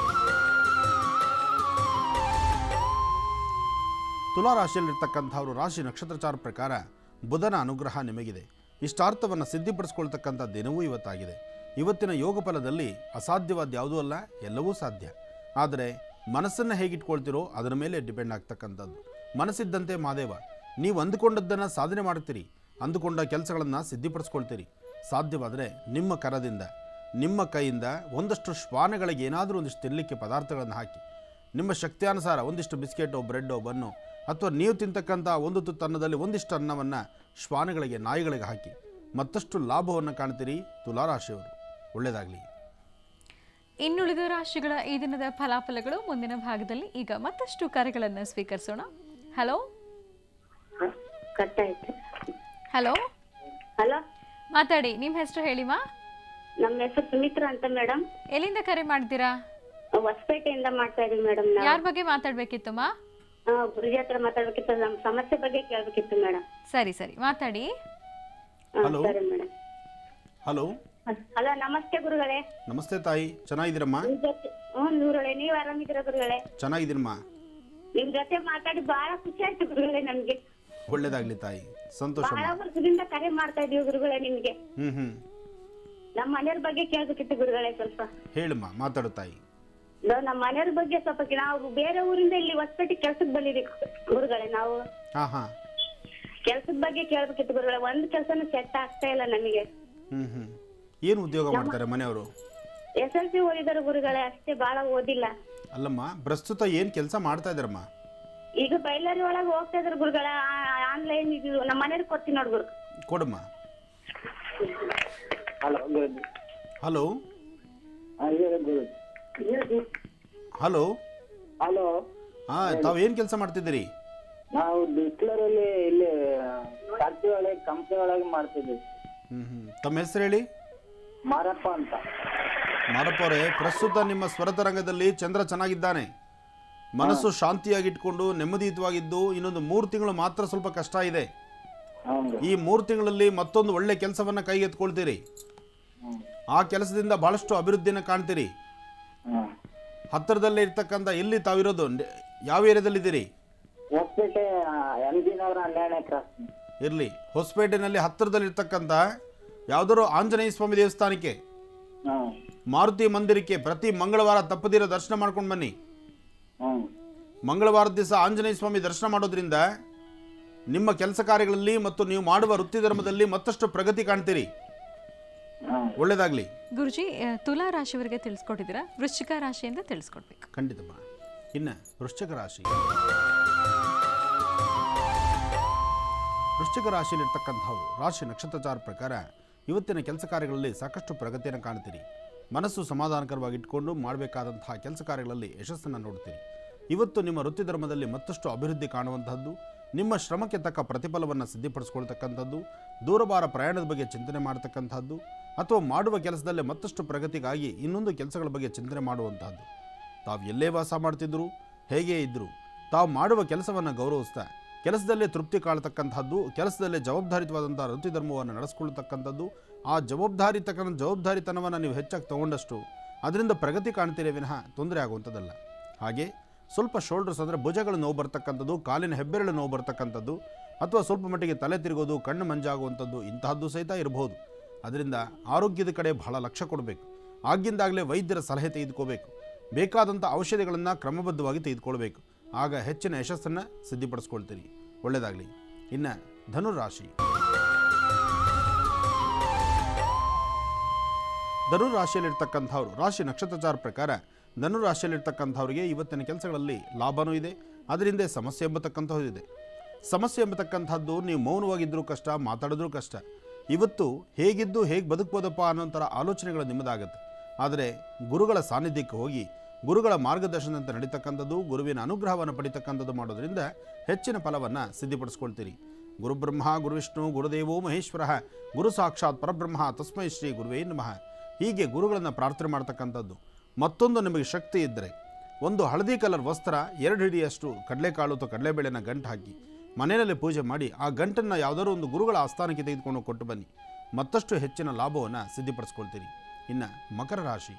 ತುಲಾರಾಶಿಯಲ್ಲಿರ್ತಕ್ಕಂಥವರು ರಾಶಿ ನಕ್ಷತ್ರಚಾರ ಪ್ರಕಾರ ಬುಧನ ಅನುಗ್ರಹ ನಿಮಗಿದೆ ಇಷ್ಟಾರ್ಥವನ್ನು ಸಿದ್ಧಿಪಡಿಸ್ಕೊಳ್ತಕ್ಕಂಥ ದಿನವೂ ಇವತ್ತಾಗಿದೆ ಇವತ್ತಿನ ಯೋಗ ಫಲದಲ್ಲಿ ಅಸಾಧ್ಯವಾದ ಯಾವುದೂ ಅಲ್ಲ ಎಲ್ಲವೂ ಸಾಧ್ಯ ಆದರೆ ಮನಸ್ಸನ್ನು ಹೇಗಿಟ್ಕೊಳ್ತೀರೋ ಅದರ ಮೇಲೆ ಡಿಪೆಂಡ್ ಆಗ್ತಕ್ಕಂಥದ್ದು ಮನಸ್ಸಿದ್ದಂತೆ ಮಾದೇವ ನೀವು ಅಂದುಕೊಂಡದ್ದನ್ನು ಸಾಧನೆ ಮಾಡ್ತೀರಿ ಅಂದುಕೊಂಡ ಕೆಲಸಗಳನ್ನು ಸಿದ್ಧಿಪಡಿಸ್ಕೊಳ್ತೀರಿ ಸಾಧ್ಯವಾದರೆ ನಿಮ್ಮ ಕರದಿಂದ ನಿಮ್ಮ ಕೈಯಿಂದ ಒಂದಷ್ಟು ಶ್ವಾನಗಳಿಗೆ ಏನಾದರೂ ಒಂದಿಷ್ಟು ತಿನ್ನಲಿಕ್ಕೆ ಪದಾರ್ಥಗಳನ್ನು ಹಾಕಿ ನಿಮ್ಮ ಶಕ್ತಿಯಾನುಸಾರ ಒಂದಿಷ್ಟು ಬಿಸ್ಕೆಟೋ ಬ್ರೆಡ್ಡೋ ಬನ್ನು ಅಥವಾ ನೀವು ತಿಂತಕ್ಕಂಥ ಒಂದು ತುತ್ತು ಅನ್ನದಲ್ಲಿ ಒಂದಿಷ್ಟು ಅನ್ನವನ್ನು ಶ್ವಾನಗಳಿಗೆ ನಾಯಿಗಳಿಗೆ ಹಾಕಿ ಮತ್ತಷ್ಟು ಲಾಭವನ್ನು ಕಾಣ್ತೀರಿ ತುಲಾರಾಶಿಯವರು ಒಳ್ಳೆಯದಾಗಲಿ ಇನ್ನುಳಿದ ರಾಶಿಗಳ ಈ ದಿನದ ಫಲಾಫಲಗಳು ಮುಂದಿನ ಭಾಗದಲ್ಲಿ ಈಗ ಮತ್ತಷ್ಟು ಕರೆಗಳನ್ನು ಸ್ವೀಕರಿಸೋಣ ಹಲೋ ಕಟ್ ಆಯ್ತು ಹಲೋ ಹಲೋ ಮಾತಾಡಿ ನಿಮ್ಮ ಹೆಸರು ಹೇಳಿಮಾ ನಮ್ಮ ಹೆಸರು ಸುಮಿತ್ರಾ ಅಂತ ಮೇಡಮ್ ಎಲ್ಲಿಂದ ಕರೆ ಮಾಡ್ತೀರಾ ಹೊಸಪೇಟೆಯಿಂದ ಮಾಡ್ತಾ ಇದೀವಿ ಮೇಡಮ್ ನಾವು ಯಾರ ಬಗ್ಗೆ ಮಾತಾಡ್ಬೇಕಿತ್ತಮ್ಮ ಆ, ಗುರುಜಿ ಹತ್ರ ಮಾತಾಡ್ಬೇಕಿತ್ತು ನಮ್ಮ ಸಮಸ್ಯೆ ಬಗ್ಗೆ ಕೇಳ್ಬೇಕಿತ್ತು ಮೇಡಮ್ ಸರಿ ಸರಿ ಮಾತಾಡಿ Hello. ಸರಿ ಮೇಡಮ್ ಹಲೋ ಹಲೋ ನಮಸ್ತೆ ಗುರುಗಳೇ ನಮಸ್ತೆ ತಾಯಿ ಚೆನ್ನಾಗಿದ್ದೀರಮ್ಮ ನಿಮ್ ಜೊತೆ ಹ್ಞೂ ನೂರಳೆ ನೀವ್ ಆರಾಮಿದ್ದೀರಾ ಗುರುಗಳೇ ಚೆನ್ನಾಗಿದ್ದೀರಮ್ಮ ನಿಮ್ ಜೊತೆ ಮಾತಾಡಿ ಬಹಳ ಖುಷಿ ಆಯ್ತು ಗುರುಗಳೇ ನಮ್ಗೆ ಒಳ್ಳೆಯದಾಗಲಿ ತಾಯಿ ಸಂತೋಷ ಬಹಳ ವರ್ಷದಿಂದ ಕರೆ ಮಾಡ್ತಾ ಇದೀವಿ ಗುರುಗಳೇ ನಿಮ್ಗೆ ಹ್ಞೂ ಹ್ಞೂ ನಮ್ಮ ಮನೆಯವ್ರ ಬಗ್ಗೆ ಕೇಳ್ಬೇಕಿತ್ತು ಗುರುಗಳೇ ಸ್ವಲ್ಪ ಹೇಳಮ್ಮ ಮಾತಾಡು ತಾಯಿ ಇದು ನಮ್ಮ ಮನೆಯವ್ರ ಬಗ್ಗೆ ಸ್ವಲ್ಪ ಕೇ- ನಾವು ಬೇರೆ ಊರಿಂದ ಇಲ್ಲಿ ಹೊಸಪೇಟೆ ಕೆಲ್ಸಕ್ಕೆ ಬಂದಿದ್ದೀವಿ ಗುರುಗಳೇ ನಾವು ಹಾಂ ಹಾಂ ಕೆಲ್ಸದ ಬಗ್ಗೆ ಕೇಳ್ಬೇಕಿತ್ತು ಗುರುಗಳೇ ಒಂದ್ ಕೆಲ್ಸನೂ ಸೆಟ್ ಆಗ್ತಾ ಇಲ್ಲ ನಮಗೆ ಹ್ಞೂ ಹ್ಞೂ ಏನು ಉದ್ಯೋಗ ಮಾಡ್ತಾರೆ ಮನೆಯವರು ಎಸ್ ಎಲ್ ಸಿ ಓದಿದಾರೆ ಗುರುಗಳೇ ಅಷ್ಟೇ ಬಹಳ ಓದಿಲ್ಲ ಅಲ್ಲಮ್ಮ ಪ್ರಸ್ತುತ ಏನು ಕೆಲಸ ಮಾಡ್ತಾ ಇದ್ದಾರಮ್ಮ ಈಗ ಬೈಲರಿ ಒಳಗೆ ಹೋಗ್ತಾ ಇದಾರೆ ಗುರುಗಳ ಆನ್ಲೈನ್ ಇದು ನಮ್ಮ ಮನೆಯವ್ರಿಗೆ ಕೊಡ್ತೀನಿ ನೋಡ್ ಗುರು ಕೊಡಮ್ಮ ಹಲೋ ಗುರುಜಿ ಹಲೋ ಹಾಂ ಹೇಳಿ ಗುರುಜಿ ಹಲೋ ಹಲೋ ಹಾಂ ತಾವು ಏನು ಕೆಲಸ ಮಾಡ್ತಿದ್ದೀರಿ ನಾವು ಬಿಸ್ಲರಲ್ಲಿ ಇಲ್ಲಿ ಫ್ಯಾಕ್ಟ್ರಿ ಒಳಗೆ ಕಂಪ್ನಿ ಒಳಗೆ ಮಾಡ್ತಿದ್ವಿ ಹ್ಞೂ ಹ್ಞೂ ತಮ್ಮ ಹೆಸರು ಹೇಳಿ ಮಾರಪ್ಪ ಅಂತ ಮಾರಪ್ಪ ಅವರೇ ಪ್ರಸ್ತುತ ನಿಮ್ಮ ಸ್ವರತರಂಗದಲ್ಲಿ ಚಂದ್ರ ಚೆನ್ನಾಗಿದ್ದಾನೆ ಮನಸ್ಸು ಶಾಂತಿಯಾಗಿಟ್ಕೊಂಡು ನೆಮ್ಮದಿಯುತವಾಗಿದ್ದು ಇನ್ನೊಂದು ಮೂರು ತಿಂಗಳು ಮಾತ್ರ ಸ್ವಲ್ಪ ಕಷ್ಟ ಇದೆ ಹೌದು ಈ ಮೂರು ತಿಂಗಳಲ್ಲಿ ಮತ್ತೊಂದು ಒಳ್ಳೆ ಕೆಲಸವನ್ನು ಕೈಗೆತ್ಕೊಳ್ತೀರಿ ಆ ಕೆಲಸದಿಂದ ಬಹಳಷ್ಟು ಅಭಿವೃದ್ಧಿಯನ್ನು ಕಾಣ್ತೀರಿ ಹಾಂ ಹತ್ತಿರದಲ್ಲೇ ಇರ್ತಕ್ಕಂಥ ಎಲ್ಲಿ ತಾವಿರೋದು ನೆ- ಯಾವ ಏರಿಯಾದಲ್ಲಿದ್ದೀರಿ ಹೊಸಪೇಟೆ ಎಂ ಜಿ ನಗರ ಹನ್ನೆರಡನೇ ಕ್ರಾಸ್ ಇರಲಿ ಹೊಸಪೇಟೆನಲ್ಲಿ ಹತ್ತಿರದಲ್ಲಿರ್ತಕ್ಕಂಥ ಯಾವುದಾದ್ರು ಆಂಜನೇಯ ಸ್ವಾಮಿ ದೇವಸ್ಥಾನಕ್ಕೆ ಹಾಂ ಮಾರುತಿ ಮಂದಿರಕ್ಕೆ ಪ್ರತಿ ಮಂಗಳವಾರ ತಪ್ಪದಿರೋ ದರ್ಶನ ಮಾಡ್ಕೊಂಡು ಬನ್ನಿ ಹ್ಞೂ ಮಂಗಳವಾರದ ದಿವಸ ಆಂಜನೇಯ ಸ್ವಾಮಿ ದರ್ಶನ ಮಾಡೋದ್ರಿಂದ ನಿಮ್ಮ ಕೆಲಸ ಕಾರ್ಯಗಳಲ್ಲಿ ಮತ್ತು ನೀವು ಮಾಡುವ ವೃತ್ತಿ ಧರ್ಮದಲ್ಲಿ ಮತ್ತಷ್ಟು ಪ್ರಗತಿ ಕಾಣ್ತೀರಿ ಹಾಂ ಒಳ್ಳೆಯದಾಗಲಿ ಗುರುಜಿ ಆ, ತುಲಾ ರಾಶಿಯವರಿಗೆ ತಿಳಿಸ್ಕೊಟ್ಟಿದ್ದೀರಾ ವೃಶ್ಚಿಕ ರಾಶಿಯಿಂದ ತಿಳಿಸ್ಕೊಡ್ಬೇಕು ಖಂಡಿತಮ್ಮ ಇನ್ನು ವೃಶ್ಚಿಕ ರಾಶಿ ವೃಶ್ಚಿಕ ರಾಶಿಯಲ್ಲಿರ್ತಕ್ಕಂಥವು ರಾಶಿ ನಕ್ಷತ್ರಚಾರ ಪ್ರಕಾರ ಇವತ್ತಿನ ಕೆಲಸ ಕಾರ್ಯಗಳಲ್ಲಿ ಸಾಕಷ್ಟು ಪ್ರಗತಿಯನ್ನು ಕಾಣ್ತೀರಿ ಮನಸ್ಸು ಸಮಾಧಾನಕರವಾಗಿ ಇಟ್ಕೊಂಡು ಮಾಡಬೇಕಾದಂತಹ ಕೆಲಸ ಕಾರ್ಯಗಳಲ್ಲಿ ಯಶಸ್ಸನ್ನು ನೋಡ್ತೀರಿ ಇವತ್ತು ನಿಮ್ಮ ವೃತ್ತಿ ಧರ್ಮದಲ್ಲಿ ಮತ್ತಷ್ಟು ಅಭಿವೃದ್ಧಿ ಕಾಣುವಂತಹದ್ದು ನಿಮ್ಮ ಶ್ರಮಕ್ಕೆ ತಕ್ಕ ಪ್ರತಿಫಲವನ್ನು ಸಿದ್ಧಪಡಿಸ್ಕೊಳ್ತಕ್ಕಂಥದ್ದು ದೂರಭಾರ ಪ್ರಯಾಣದ ಬಗ್ಗೆ ಚಿಂತನೆ ಮಾಡತಕ್ಕಂಥದ್ದು ಅಥವಾ ಮಾಡುವ ಕೆಲಸದಲ್ಲೇ ಮತ್ತಷ್ಟು ಪ್ರಗತಿಗಾಗಿ ಇನ್ನೊಂದು ಕೆಲಸಗಳ ಬಗ್ಗೆ ಚಿಂತನೆ ಮಾಡುವಂತಹದ್ದು ತಾವು ಎಲ್ಲೇ ವಾಸ ಮಾಡ್ತಿದ್ರು ಹೇಗೆ ಇದ್ದರು ತಾವು ಮಾಡುವ ಕೆಲಸವನ್ನು ಗೌರವಿಸ್ತಾ ಕೆಲಸದಲ್ಲೇ ತೃಪ್ತಿ ಕಾಳತಕ್ಕಂಥದ್ದು ಕೆಲಸದಲ್ಲೇ ಜವಾಬ್ದಾರಿತವಾದಂಥ ವೃತ್ತಿ ಧರ್ಮವನ್ನು ನಡೆಸ್ಕೊಳ್ತಕ್ಕಂಥದ್ದು ಆ ಜವಾಬ್ದಾರಿ ತಕ್ಕ ಜವಾಬ್ದಾರಿತನವನ್ನು ನೀವು ಹೆಚ್ಚಾಗಿ ತಗೊಂಡಷ್ಟು ಅದರಿಂದ ಪ್ರಗತಿ ಕಾಣ್ತೀರಿ ವಿನಃ ತೊಂದರೆ ಆಗುವಂಥದ್ದಲ್ಲ ಹಾಗೆ ಸ್ವಲ್ಪ ಶೋಲ್ಡರ್ಸ್ ಅಂದರೆ ಭುಜಗಳು ನೋವು ಬರ್ತಕ್ಕಂಥದ್ದು ಕಾಲಿನ ಹೆಬ್ಬೆರಳು ನೋವು ಬರ್ತಕ್ಕಂಥದ್ದು ಅಥವಾ ಸ್ವಲ್ಪ ಮಟ್ಟಿಗೆ ತಲೆ ತಿರುಗೋದು ಕಣ್ಣು ಮಂಜಾಗುವಂಥದ್ದು ಇಂತಹದ್ದು ಸಹಿತ ಇರಬಹುದು ಅದರಿಂದ ಆರೋಗ್ಯದ ಕಡೆ ಬಹಳ ಲಕ್ಷ್ಯ ಕೊಡಬೇಕು ಆಗಿಂದಾಗಲೇ ವೈದ್ಯರ ಸಲಹೆ ತೆಗೆದುಕೋಬೇಕು ಬೇಕಾದಂಥ ಔಷಧಿಗಳನ್ನು ಕ್ರಮಬದ್ಧವಾಗಿ ತೆಗೆದುಕೊಳ್ಬೇಕು ಆಗ ಹೆಚ್ಚಿನ ಯಶಸ್ಸನ್ನು ಸಿದ್ಧಿಪಡಿಸ್ಕೊಳ್ತೀರಿ ಒಳ್ಳೆಯದಾಗಲಿ ಇನ್ನು ಧನುರಾಶಿ ಧನು ರಾಶಿಯಲ್ಲಿರ್ತಕ್ಕಂಥವ್ರು ರಾಶಿ ನಕ್ಷತ್ರಚಾರ ಪ್ರಕಾರ ಧನು ರಾಶಿಯಲ್ಲಿರ್ತಕ್ಕಂಥವ್ರಿಗೆ ಇವತ್ತಿನ ಕೆಲಸಗಳಲ್ಲಿ ಲಾಭನೂ ಇದೆ ಅದರಿಂದ ಸಮಸ್ಯೆ ಎಂಬತಕ್ಕಂಥದ್ದು ಇದೆ ಸಮಸ್ಯೆ ಎಂಬತಕ್ಕಂಥದ್ದು ನೀವು ಮೌನವಾಗಿದ್ದರೂ ಕಷ್ಟ ಮಾತಾಡಿದ್ರೂ ಕಷ್ಟ ಇವತ್ತು ಹೇಗಿದ್ದು ಹೇಗೆ ಬದುಕ್ಬೋದಪ್ಪ ಅನ್ನೋ ಥರ ಆಲೋಚನೆಗಳು ನಿಮ್ಮದಾಗುತ್ತೆ ಆದರೆ ಗುರುಗಳ ಸಾನ್ನಿಧ್ಯಕ್ಕೆ ಹೋಗಿ ಗುರುಗಳ ಮಾರ್ಗದರ್ಶನದಂತೆ ನಡೀತಕ್ಕಂಥದ್ದು ಗುರುವಿನ ಅನುಗ್ರಹವನ್ನು ಪಡಿತಕ್ಕಂಥದ್ದು ಮಾಡೋದ್ರಿಂದ ಹೆಚ್ಚಿನ ಫಲವನ್ನು ಸಿದ್ಧಿಪಡಿಸ್ಕೊಳ್ತೀರಿ ಗುರುಬ್ರಹ್ಮ ಗುರುವಿಷ್ಣು ಗುರುದೇವೋ ಮಹೇಶ್ವರ ಗುರು ಸಾಕ್ಷಾತ್ ಪರಬ್ರಹ್ಮ ತಸ್ಮೈ ಶ್ರೀ ಗುರುವೇ ನಮಃ ಹೀಗೆ ಗುರುಗಳನ್ನು ಪ್ರಾರ್ಥನೆ ಮಾಡ್ತಕ್ಕಂಥದ್ದು ಮತ್ತೊಂದು ನಿಮಗೆ ಶಕ್ತಿ ಇದ್ದರೆ ಒಂದು ಹಳದಿ ಕಲರ್ ವಸ್ತ್ರ ಎರಡು ಹಿಡಿಯಷ್ಟು ಕಡಲೆಕಾಳು ಅಥವಾ ಕಡಲೆಬೇಳೆನ ಗಂಟು ಹಾಕಿ ಮನೆಯಲ್ಲಿ ಪೂಜೆ ಮಾಡಿ ಆ ಗಂಟನ್ನು ಯಾವುದಾದ್ರು ಒಂದು ಗುರುಗಳ ಆಸ್ಥಾನಕ್ಕೆ ತೆಗೆದುಕೊಂಡು ಕೊಟ್ಟು ಬನ್ನಿ ಮತ್ತಷ್ಟು ಹೆಚ್ಚಿನ ಲಾಭವನ್ನು ಸಿದ್ಧಿಪಡಿಸ್ಕೊಳ್ತೀರಿ ಇನ್ನು ಮಕರ ರಾಶಿ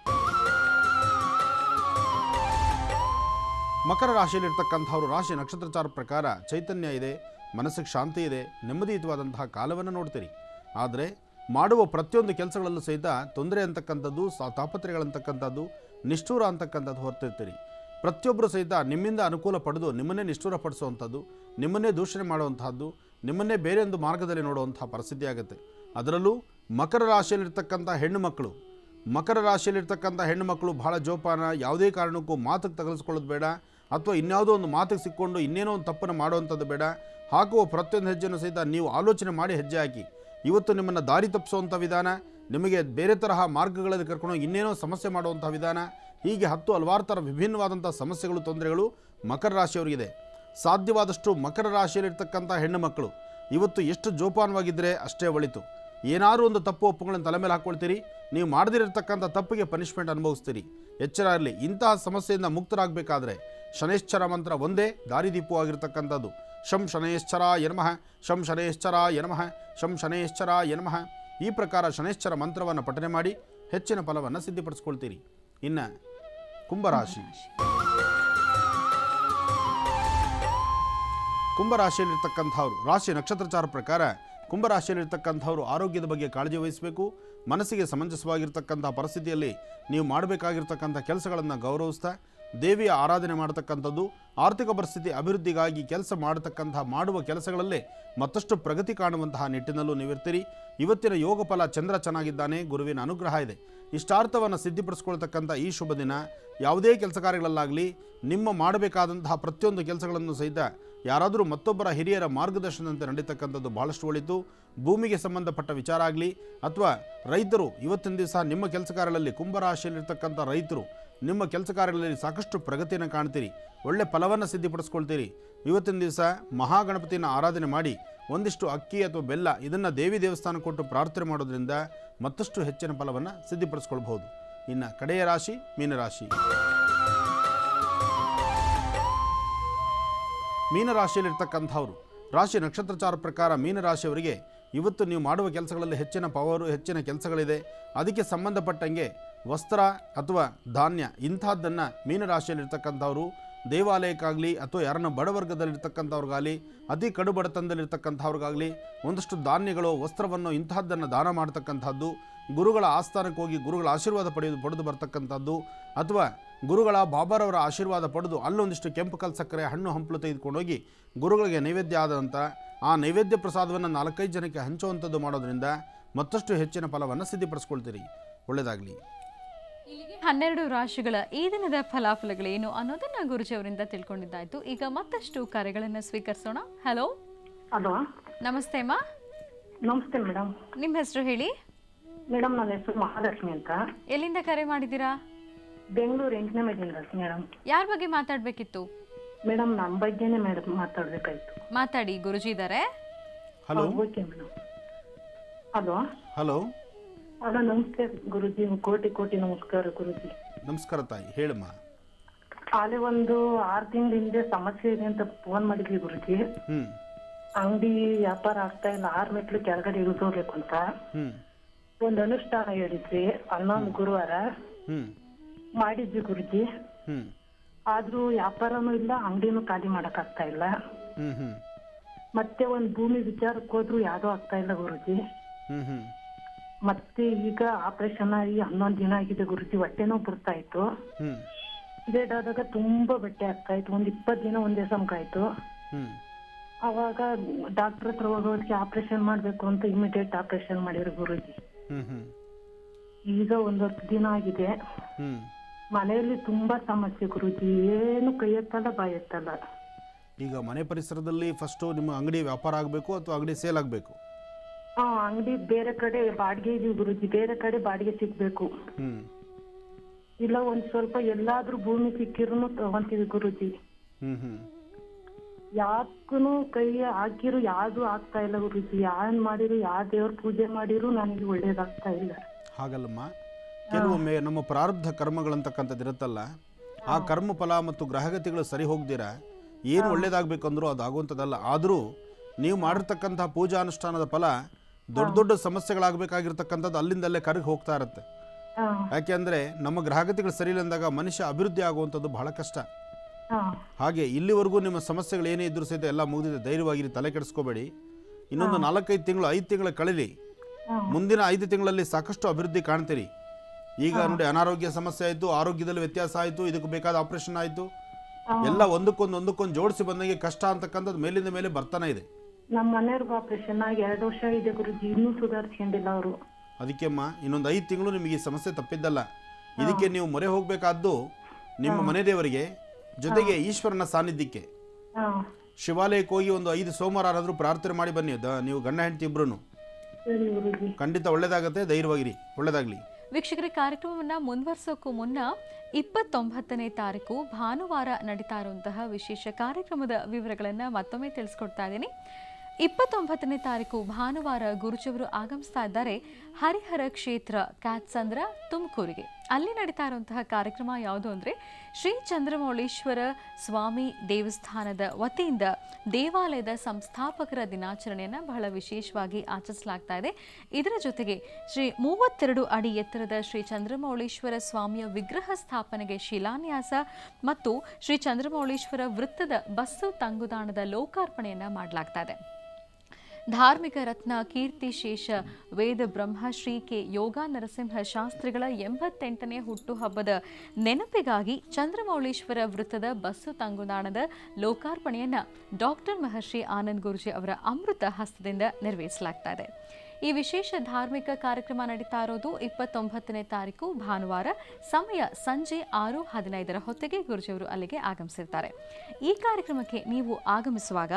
ಮಕರ ರಾಶಿಯಲ್ಲಿರ್ತಕ್ಕಂಥವ್ರು ರಾಶಿ ನಕ್ಷತ್ರಚಾರ ಪ್ರಕಾರ ಚೈತನ್ಯ ಇದೆ ಮನಸ್ಸಿಗೆ ಶಾಂತಿ ಇದೆ ನೆಮ್ಮದಿಯುತವಾದಂತಹ ಕಾಲವನ್ನು ನೋಡ್ತೀರಿ ಆದರೆ ಮಾಡುವ ಪ್ರತಿಯೊಂದು ಕೆಲಸಗಳಲ್ಲೂ ಸಹಿತ ತೊಂದರೆ ಅಂತಕ್ಕಂಥದ್ದು ಸಾ ತಾಪತ್ರೆಗಳಂತಕ್ಕಂಥದ್ದು ನಿಷ್ಠೂರ ಅಂತಕ್ಕಂಥದ್ದು ಹೊರ್ತಿರ್ತೀರಿ ಪ್ರತಿಯೊಬ್ಬರು ಸಹಿತ ನಿಮ್ಮಿಂದ ಅನುಕೂಲ ಪಡೆದು ನಿಮ್ಮನ್ನೇ ನಿಷ್ಠೂರ ಪಡಿಸುವಂಥದ್ದು ನಿಮ್ಮನ್ನೇ ದೂಷಣೆ ಮಾಡುವಂತಹದ್ದು ನಿಮ್ಮನ್ನೇ ಬೇರೆ ಒಂದು ಮಾರ್ಗದಲ್ಲಿ ನೋಡುವಂತಹ ಪರಿಸ್ಥಿತಿ ಆಗುತ್ತೆ ಅದರಲ್ಲೂ ಮಕರ ರಾಶಿಯಲ್ಲಿರ್ತಕ್ಕಂಥ ಹೆಣ್ಣು ಮಕ್ಕಳು ಮಕರ ರಾಶಿಯಲ್ಲಿರ್ತಕ್ಕಂಥ ಹೆಣ್ಣು ಮಕ್ಕಳು ಬಹಳ ಜೋಪಾನ ಯಾವುದೇ ಕಾರಣಕ್ಕೂ ಮಾತಿಗೆ ತಗಲಿಸ್ಕೊಳ್ಳೋದು ಬೇಡ ಅಥವಾ ಇನ್ಯಾವುದೋ ಒಂದು ಮಾತಿಗೆ ಸಿಕ್ಕೊಂಡು ಇನ್ನೇನೋ ಒಂದು ತಪ್ಪನ್ನು ಮಾಡುವಂಥದ್ದು ಬೇಡ ಹಾಕುವ ಪ್ರತಿಯೊಂದು ಹೆಜ್ಜೆನೂ ಸಹಿತ ನೀವು ಆಲೋಚನೆ ಮಾಡಿ ಹೆಜ್ಜೆ ಹಾಕಿ ಇವತ್ತು ನಿಮ್ಮನ್ನು ದಾರಿ ತಪ್ಪಿಸುವಂಥ ವಿಧಾನ ನಿಮಗೆ ಬೇರೆ ತರಹ ಮಾರ್ಗಗಳಲ್ಲಿ ಕರ್ಕೊಂಡೋಗಿ ಇನ್ನೇನೋ ಸಮಸ್ಯೆ ಮಾಡುವಂಥ ವಿಧಾನ ಹೀಗೆ ಹತ್ತು ಹಲವಾರು ಥರ ವಿಭಿನ್ನವಾದಂಥ ಸಮಸ್ಯೆಗಳು ತೊಂದರೆಗಳು ಮಕರ ರಾಶಿಯವರಿಗಿದೆ ಸಾಧ್ಯವಾದಷ್ಟು ಮಕರ ರಾಶಿಯಲ್ಲಿರ್ತಕ್ಕಂಥ ಹೆಣ್ಣು ಮಕ್ಕಳು ಇವತ್ತು ಎಷ್ಟು ಜೋಪಾನವಾಗಿದ್ದರೆ ಅಷ್ಟೇ ಒಳಿತು ಏನಾದರೂ ಒಂದು ತಪ್ಪು ಒಪ್ಪುಗಳನ್ನು ತಲೆ ಮೇಲೆ ಹಾಕ್ಕೊಳ್ತೀರಿ ನೀವು ಮಾಡದಿರತಕ್ಕಂಥ ತಪ್ಪಿಗೆ ಪನಿಷ್ಮೆಂಟ್ ಅನುಭವಿಸ್ತೀರಿ ಎಚ್ಚರ ಇರಲಿ ಇಂತಹ ಸಮಸ್ಯೆಯಿಂದ ಮುಕ್ತರಾಗಬೇಕಾದ್ರೆ ಶನೇಶ್ಚರ ಮಂತ್ರ ಒಂದೇ ದಾರಿದೀಪವಾಗಿರ್ತಕ್ಕಂಥದ್ದು ಶಂ ಶನೇಶ್ಚರ ಯನಮಃ ಶಂ ಶನೇಶ್ಚರ ಯನಮಃ ಶಂ ಶನೇಶ್ಚರ ಯನಮಃ ಈ ಪ್ರಕಾರ ಶನೇಶ್ಚರ ಮಂತ್ರವನ್ನು ಪಠನೆ ಮಾಡಿ ಹೆಚ್ಚಿನ ಫಲವನ್ನು ಸಿದ್ಧಿಪಡಿಸ್ಕೊಳ್ತೀರಿ ಇನ್ನು ಕುಂಭರಾಶಿ ಕುಂಭರಾಶಿಯಲ್ಲಿರ್ತಕ್ಕಂಥವ್ರು ರಾಶಿ ನಕ್ಷತ್ರಚಾರ ಪ್ರಕಾರ ಕುಂಭರಾಶಿಯಲ್ಲಿರ್ತಕ್ಕಂಥವ್ರು ಆರೋಗ್ಯದ ಬಗ್ಗೆ ಕಾಳಜಿ ವಹಿಸಬೇಕು ಮನಸ್ಸಿಗೆ ಸಮಂಜಸವಾಗಿರ್ತಕ್ಕಂಥ ಪರಿಸ್ಥಿತಿಯಲ್ಲಿ ನೀವು ಮಾಡಬೇಕಾಗಿರ್ತಕ್ಕಂಥ ಕೆಲಸಗಳನ್ನು ಗೌರವಿಸ್ತಾ ದೇವಿಯ ಆರಾಧನೆ ಮಾಡತಕ್ಕಂಥದ್ದು ಆರ್ಥಿಕ ಪರಿಸ್ಥಿತಿ ಅಭಿವೃದ್ಧಿಗಾಗಿ ಕೆಲಸ ಮಾಡತಕ್ಕಂತಹ ಮಾಡುವ ಕೆಲಸಗಳಲ್ಲೇ ಮತ್ತಷ್ಟು ಪ್ರಗತಿ ಕಾಣುವಂತಹ ನಿಟ್ಟಿನಲ್ಲೂ ನೀವಿರ್ತೀರಿ ಇವತ್ತಿನ ಯೋಗ ಫಲ ಚಂದ್ರ ಚೆನ್ನಾಗಿದ್ದಾನೆ ಗುರುವಿನ ಅನುಗ್ರಹ ಇದೆ ಇಷ್ಟಾರ್ಥವನ್ನು ಸಿದ್ಧಿಪಡಿಸ್ಕೊಳ್ತಕ್ಕಂಥ ಈ ಶುಭ ದಿನ ಯಾವುದೇ ಕೆಲಸ ಕಾರ್ಯಗಳಲ್ಲಾಗಲಿ ನಿಮ್ಮ ಮಾಡಬೇಕಾದಂತಹ ಪ್ರತಿಯೊಂದು ಕೆಲಸಗಳನ್ನು ಸಹಿತ ಯಾರಾದರೂ ಮತ್ತೊಬ್ಬರ ಹಿರಿಯರ ಮಾರ್ಗದರ್ಶನದಂತೆ ನಡೀತಕ್ಕಂಥದ್ದು ಭಾಳಷ್ಟು ಒಳಿತು ಭೂಮಿಗೆ ಸಂಬಂಧಪಟ್ಟ ವಿಚಾರ ಆಗಲಿ ಅಥವಾ ರೈತರು ಇವತ್ತಿನ ದಿವಸ ನಿಮ್ಮ ಕೆಲಸ ಕಾರ್ಯಗಳಲ್ಲಿ ಕುಂಭರಾಶಿಯಲ್ಲಿರ್ತಕ್ಕಂಥ ರೈತರು ನಿಮ್ಮ ಕೆಲಸ ಕಾರ್ಯಗಳಲ್ಲಿ ಸಾಕಷ್ಟು ಪ್ರಗತಿಯನ್ನು ಕಾಣ್ತೀರಿ ಒಳ್ಳೆ ಫಲವನ್ನು ಸಿದ್ಧಿಪಡಿಸ್ಕೊಳ್ತೀರಿ ಇವತ್ತಿನ ದಿವಸ ಮಹಾಗಣಪತಿಯನ್ನು ಆರಾಧನೆ ಮಾಡಿ ಒಂದಿಷ್ಟು ಅಕ್ಕಿ ಅಥವಾ ಬೆಲ್ಲ ಇದನ್ನು ದೇವಿ ದೇವಸ್ಥಾನ ಕೊಟ್ಟು ಪ್ರಾರ್ಥನೆ ಮಾಡೋದ್ರಿಂದ ಮತ್ತಷ್ಟು ಹೆಚ್ಚಿನ ಫಲವನ್ನು ಸಿದ್ಧಿಪಡಿಸ್ಕೊಳ್ಬಹುದು ಇನ್ನು ಕಡೆಯ ರಾಶಿ ಮೀನರಾಶಿ ಮೀನರಾಶಿಯಲ್ಲಿರ್ತಕ್ಕಂಥವ್ರು ರಾಶಿ ನಕ್ಷತ್ರಚಾರ ಪ್ರಕಾರ ಮೀನರಾಶಿಯವರಿಗೆ ಇವತ್ತು ನೀವು ಮಾಡುವ ಕೆಲಸಗಳಲ್ಲಿ ಹೆಚ್ಚಿನ ಪವರು ಹೆಚ್ಚಿನ ಕೆಲಸಗಳಿದೆ ಅದಕ್ಕೆ ಸಂಬಂಧಪಟ್ಟಂಗೆ ವಸ್ತ್ರ ಅಥವಾ ಧಾನ್ಯ ಇಂಥದ್ದನ್ನು ಮೀನರಾಶಿಯಲ್ಲಿರ್ತಕ್ಕಂಥವ್ರು ದೇವಾಲಯಕ್ಕಾಗಲಿ ಅಥವಾ ಯಾರನ್ನ ಬಡವರ್ಗದಲ್ಲಿರ್ತಕ್ಕಂಥವ್ರಿಗಾಗಲಿ ಅತಿ ಕಡು ಬಡತನದಲ್ಲಿರ್ತಕ್ಕಂಥವ್ರಿಗಾಗಲಿ ಒಂದಷ್ಟು ಧಾನ್ಯಗಳು ವಸ್ತ್ರವನ್ನು ಇಂತಹದ್ದನ್ನು ದಾನ ಮಾಡ್ತಕ್ಕಂಥದ್ದು ಗುರುಗಳ ಆಸ್ಥಾನಕ್ಕೆ ಹೋಗಿ ಗುರುಗಳ ಆಶೀರ್ವಾದ ಪಡೆಯೋದು ಪಡೆದು ಬರ್ತಕ್ಕಂಥದ್ದು ಅಥವಾ ಗುರುಗಳ ಬಾಬಾರವರ ಆಶೀರ್ವಾದ ಪಡೆದು ಅಲ್ಲೊಂದಿಷ್ಟು ಕೆಂಪು ಕಲ್ ಸಕ್ಕರೆ ಹಣ್ಣು ಹಂಪಲು ತೆಗೆದುಕೊಂಡೋಗಿ ಗುರುಗಳಿಗೆ ನೈವೇದ್ಯ ಆದ ನಂತರ ಆ ನೈವೇದ್ಯ ಪ್ರಸಾದವನ್ನು ನಾಲ್ಕೈದು ಜನಕ್ಕೆ ಹಂಚುವಂಥದ್ದು ಮಾಡೋದ್ರಿಂದ ಮತ್ತಷ್ಟು ಹೆಚ್ಚಿನ ಫಲವನ್ನು ಸಿದ್ಧಿಪಡಿಸ್ಕೊಳ್ತೀರಿ ಒಳ್ಳೆಯದಾಗಲಿ ಇಲ್ಲಿಗೆ ಹನ್ನೆರಡು ರಾಶಿಗಳ ಈ ದಿನದ ಫಲಾಫಲಗಳೇನು ಅನ್ನೋದನ್ನ ಗುರುಜಿ ಅವರಿಂದ ತಿಳ್ಕೊಂಡಿದ್ದಾಯ್ತು ಈಗ ಮತ್ತಷ್ಟು ಕರೆಗಳನ್ನು ಸ್ವೀಕರಿಸೋಣ ಹಲೋ ಹಲೋ ನಮಸ್ತೆ ಅಮ್ಮ ನಮಸ್ತೆ ಮೇಡಮ್ ನಿಮ್ಮ ಹೆಸರು ಹೇಳಿ ಮೇಡಮ್ ನನ್ನ ಹೆಸರು ಮಹಾಲಕ್ಷ್ಮಿ ಅಂತ ಎಲ್ಲಿಂದ ಕರೆ ಮಾಡಿದ್ದೀರಾ ಬೆಂಗಳೂರು ಎಂಟನೇ ಮೈಲಿಂದ ಮೇಡಮ್ ಯಾರ ಬಗ್ಗೆ ಮಾತಾಡಬೇಕಿತ್ತು ಮೇಡಮ್ ನಮ್ಮ ಬಗ್ಗೆನೇ ಮೇಡಮ್ ಮಾತಾಡ್ಬೇಕಾಯ್ತು ಮಾತಾಡಿ ಗುರುಜಿ ಇದ್ದಾರೆ hello okay madam hello hello hello ನಮಸ್ಕಾರ ಗುರುಜಿ ಕೋಟಿ ಕೋಟಿ ನಮಸ್ಕಾರ ಗುರುಜಿ ನಮಸ್ಕಾರ ತಾಯಿ ಹೇಳಮ್ಮ ಆಲೆ ಒಂದು ಆರು ತಿಂಗಳ ಹಿಂದೆ ಸಮಸ್ಯೆ ಇದೆ ಅಂತ ಫೋನ್ ಮಾಡಿದ್ವಿ ಗುರುಜಿ ಹ್ಞೂ ಅಂಗಡಿ ವ್ಯಾಪಾರ ಆಗ್ತಾ ಇಲ್ಲ ಆರು ಮೆಟ್ಲು ಕೆಳಗಡೆ ಇಳಿದೋಗ್ಬೇಕು ಅಂತ ಹ್ಞೂ ಒಂದು ಅನುಷ್ಠಾನ ಹೇಳಿದ್ವಿ ಹನ್ನೊಂದು ಗುರುವಾರ ಹ್ಞೂ ಮಾಡಿದ್ವಿ ಗುರುಜಿ ಹ್ಞೂ ಆದ್ರೂ ವ್ಯಾಪಾರನೂ ಇಲ್ಲ ಅಂಗಡಿನೂ ಖಾಲಿ ಮಾಡಕ್ ಆಗ್ತಾ ಇಲ್ಲ ಹ್ಞೂ ಹ್ಞೂ ಮತ್ತೆ ಒಂದ್ ಭೂಮಿ ವಿಚಾರಕ್ಕೆ ಹೋದ್ರು ಯಾವ್ದೂ ಆಗ್ತಾ ಇಲ್ಲ ಗುರುಜಿ ಹ್ಞೂ ಹ್ಞೂ ಮತ್ತೆ ಈಗ ಆಪರೇಷನ್ ಆಗಿ ಹನ್ನೊಂದು ದಿನ ಆಗಿದೆ ಗುರುಜಿ ಹೊಟ್ಟೆನೂ ಬರ್ತಾ ಇತ್ತು ಹ್ಞೂ ಡೇಟ್ ಆದಾಗ ತುಂಬಾ ಬಟ್ಟೆ ಆಗ್ತಾ ಇತ್ತು ಒಂದ್ ಇಪ್ಪತ್ತು ದಿನ ಒಂದೇ ಸಮಕಾಯ್ತು ಹ್ಞೂ ಅವಾಗ ಡಾಕ್ಟರ್ ಹತ್ರ ಹೋಗೋದಕ್ಕೆ ಆಪರೇಷನ್ ಮಾಡ್ಬೇಕು ಅಂತ ಇಮಿಡಿಯೇಟ್ ಆಪರೇಷನ್ ಮಾಡಿದ್ರು ಗುರುಜಿ ಹ್ಞೂ ಹ್ಞೂ ಈಗ ಒಂದ್ ಹತ್ತು ದಿನ ಆಗಿದೆ ಹ್ಞೂ ಮನೆಯಲ್ಲಿ ತುಂಬಾ ಸಮಸ್ಯೆ ಗುರುಜಿ ಏನು ಕೈ ಎತ್ತಲ್ಲ ಬಾಯಿ ಎತ್ತಲ್ಲ ಈಗ ಮನೆ ಪರಿಸರದಲ್ಲಿ ಫಸ್ಟು ನಿಮ್ಮ ಅಂಗಡಿ ವ್ಯಾಪಾರ ಆಗಬೇಕು ಅಥವಾ ಅಂಗಡಿ ಸೇಲ್ ಆಗಬೇಕು ಹಾ ಅಂಗಡಿ ಬೇರೆ ಕಡೆ ಬಾಡಿಗೆ ಇದೀವಿ ಗುರುಜಿ ಬೇರೆ ಕಡೆ ಬಾಡಿಗೆ ಸಿಗ್ಬೇಕು ಹ್ಞೂ ಇಲ್ಲ ಒಂದ್ ಸ್ವಲ್ಪ ಎಲ್ಲಾದ್ರೂ ಭೂಮಿ ಸಿಕ್ಕಿರೂ ತಗೊಂತೀವಿ ಗುರುಜಿ ಹ್ಞೂ ಹ್ಞೂ ಯಾಕೂನು ಕೈ ಹಾಕಿರು ಯಾವ್ದು ಆಗ್ತಾ ಇಲ್ಲ ಗುರುಜಿ ಯಾನ್ ಮಾಡಿರು ಯಾವ ದೇವ್ರ ಪೂಜೆ ಮಾಡಿರು ನನಗೆ ಒಳ್ಳೇದಾಗ್ತಾ ಇಲ್ಲ ಹಾಗಲ್ಲಮ್ಮ ಕೆಲವೊಮ್ಮೆ ನಮ್ಮ ಪ್ರಾರಬ್ಧ ಕರ್ಮಗಳಂತಕ್ಕಂಥದ್ದು ಇರುತ್ತಲ್ಲ ಆ ಕರ್ಮ ಫಲ ಮತ್ತು ಗ್ರಹಗತಿಗಳು ಸರಿ ಹೋಗ್ದಿರ ಏನು ಒಳ್ಳೇದಾಗಬೇಕು ಅಂದ್ರೂ ಅದು ಆಗುವಂಥದ್ದಲ್ಲ ಆದರೂ ನೀವು ಮಾಡಿರ್ತಕ್ಕಂಥ ಪೂಜಾ ಅನುಷ್ಠಾನದ ಫಲ ದೊಡ್ಡ ದೊಡ್ಡ ಸಮಸ್ಯೆಗಳಾಗಬೇಕಾಗಿರ್ತಕ್ಕಂಥದ್ದು ಅಲ್ಲಿಂದಲ್ಲೇ ಕರಗಿ ಹೋಗ್ತಾ ಇರುತ್ತೆ ಹಾ ಯಾಕೆಂದರೆ ನಮ್ಮ ಗ್ರಹಗತಿಗಳು ಸರಿ ಇಲ್ಲ ಅಂದಾಗ ಮನುಷ್ಯ ಅಭಿವೃದ್ಧಿ ಆಗುವಂಥದ್ದು ಬಹಳ ಕಷ್ಟ ಹಾ ಹಾಗೆ ಇಲ್ಲಿವರೆಗೂ ನಿಮ್ಮ ಸಮಸ್ಯೆಗಳು ಏನೇ ಇದ್ರೂ ಸಹಿತ ಎಲ್ಲ ಮುಗಿದಿದೆ ಧೈರ್ಯವಾಗಿರಿ ತಲೆ ಕೆಡಿಸ್ಕೋಬೇಡಿ ಇನ್ನೊಂದು ನಾಲ್ಕೈದು ತಿಂಗಳು ಐದು ತಿಂಗಳು ಕಳೀಲಿ ಮುಂದಿನ ಐದು ತಿಂಗಳಲ್ಲಿ ಸಾಕಷ್ಟು ಅಭಿವೃದ್ಧಿ ಕಾಣ್ತೀರಿ ಈಗ ನೋಡಿ ಅನಾರೋಗ್ಯ ಸಮಸ್ಯೆ ಆಯಿತು ಆರೋಗ್ಯದಲ್ಲಿ ವ್ಯತ್ಯಾಸ ಆಯಿತು ಇದಕ್ಕೆ ಬೇಕಾದ ಆಪರೇಷನ್ ಆಯಿತು ಎಲ್ಲ ಒಂದಕ್ಕೊಂದು ಒಂದಕ್ಕೊಂದು ಜೋಡಿಸಿ ಬಂದಂಗೆ ಕಷ್ಟ ಅಂತಕ್ಕಂಥದ್ದು ಮೇಲಿಂದ ಮೇಲೆ ಬರ್ತಾನೆ ಇದೆ ನಮ್ಮ ಮನೆಯವ್ರಿಗೂ ಆಪರೇಷನ್ ಆಗಿ ಎರಡು ವರ್ಷ ಇದೆ ಗುರುಜಿ ಇನ್ನೂ ಸುಧಾರಿಸ್ಕೊಂಡಿಲ್ಲ ಅವರು ಅದಕ್ಕೆಮ್ಮ ಇನ್ನೊಂದು ಐದು ತಿಂಗಳು ನಿಮಗೆ ಈ ಸಮಸ್ಯೆ ತಪ್ಪಿದ್ದಲ್ಲ ಇದಕ್ಕೆ ನೀವು ಮೊರೆ ಹೋಗಬೇಕಾದ್ದು ನಿಮ್ಮ ಮನೆ ದೇವರಿಗೆ ಜೊತೆಗೆ ಈಶ್ವರನ ಸಾನ್ನಿಧ್ಯಕ್ಕೆ ಹಾ ಶಿವಾಲಯಕ್ಕೆ ಹೋಗಿ ಒಂದು ಐದು ಸೋಮವಾರ ಪ್ರಾರ್ಥನೆ ಮಾಡಿ ಬನ್ನಿ ದ ನೀವು ಗಂಡ ಹೆಂಡತಿ ಇಬ್ರು ಸರಿ ಗುರುಜಿ ಖಂಡಿತ ಒಳ್ಳೇದಾಗತ್ತೆ ಧೈರ್ಯವಾಗಿರಿ ಒಳ್ಳೇದಾಗಲಿ ವೀಕ್ಷಕರ ಕಾರ್ಯಕ್ರಮವನ್ನ ಮುಂದುವರಿಸೋಕ್ಕೂ ಮುನ್ನ ಇಪ್ಪತ್ತೊಂಬತ್ತನೇ ತಾರೀಕು ಭಾನುವಾರ ನಡೀತಾ ಇರುವಂತಹ ವಿಶೇಷ ಕಾರ್ಯಕ್ರಮದ ವಿವರಗಳನ್ನು ಮತ್ತೊಮ್ಮೆ ತಿಳಿಸ್ಕೊಡ್ತಾ ಇದ್ದೀನಿ ಇಪ್ಪತ್ತೊಂಬತ್ತನೇ ತಾರೀಕು ಭಾನುವಾರ ಗುರುಜವರು ಆಗಮಿಸ್ತಾ ಇದ್ದಾರೆ ಹರಿಹರ ಕ್ಷೇತ್ರ ಕ್ಯಾತ್ಸಂದ್ರ ತುಮಕೂರಿಗೆ ಅಲ್ಲಿ ನಡೀತಾ ಇರುವಂತಹ ಕಾರ್ಯಕ್ರಮ ಯಾವುದು ಅಂದರೆ ಶ್ರೀ ಚಂದ್ರಮೌಳೀಶ್ವರ ಸ್ವಾಮಿ ದೇವಸ್ಥಾನದ ವತಿಯಿಂದ ದೇವಾಲಯದ ಸಂಸ್ಥಾಪಕರ ದಿನಾಚರಣೆಯನ್ನು ಬಹಳ ವಿಶೇಷವಾಗಿ ಆಚರಿಸಲಾಗ್ತಾ ಇದೆ ಇದರ ಜೊತೆಗೆ ಶ್ರೀ ಮೂವತ್ತೆರಡು ಅಡಿ ಎತ್ತರದ ಶ್ರೀ ಚಂದ್ರಮೌಳೀಶ್ವರ ಸ್ವಾಮಿಯ ವಿಗ್ರಹ ಸ್ಥಾಪನೆಗೆ ಶಿಲಾನ್ಯಾಸ ಮತ್ತು ಶ್ರೀ ಚಂದ್ರಮೌಳೀಶ್ವರ ವೃತ್ತದ ಬಸ್ಸು ತಂಗುದಾಣದ ಲೋಕಾರ್ಪಣೆಯನ್ನು ಮಾಡಲಾಗ್ತಾ ಇದೆ ಧಾರ್ಮಿಕ ರತ್ನ ಕೀರ್ತಿ ಶೇಷ ವೇದ ಬ್ರಹ್ಮ ಶ್ರೀ ಕೆ ಯೋಗ ನರಸಿಂಹ ಶಾಸ್ತ್ರಿಗಳ ಎಂಬತ್ತೆಂಟನೇ ಹುಟ್ಟುಹಬ್ಬದ ನೆನಪಿಗಾಗಿ ಚಂದ್ರಮೌಳೀಶ್ವರ ವೃತ್ತದ ಬಸ್ಸು ತಂಗುದಾಣದ ಲೋಕಾರ್ಪಣೆಯನ್ನ ಡಾಕ್ಟರ್ ಮಹರ್ಷಿ ಆನಂದ್ ಗುರುಜಿ ಅವರ ಅಮೃತ ಹಸ್ತದಿಂದ ನೆರವೇರಿಸಲಾಗ್ತಾ ಇದೆ ಈ ವಿಶೇಷ ಧಾರ್ಮಿಕ ಕಾರ್ಯಕ್ರಮ ನಡೀತಾ ಇರೋದು ಇಪ್ಪತ್ತೊಂಬತ್ತನೇ ತಾರೀಕು ಭಾನುವಾರ ಸಮಯ ಸಂಜೆ ಆರು ಹದಿನೈದರ ಹೊತ್ತಿಗೆ ಗುರುಜಿಯವರು ಅಲ್ಲಿಗೆ ಆಗಮಿಸಿರ್ತಾರೆ ಈ ಕಾರ್ಯಕ್ರಮಕ್ಕೆ ನೀವು ಆಗಮಿಸುವಾಗ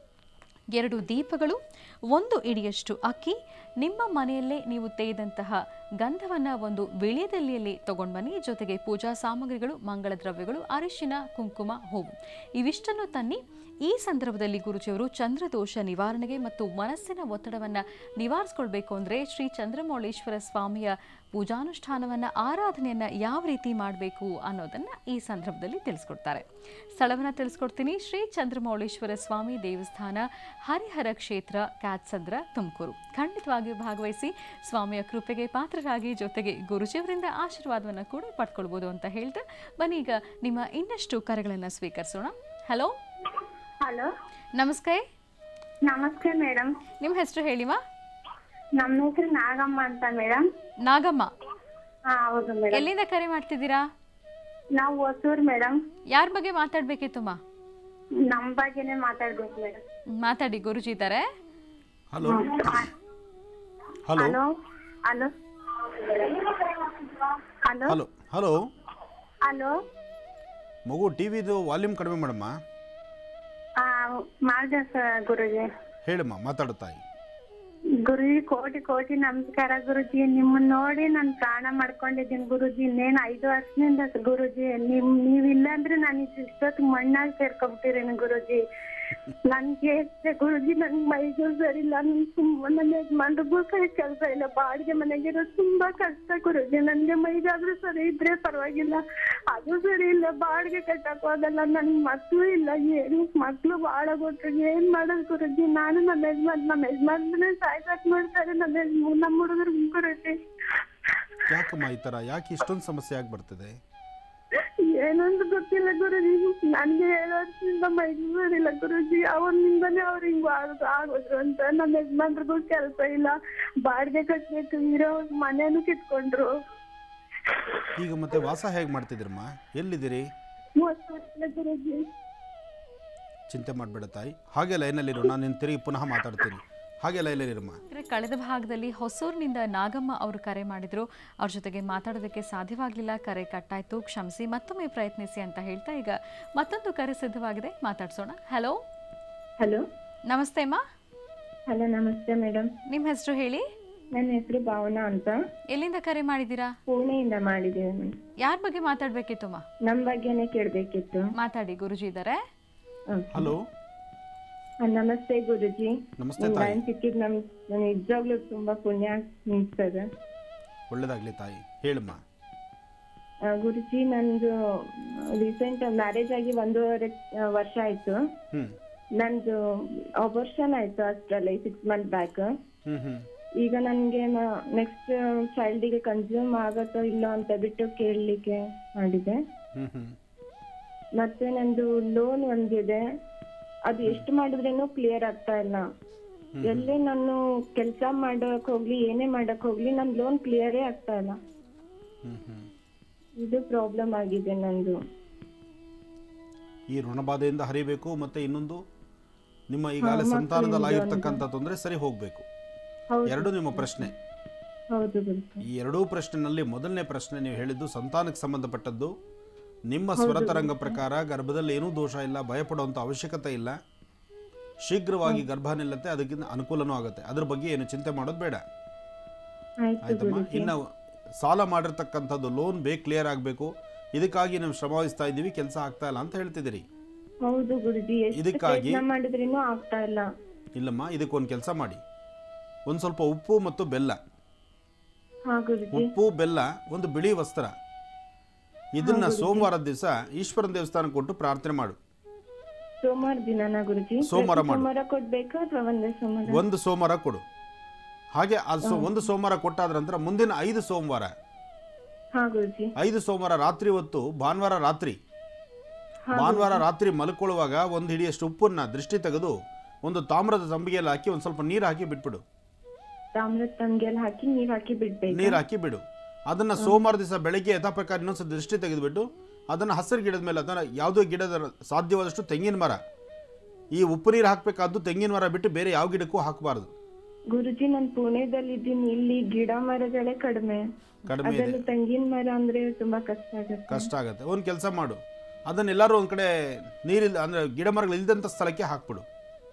ಎರಡು ದೀಪಗಳು ಒಂದು ಇಡಿಯಷ್ಟು ಅಕ್ಕಿ ನಿಮ್ಮ ಮನೆಯಲ್ಲೇ ನೀವು ತೆಗೆದಂತಹ ಗಂಧವನ್ನು ಒಂದು ವಿಳ್ಯದೆಲೆಯಲ್ಲಿ ತಗೊಂಡು ಬನ್ನಿ ಜೊತೆಗೆ ಪೂಜಾ ಸಾಮಗ್ರಿಗಳು ಮಂಗಳ ದ್ರವ್ಯಗಳು ಅರಿಶಿನ ಕುಂಕುಮ ಹೂವು ಇವಿಷ್ಟನ್ನು ತನ್ನಿ ಈ ಸಂದರ್ಭದಲ್ಲಿ ಗುರುಜಿಯವರು ಚಂದ್ರದೋಷ ನಿವಾರಣೆಗೆ ಮತ್ತು ಮನಸ್ಸಿನ ಒತ್ತಡವನ್ನು ನಿವಾರಿಸ್ಕೊಳ್ಬೇಕು ಅಂದರೆ ಶ್ರೀ ಚಂದ್ರಮೌಳೇಶ್ವರ ಸ್ವಾಮಿಯ ಪೂಜಾನುಷ್ಠಾನವನ್ನು ಆರಾಧನೆಯನ್ನು ಯಾವ ರೀತಿ ಮಾಡಬೇಕು ಅನ್ನೋದನ್ನು ಈ ಸಂದರ್ಭದಲ್ಲಿ ತಿಳಿಸ್ಕೊಡ್ತಾರೆ ಸ್ಥಳವನ್ನು ತಿಳಿಸ್ಕೊಡ್ತೀನಿ ಶ್ರೀ ಚಂದ್ರಮೌಳೇಶ್ವರ ಸ್ವಾಮಿ ದೇವಸ್ಥಾನ ಹರಿಹರ ಕ್ಷೇತ್ರ ಕ್ಯಾತ್ಸಂದ್ರ ತುಮಕೂರು ಖಂಡಿತವಾಗಿಯೂ ಭಾಗವಹಿಸಿ ಸ್ವಾಮಿಯ ಕೃಪೆಗೆ ಪಾತ್ರರಾಗಿ ಜೊತೆಗೆ ಗುರುಜಿಯವರಿಂದ ಆಶೀರ್ವಾದವನ್ನು ಕೂಡ ಪಡ್ಕೊಳ್ಬೋದು ಅಂತ ಹೇಳ್ತಾ ಬನ್ನಿ ಈಗ ನಿಮ್ಮ ಇನ್ನಷ್ಟು ಕರೆಗಳನ್ನು ಸ್ವೀಕರಿಸೋಣ ಹಲೋ ಹಲೋ ನಮಸ್ತೆ ನಮಸ್ತೆ ಮೇಡಮ್ ನಿಮ್ಮ ಹೆಸರು ಹೇಳಿವಾ ನಮ್ಮ ಹೆಸರು ನಾಗಮ್ಮ ಅಂತ ಮೇಡಮ್ ನಾಗಮ್ಮ ಹಾ ಹೌದು ಮೇಡಮ್ ಎಲ್ಲಿಂದ ಕರೆ ಮಾಡ್ತಿದ್ದೀರಾ ನಾವು ಹೊಸೂರ್ ಮೇಡಮ್ ಯಾರ ಬಗ್ಗೆ ಮಾತಾಡ್ಬೇಕಿತ್ತು ಮಾ ನಮ್ ಬಗ್ಗೆನೇ ಮಾತಾಡ್ಬೇಕು ಮೇಡಮ್ ಮಾತಾಡಿ ಗುರುಜಿ ಇದ್ದಾರೆ hello hello hello hello hello hello hello hello ಮಗು ಟಿ ವಿದು ವಾಲ್ಯೂಮ್ ಕಡಿಮೆ ಮಾಡಮ್ಮ ಮಾಡಿದೆ ಸರ್ ಗುರುಜಿ ಹೇಳಮ್ಮ ಮಾತಾಡು ತಾಯಿ ಗುರುಜಿ ಕೋಟಿ ಕೋಟಿ ನಮಸ್ಕಾರ ಗುರುಜಿ ನಿಮ್ಮನ್ನ ನೋಡಿ ನಾನ್ ಪ್ರಾಣ ಮಾಡ್ಕೊಂಡಿದ್ದೀನಿ ಗುರುಜಿ ಇನ್ನೇನ್ ಐದು ವರ್ಷದಿಂದ ಗುರುಜಿ ನಿಮ್ ನೀವಿಲ್ಲ ಅಂದ್ರೆ ನಾನು ಇಷ್ಟೊತ್ತು ಮಣ್ಣಾಗಿ ಸೇರ್ಕೊಂಡ್ಬಿಟ್ಟಿರೇನು ಗುರುಜಿ ನನ್ಗೆ ಗುರುಜಿ ನನ್ ಮೈಗೂ ಸರಿಲ್ಲ ನನ್ ತುಂಬಾ ನನ್ನ ಯಜಮಾನ್ರಿಗೂ ಸರಿ ಕೆಲಸ ಇಲ್ಲ ಬಾಡಿಗೆ ಮನೆಗಿರೋದು ತುಂಬಾ ಕಷ್ಟ ಗುರುಜಿ ನನ್ಗೆ ಮೈಗಾದ್ರೂ ಸರಿ ಇದ್ರೆ ಪರವಾಗಿಲ್ಲ ಅದು ಸರಿ ಇಲ್ಲ ಬಾಡಿಗೆ ಕಟ್ಟಕ್ ಹೋಗಲ್ಲ ನನ್ ಮಕ್ಳು ಇಲ್ಲ ಏನು ಮಕ್ಳು ಬಾಳ ಕೊಟ್ರು ಏನ್ ಮಾಡೋದು ಗುರುಜಿ ನಾನು ನಮ್ಮ ಯಜಮಾನ್ ನಮ್ಮ ಯಜಮಾನ್ರನ್ನೇ ಸಾಯ್ಸಾಕ್ ಮಾಡ್ತಾರೆ ನಮ್ಮ ಯಜಮಾನ್ ನಮ್ಮ ಹುಡುಗರು ಗುರುಜಿ ಯಾಕಮ್ಮ ಈ ಥರ ಯಾಕೆ ಇಷ್ಟೊಂದು ಸಮಸ್ಯೆ ಆಗಿ ಬರ್ತದೆ ಏನಂತ ಗೊತ್ತಿಲ್ಲ ಗುರುಜಿ ನನ್ಗೆ ಏಳು ವರ್ಷದಿಂದ ಮೈಗೂ ಸರಿಲ್ಲ ಗುರುಜಿ ಅವನಿಂದನೇ ಅವ್ರು ಹಿಂಗ್ ಆಗೋದು ಆಗೋದ್ರು ಅಂತ ನಮ್ಮ ಯಜಮಾನ್ರಿಗೂ ಕೆಲಸ ಇಲ್ಲ ಬಾಡಿಗೆ ಕಟ್ಬೇಕು ಇರೋ ಮನೇನು ಕಿತ್ಕೊಂಡ್ರು ಈಗ ಮತ್ತೆ ವಾಸ ಹೇಗೆ ಮಾಡ್ತಿದ್ದೀರಮ್ಮ ಎಲ್ಲಿದ್ದೀರಿ ಮೂವತ್ತು ವರ್ಷ ಗುರುಜಿ ಚಿಂತೆ ಮಾಡಬೇಡ ತಾಯಿ ಹಾಗೆ ಲೈನಲ್ಲಿರು ನಾನು ನಿನ್ನ ತಿರುಗಿ ಪುನಃ ಮಾತಾಡ್ತೀನಿ ಹಾಗೆ ಲೈನಲ್ಲಿರಮ್ಮ ಅಂದ್ರೆ ಕಳೆದ ಭಾಗದಲ್ಲಿ ಹೊಸೂರಿನಿಂದ ನಾಗಮ್ಮ ಅವರು ಕರೆ ಮಾಡಿದ್ರು ಅವ್ರ ಜೊತೆಗೆ ಮಾತಾಡೋದಕ್ಕೆ ಸಾಧ್ಯವಾಗಲಿಲ್ಲ ಕರೆ ಕಟ್ಟಾಯ್ತು ಕ್ಷಮಿಸಿ ಮತ್ತೊಮ್ಮೆ ಪ್ರಯತ್ನಿಸಿ ಅಂತ ಹೇಳ್ತಾ ಈಗ ಮತ್ತೊಂದು ಕರೆ ಸಿದ್ಧವಾಗಿದೆ ಮಾತಾಡ್ಸೋಣ ಹಲೋ ಹಲೋ ನಮಸ್ತೆ ಅಮ್ಮ ಹಲೋ ನಮಸ್ತೆ ಮೇಡಮ್ ನಿಮ್ಮ ಹೆಸರು ಹೇಳಿ ನನ್ನ ಹೆಸರು ಭಾವನಾ ಅಂತ ಎಲ್ಲಿಂದ ಕರೆ ಮಾಡಿದ್ದೀರಾ ಪುಣೆಯಿಂದ ಮಾಡಿದ್ದೀನಿ ಯಾರ ಬಗ್ಗೆ ಮಾತಾಡ್ಬೇಕಿತ್ತು ಅಮ್ಮ ನಮ್ ಬಗ್ಗೆನೇ ಕೇಳ್ಬೇಕಿತ್ತು ಮಾತಾಡಿ ಗುರುಜಿ ಇದ್ದಾರೆ ಹಲೋ ನಮಸ್ತೆ ಗುರುಜಿ ನಮಸ್ತೆ ನಿಮ್ ತಾಯಿ ಲೈನ್ ಸಿಕ್ಕಿದ್ ನಮ್ ನಿಜವಾಗ್ಲೂ ತುಂಬಾ ಪುಣ್ಯ ನಿಂತದೆ ಒಳ್ಳೇದಾಗಲಿ ತಾಯಿ ಹೇಳಮ್ಮ ಆ, ಗುರುಜಿ ನಂದು ರೀಸೆಂಟ್ ಮ್ಯಾರೇಜ್ ಆಗಿ ಒಂದೂವರೆ ಆ, ವರ್ಷ ಆಯ್ತು ಹ್ಞೂ ನಂದು ಅಬರ್ಷನ್ ಆಯ್ತು ಅಷ್ಟರಲ್ಲಿ ಸಿಕ್ಸ್ ಮಂತ್ ಬ್ಯಾಕ್ ಹ್ಞೂ ಹ್ಞೂ ಈಗ ನನ್ಗೆ ನೆಕ್ಸ್ಟ್ ಚೈಲ್ಡಿಗೆ ಕನ್ಸ್ಯೂಮ್ ಆಗತ್ತೋ ಇಲ್ಲೋ ಅಂತ ಬಿಟ್ಟು ಕೇಳಲಿಕ್ಕೆ ಮಾಡಿದೆ ಹ್ಞೂ ಹ್ಞೂ ಮತ್ತೆ ನಂದು ಲೋನ್ ಒಂದಿದೆ ಅದು ಎಷ್ಟು ಮಾಡಿದ್ರೇನು ಕ್ಲಿಯರ್ ಆಗ್ತಾ ಇಲ್ಲ ಎಲ್ಲೇ ನಾನು ಕೆಲಸ ಮಾಡಕ್ ಹೋಗ್ಲಿ ಏನೇ ಮಾಡಕ್ ಹೋಗ್ಲಿ ನನ್ ಲೋನ್ ಕ್ಲಿಯರೇ ಆಗ್ತಾ ಇಲ್ಲ ಹ್ಞೂ ಹ್ಞೂ ಇದು ಪ್ರಾಬ್ಲಮ್ ಆಗಿದೆ ನಂದು ಈ ಋಣಬಾಧೆಯಿಂದ ಹರಿಬೇಕು ಮತ್ತು ಇನ್ನೊಂದು ನಿಮ್ಮ ಈಗಾಗಲೇ ಸಂತಾನದಲ್ಲಾಗಿರ್ತಕ್ಕಂಥ ತೊಂದರೆ ಸರಿ ಹೋಗಬೇಕು ಹೌದು ಎರಡು ನಿಮ್ಮ ಪ್ರಶ್ನೆ ಹೌದು ಗುರುಜಿ ಈ ಎರಡೂ ಪ್ರಶ್ನೆನಲ್ಲಿ ಮೊದಲನೇ ಪ್ರಶ್ನೆ ನೀವು ಹೇಳಿದ್ದು ಸಂತಾನಕ್ಕೆ ಸಂಬಂಧಪಟ್ಟದ್ದು ನಿಮ್ಮ ಸ್ವರತರಂಗ ಪ್ರಕಾರ ಗರ್ಭದಲ್ಲಿ ಏನೂ ದೋಷ ಇಲ್ಲ ಭಯಪಡುವಂಥ ಅವಶ್ಯಕತೆ ಇಲ್ಲ ಶೀಘ್ರವಾಗಿ ಗರ್ಭ ನಿಲ್ಲತ್ತೆ ಅದಕ್ಕಿಂತ ಅನುಕೂಲನೂ ಆಗುತ್ತೆ ಅದ್ರ ಬಗ್ಗೆ ಏನು ಚಿಂತೆ ಮಾಡೋದು ಬೇಡ ಆಯ್ತು ಆಯ್ತಮ್ಮ ಗುರುಜಿ ಇನ್ನು ಸಾಲ ಮಾಡಿರ್ತಕ್ಕಂಥದ್ದು ಲೋನ್ ಬೇಗ ಕ್ಲಿಯರ್ ಆಗಬೇಕು ಇದಕ್ಕಾಗಿ ನಾವು ಶ್ರಮ ವಹಿಸ್ತಾ ಇದ್ದೀವಿ ಕೆಲಸ ಆಗ್ತಾ ಇಲ್ಲ ಅಂತ ಹೇಳ್ತಿದ್ದೀರಿ ಹೌದು ಗುರುಜಿ ಎಷ್ಟು ಇದಕ್ಕಾಗಿ- ಪ್ರಯತ್ನ ಮಾಡಿದ್ರೇನು ಆಗ್ತಾ ಇಲ್ಲ ಇಲ್ಲಮ್ಮ ಇದಕ್ಕೊಂದು ಕೆಲಸ ಮಾಡಿ ಒಂದು ಸ್ವಲ್ಪ ಉಪ್ಪು ಮತ್ತು ಬೆಲ್ಲ ಹಾ ಗುರುಜಿ ಉಪ್ಪು ಬೆಲ್ಲ ಒಂದು ಬಿಳಿ ವಸ್ತ್ರ ಇದನ್ನ ಸೋಮವಾರದ ದಿವಸ ಈಶ್ವರನ ದೇವಸ್ಥಾನಕ್ಕೆ ಕೊಟ್ಟು ಪ್ರಾರ್ಥನೆ ಮಾಡು ಸೋಮವಾರ ದಿನನಾ ಗುರುಜಿ ಸೋಮವಾರ ಪ್ರತಿ ಮಾಡು. ಸೋಮವಾರ ಕೊಡ್ಬೇಕಾ ಅಥವಾ ಒಂದೇ ಸೋಮವಾರ ಒಂದು ಸೋಮವಾರ ಕೊಡು ಹಾಗೆ ಅದು ಸೊ ಒಂದು ಸೋಮವಾರ ಕೊಟ್ಟಾದ ನಂತರ ಮುಂದಿನ ಐದು ಸೋಮವಾರ ಹಾ ಗುರುಜಿ ಐದು ಸೋಮವಾರ ರಾತ್ರಿ ಹೊತ್ತು ಭಾನುವಾರ ರಾತ್ರಿ ಭಾನುವಾರ ರಾತ್ರಿ ಮಲ್ಕೊಳ್ಳುವಾಗ ಒಂದು ಹಿಡಿಯಷ್ಟು ಉಪ್ಪನ್ನ ದೃಷ್ಟಿ ತೆಗೆದು ಒಂದು ತಾಮ್ರದ ತಂಬಿಗೆಯಲ್ಲಿ ಹಾಕಿ ಒಂದು ಸ್ವಲ್ಪ ನೀರು ಹಾಕಿ ಬಿಟ್ಬಿಡು ತಾಮ್ರದ ತಂಗಿಯಲ್ಲಿ ಹಾಕಿ ನೀರ್ ಹಾಕಿ ಬಿಡ್ಬೇಕು ನೀರು ಹಾಕಿ ಬಿಡು ಅದನ್ನ ಸೋಮವಾರ ದಿವಸ ಬೆಳಗ್ಗೆ ಯಥಾ ಪ್ರಕಾರ ಇನ್ನೊಂದ್ಸಲ ದೃಷ್ಟಿ ತೆಗೆದುಬಿಟ್ಟು ಅದನ್ನು ಹಸಿರು ಗಿಡದ ಮೇಲೆ ಅದನ್ನು ಯಾವುದೋ ಗಿಡದ ಸಾಧ್ಯವಾದಷ್ಟು ತೆಂಗಿನ ಮರ ಈ ಉಪ್ಪು ನೀರು ಹಾಕಬೇಕಾದ್ದು ತೆಂಗಿನ ಮರ ಬಿಟ್ಟು ಬೇರೆ ಯಾವ ಗಿಡಕ್ಕೂ ಹಾಕಬಾರ್ದು ಗುರುಜಿ ನಾನ್ ಪುಣೆದಲ್ಲಿ ಇದ್ದೀನಿ ಇಲ್ಲಿ ಗಿಡ ಮರಗಳೇ ಕಡಿಮೆ ಕಡಿಮೆ ಇದೆ ಅದರಲ್ಲಿ ತೆಂಗಿನ ಮರ ಅಂದ್ರೆ ತುಂಬಾ ಕಷ್ಟ ಆಗುತ್ತೆ ಕಷ್ಟ ಆಗುತ್ತೆ ಒಂದು ಕೆಲಸ ಮಾಡು ಅದನ್ನೆಲ್ಲರೂ ಒಂದು ಕಡೆ ನೀರಿಲ್ಲ ಅಂದರೆ ಗಿಡ ಮರಗಳು ಇಲ್ದಂಥ ಸ್ಥಳಕ್ಕೆ ಹಾಕ್ಬಿಡು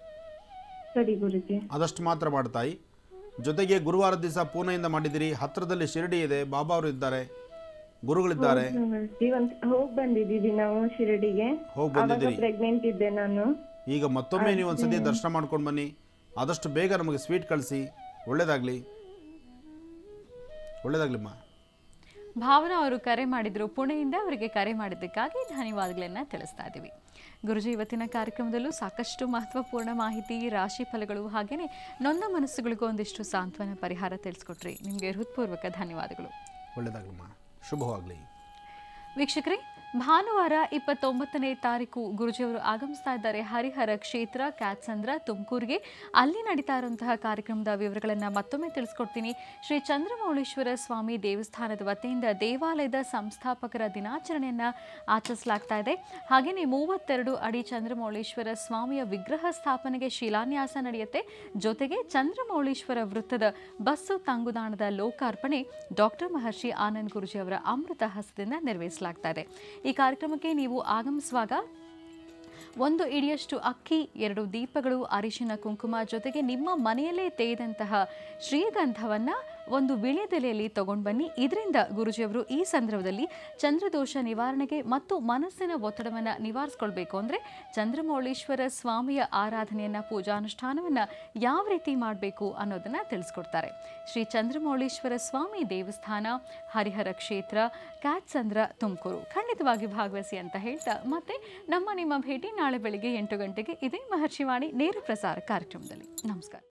ಸರಿ ಗುರುಜಿ ಅದಷ್ಟು ಮಾತ್ರ ಮಾಡ್ತಾಯಿ ಜೊತೆಗೆ ಗುರುವಾರ ದಿವಸ ಪೂನೆಯಿಂದ ಮಾಡಿದಿರಿ ಹತ್ತಿರದಲ್ಲಿ ಶಿರಡಿ ಇದೆ ಬಾಬಾ ಅವರು ಇದ್ದಾರೆ ಗುರುಗಳಿದ್ದಾರೆ ಗುರುಜಿ ಒಂದ್ ಹೋಗ್ ಬಂದಿದ್ದೀವಿ ನಾವು ಶಿರಡಿಗೆ ಹೋಗಿ ಅವಾಗ ಬಂದಿದ್ದೀರಿ ಪ್ರೆಗ್ನೆಂಟ್ ಇದ್ದೆ ನಾನು ಈಗ ಮತ್ತೊಮ್ಮೆ ನೀವು ಒಂದ್ಸತಿ ದರ್ಶನ ಮಾಡ್ಕೊಂಡು ಬನ್ನಿ ಆದಷ್ಟು ಬೇಗ ನಮಗೆ ಸ್ವೀಟ್ ಕಳಿಸಿ ಒಳ್ಳೇದಾಗಲಿ ಒಳ್ಳೇದಾಗ್ಲಿಮ್ಮ ಭಾವನಾ ಅವರು ಕರೆ ಮಾಡಿದ್ರು ಪುಣೆಯಿಂದ ಅವರಿಗೆ ಕರೆ ಮಾಡಿದ್ದಕ್ಕಾಗಿ ಧನ್ಯವಾದಗಳನ್ನ ತಿಳಿಸ್ತಾ ಇದ್ದೀವಿ ಗುರುಜಿ ಇವತ್ತಿನ ಕಾರ್ಯಕ್ರಮದಲ್ಲೂ ಸಾಕಷ್ಟು ಮಹತ್ವಪೂರ್ಣ ಮಾಹಿತಿ ರಾಶಿ ಫಲಗಳು ಹಾಗೆಯೇ ನೊಂದ ಮನಸ್ಸುಗಳಿಗೂ ಒಂದಿಷ್ಟು ಸಾಂತ್ವನ ಪರಿಹಾರ ತಿಳಿಸ್ಕೊಟ್ರಿ ನಿಮಗೆ ಹೃತ್ಪೂರ್ವಕ ಧನ್ಯವಾದಗಳು ಒಳ್ಳೇದಾಗ್ಲಮ್ಮ ಶುಭವಾಗಲಿ ವೀಕ್ಷಕರೇ ಭಾನುವಾರ ಇಪ್ಪತ್ತೊಂಬತ್ತನೇ ತಾರೀಕು ಗುರುಜಿಯವರು ಆಗಮಿಸ್ತಾ ಇದ್ದಾರೆ ಹರಿಹರ ಕ್ಷೇತ್ರ ಕ್ಯಾತ್ಸಂದ್ರ ತುಮಕೂರಿಗೆ ಅಲ್ಲಿ ನಡೀತಾ ಇರುವಂತಹ ಕಾರ್ಯಕ್ರಮದ ವಿವರಗಳನ್ನು ಮತ್ತೊಮ್ಮೆ ತಿಳಿಸ್ಕೊಡ್ತೀನಿ ಶ್ರೀ ಚಂದ್ರಮೌಳೇಶ್ವರ ಸ್ವಾಮಿ ದೇವಸ್ಥಾನದ ವತಿಯಿಂದ ದೇವಾಲಯದ ಸಂಸ್ಥಾಪಕರ ದಿನಾಚರಣೆಯನ್ನು ಆಚರಿಸಲಾಗ್ತಾ ಇದೆ ಹಾಗೆಯೇ ಮೂವತ್ತೆರಡು ಅಡಿ ಚಂದ್ರಮೌಳೇಶ್ವರ ಸ್ವಾಮಿಯ ವಿಗ್ರಹ ಸ್ಥಾಪನೆಗೆ ಶಿಲಾನ್ಯಾಸ ನಡೆಯುತ್ತೆ ಜೊತೆಗೆ ಚಂದ್ರಮೌಳೇಶ್ವರ ವೃತ್ತದ ಬಸ್ಸು ತಂಗುದಾಣದ ಲೋಕಾರ್ಪಣೆ ಡಾಕ್ಟರ್ ಮಹರ್ಷಿ ಆನಂದ್ ಗುರುಜಿ ಅವರ ಅಮೃತ ಹಸ್ತದಿಂದ ನೆರವೇರಿಸಲಾಗ್ತಾ ಇದೆ ಈ ಕಾರ್ಯಕ್ರಮಕ್ಕೆ ನೀವು ಆಗಮಿಸುವಾಗ ಒಂದು ಇಡಿಯಷ್ಟು ಅಕ್ಕಿ ಎರಡು ದೀಪಗಳು ಅರಿಶಿನ ಕುಂಕುಮ ಜೊತೆಗೆ ನಿಮ್ಮ ಮನೆಯಲ್ಲೇ ತೇದಂತಹ ಶ್ರೀಗಂಧವನ್ನು ಒಂದು ವಿಳೆದೆಲೆಯಲ್ಲಿ ತಗೊಂಡು ಬನ್ನಿ ಇದರಿಂದ ಗುರುಜಿಯವರು ಈ ಸಂದರ್ಭದಲ್ಲಿ ಚಂದ್ರದೋಷ ನಿವಾರಣೆಗೆ ಮತ್ತು ಮನಸ್ಸಿನ ಒತ್ತಡವನ್ನು ನಿವಾರಿಸ್ಕೊಳ್ಬೇಕು ಅಂದರೆ ಚಂದ್ರಮೌಳೀಶ್ವರ ಸ್ವಾಮಿಯ ಆರಾಧನೆಯನ್ನು ಪೂಜಾನುಷ್ಠಾನವನ್ನು ಯಾವ ರೀತಿ ಮಾಡಬೇಕು ಅನ್ನೋದನ್ನು ತಿಳಿಸ್ಕೊಡ್ತಾರೆ ಶ್ರೀ ಚಂದ್ರಮೌಳೀಶ್ವರ ಸ್ವಾಮಿ ದೇವಸ್ಥಾನ ಹರಿಹರ ಕ್ಷೇತ್ರ ಕ್ಯಾಟ್ಸಂದ್ರ ತುಮಕೂರು ಖಂಡಿತವಾಗಿ ಭಾಗವಹಿಸಿ ಅಂತ ಹೇಳ್ತಾ ಮತ್ತೆ ನಮ್ಮ ನಿಮ್ಮ ಭೇಟಿ ನಾಳೆ ಬೆಳಿಗ್ಗೆ ಎಂಟು ಗಂಟೆಗೆ ಇದೇ ಮಹರ್ಷಿವಾಣಿ ನೇರ ಪ್ರಸಾರ ಕಾರ್ಯಕ್ರಮದಲ್ಲಿ ನಮಸ್ಕಾರ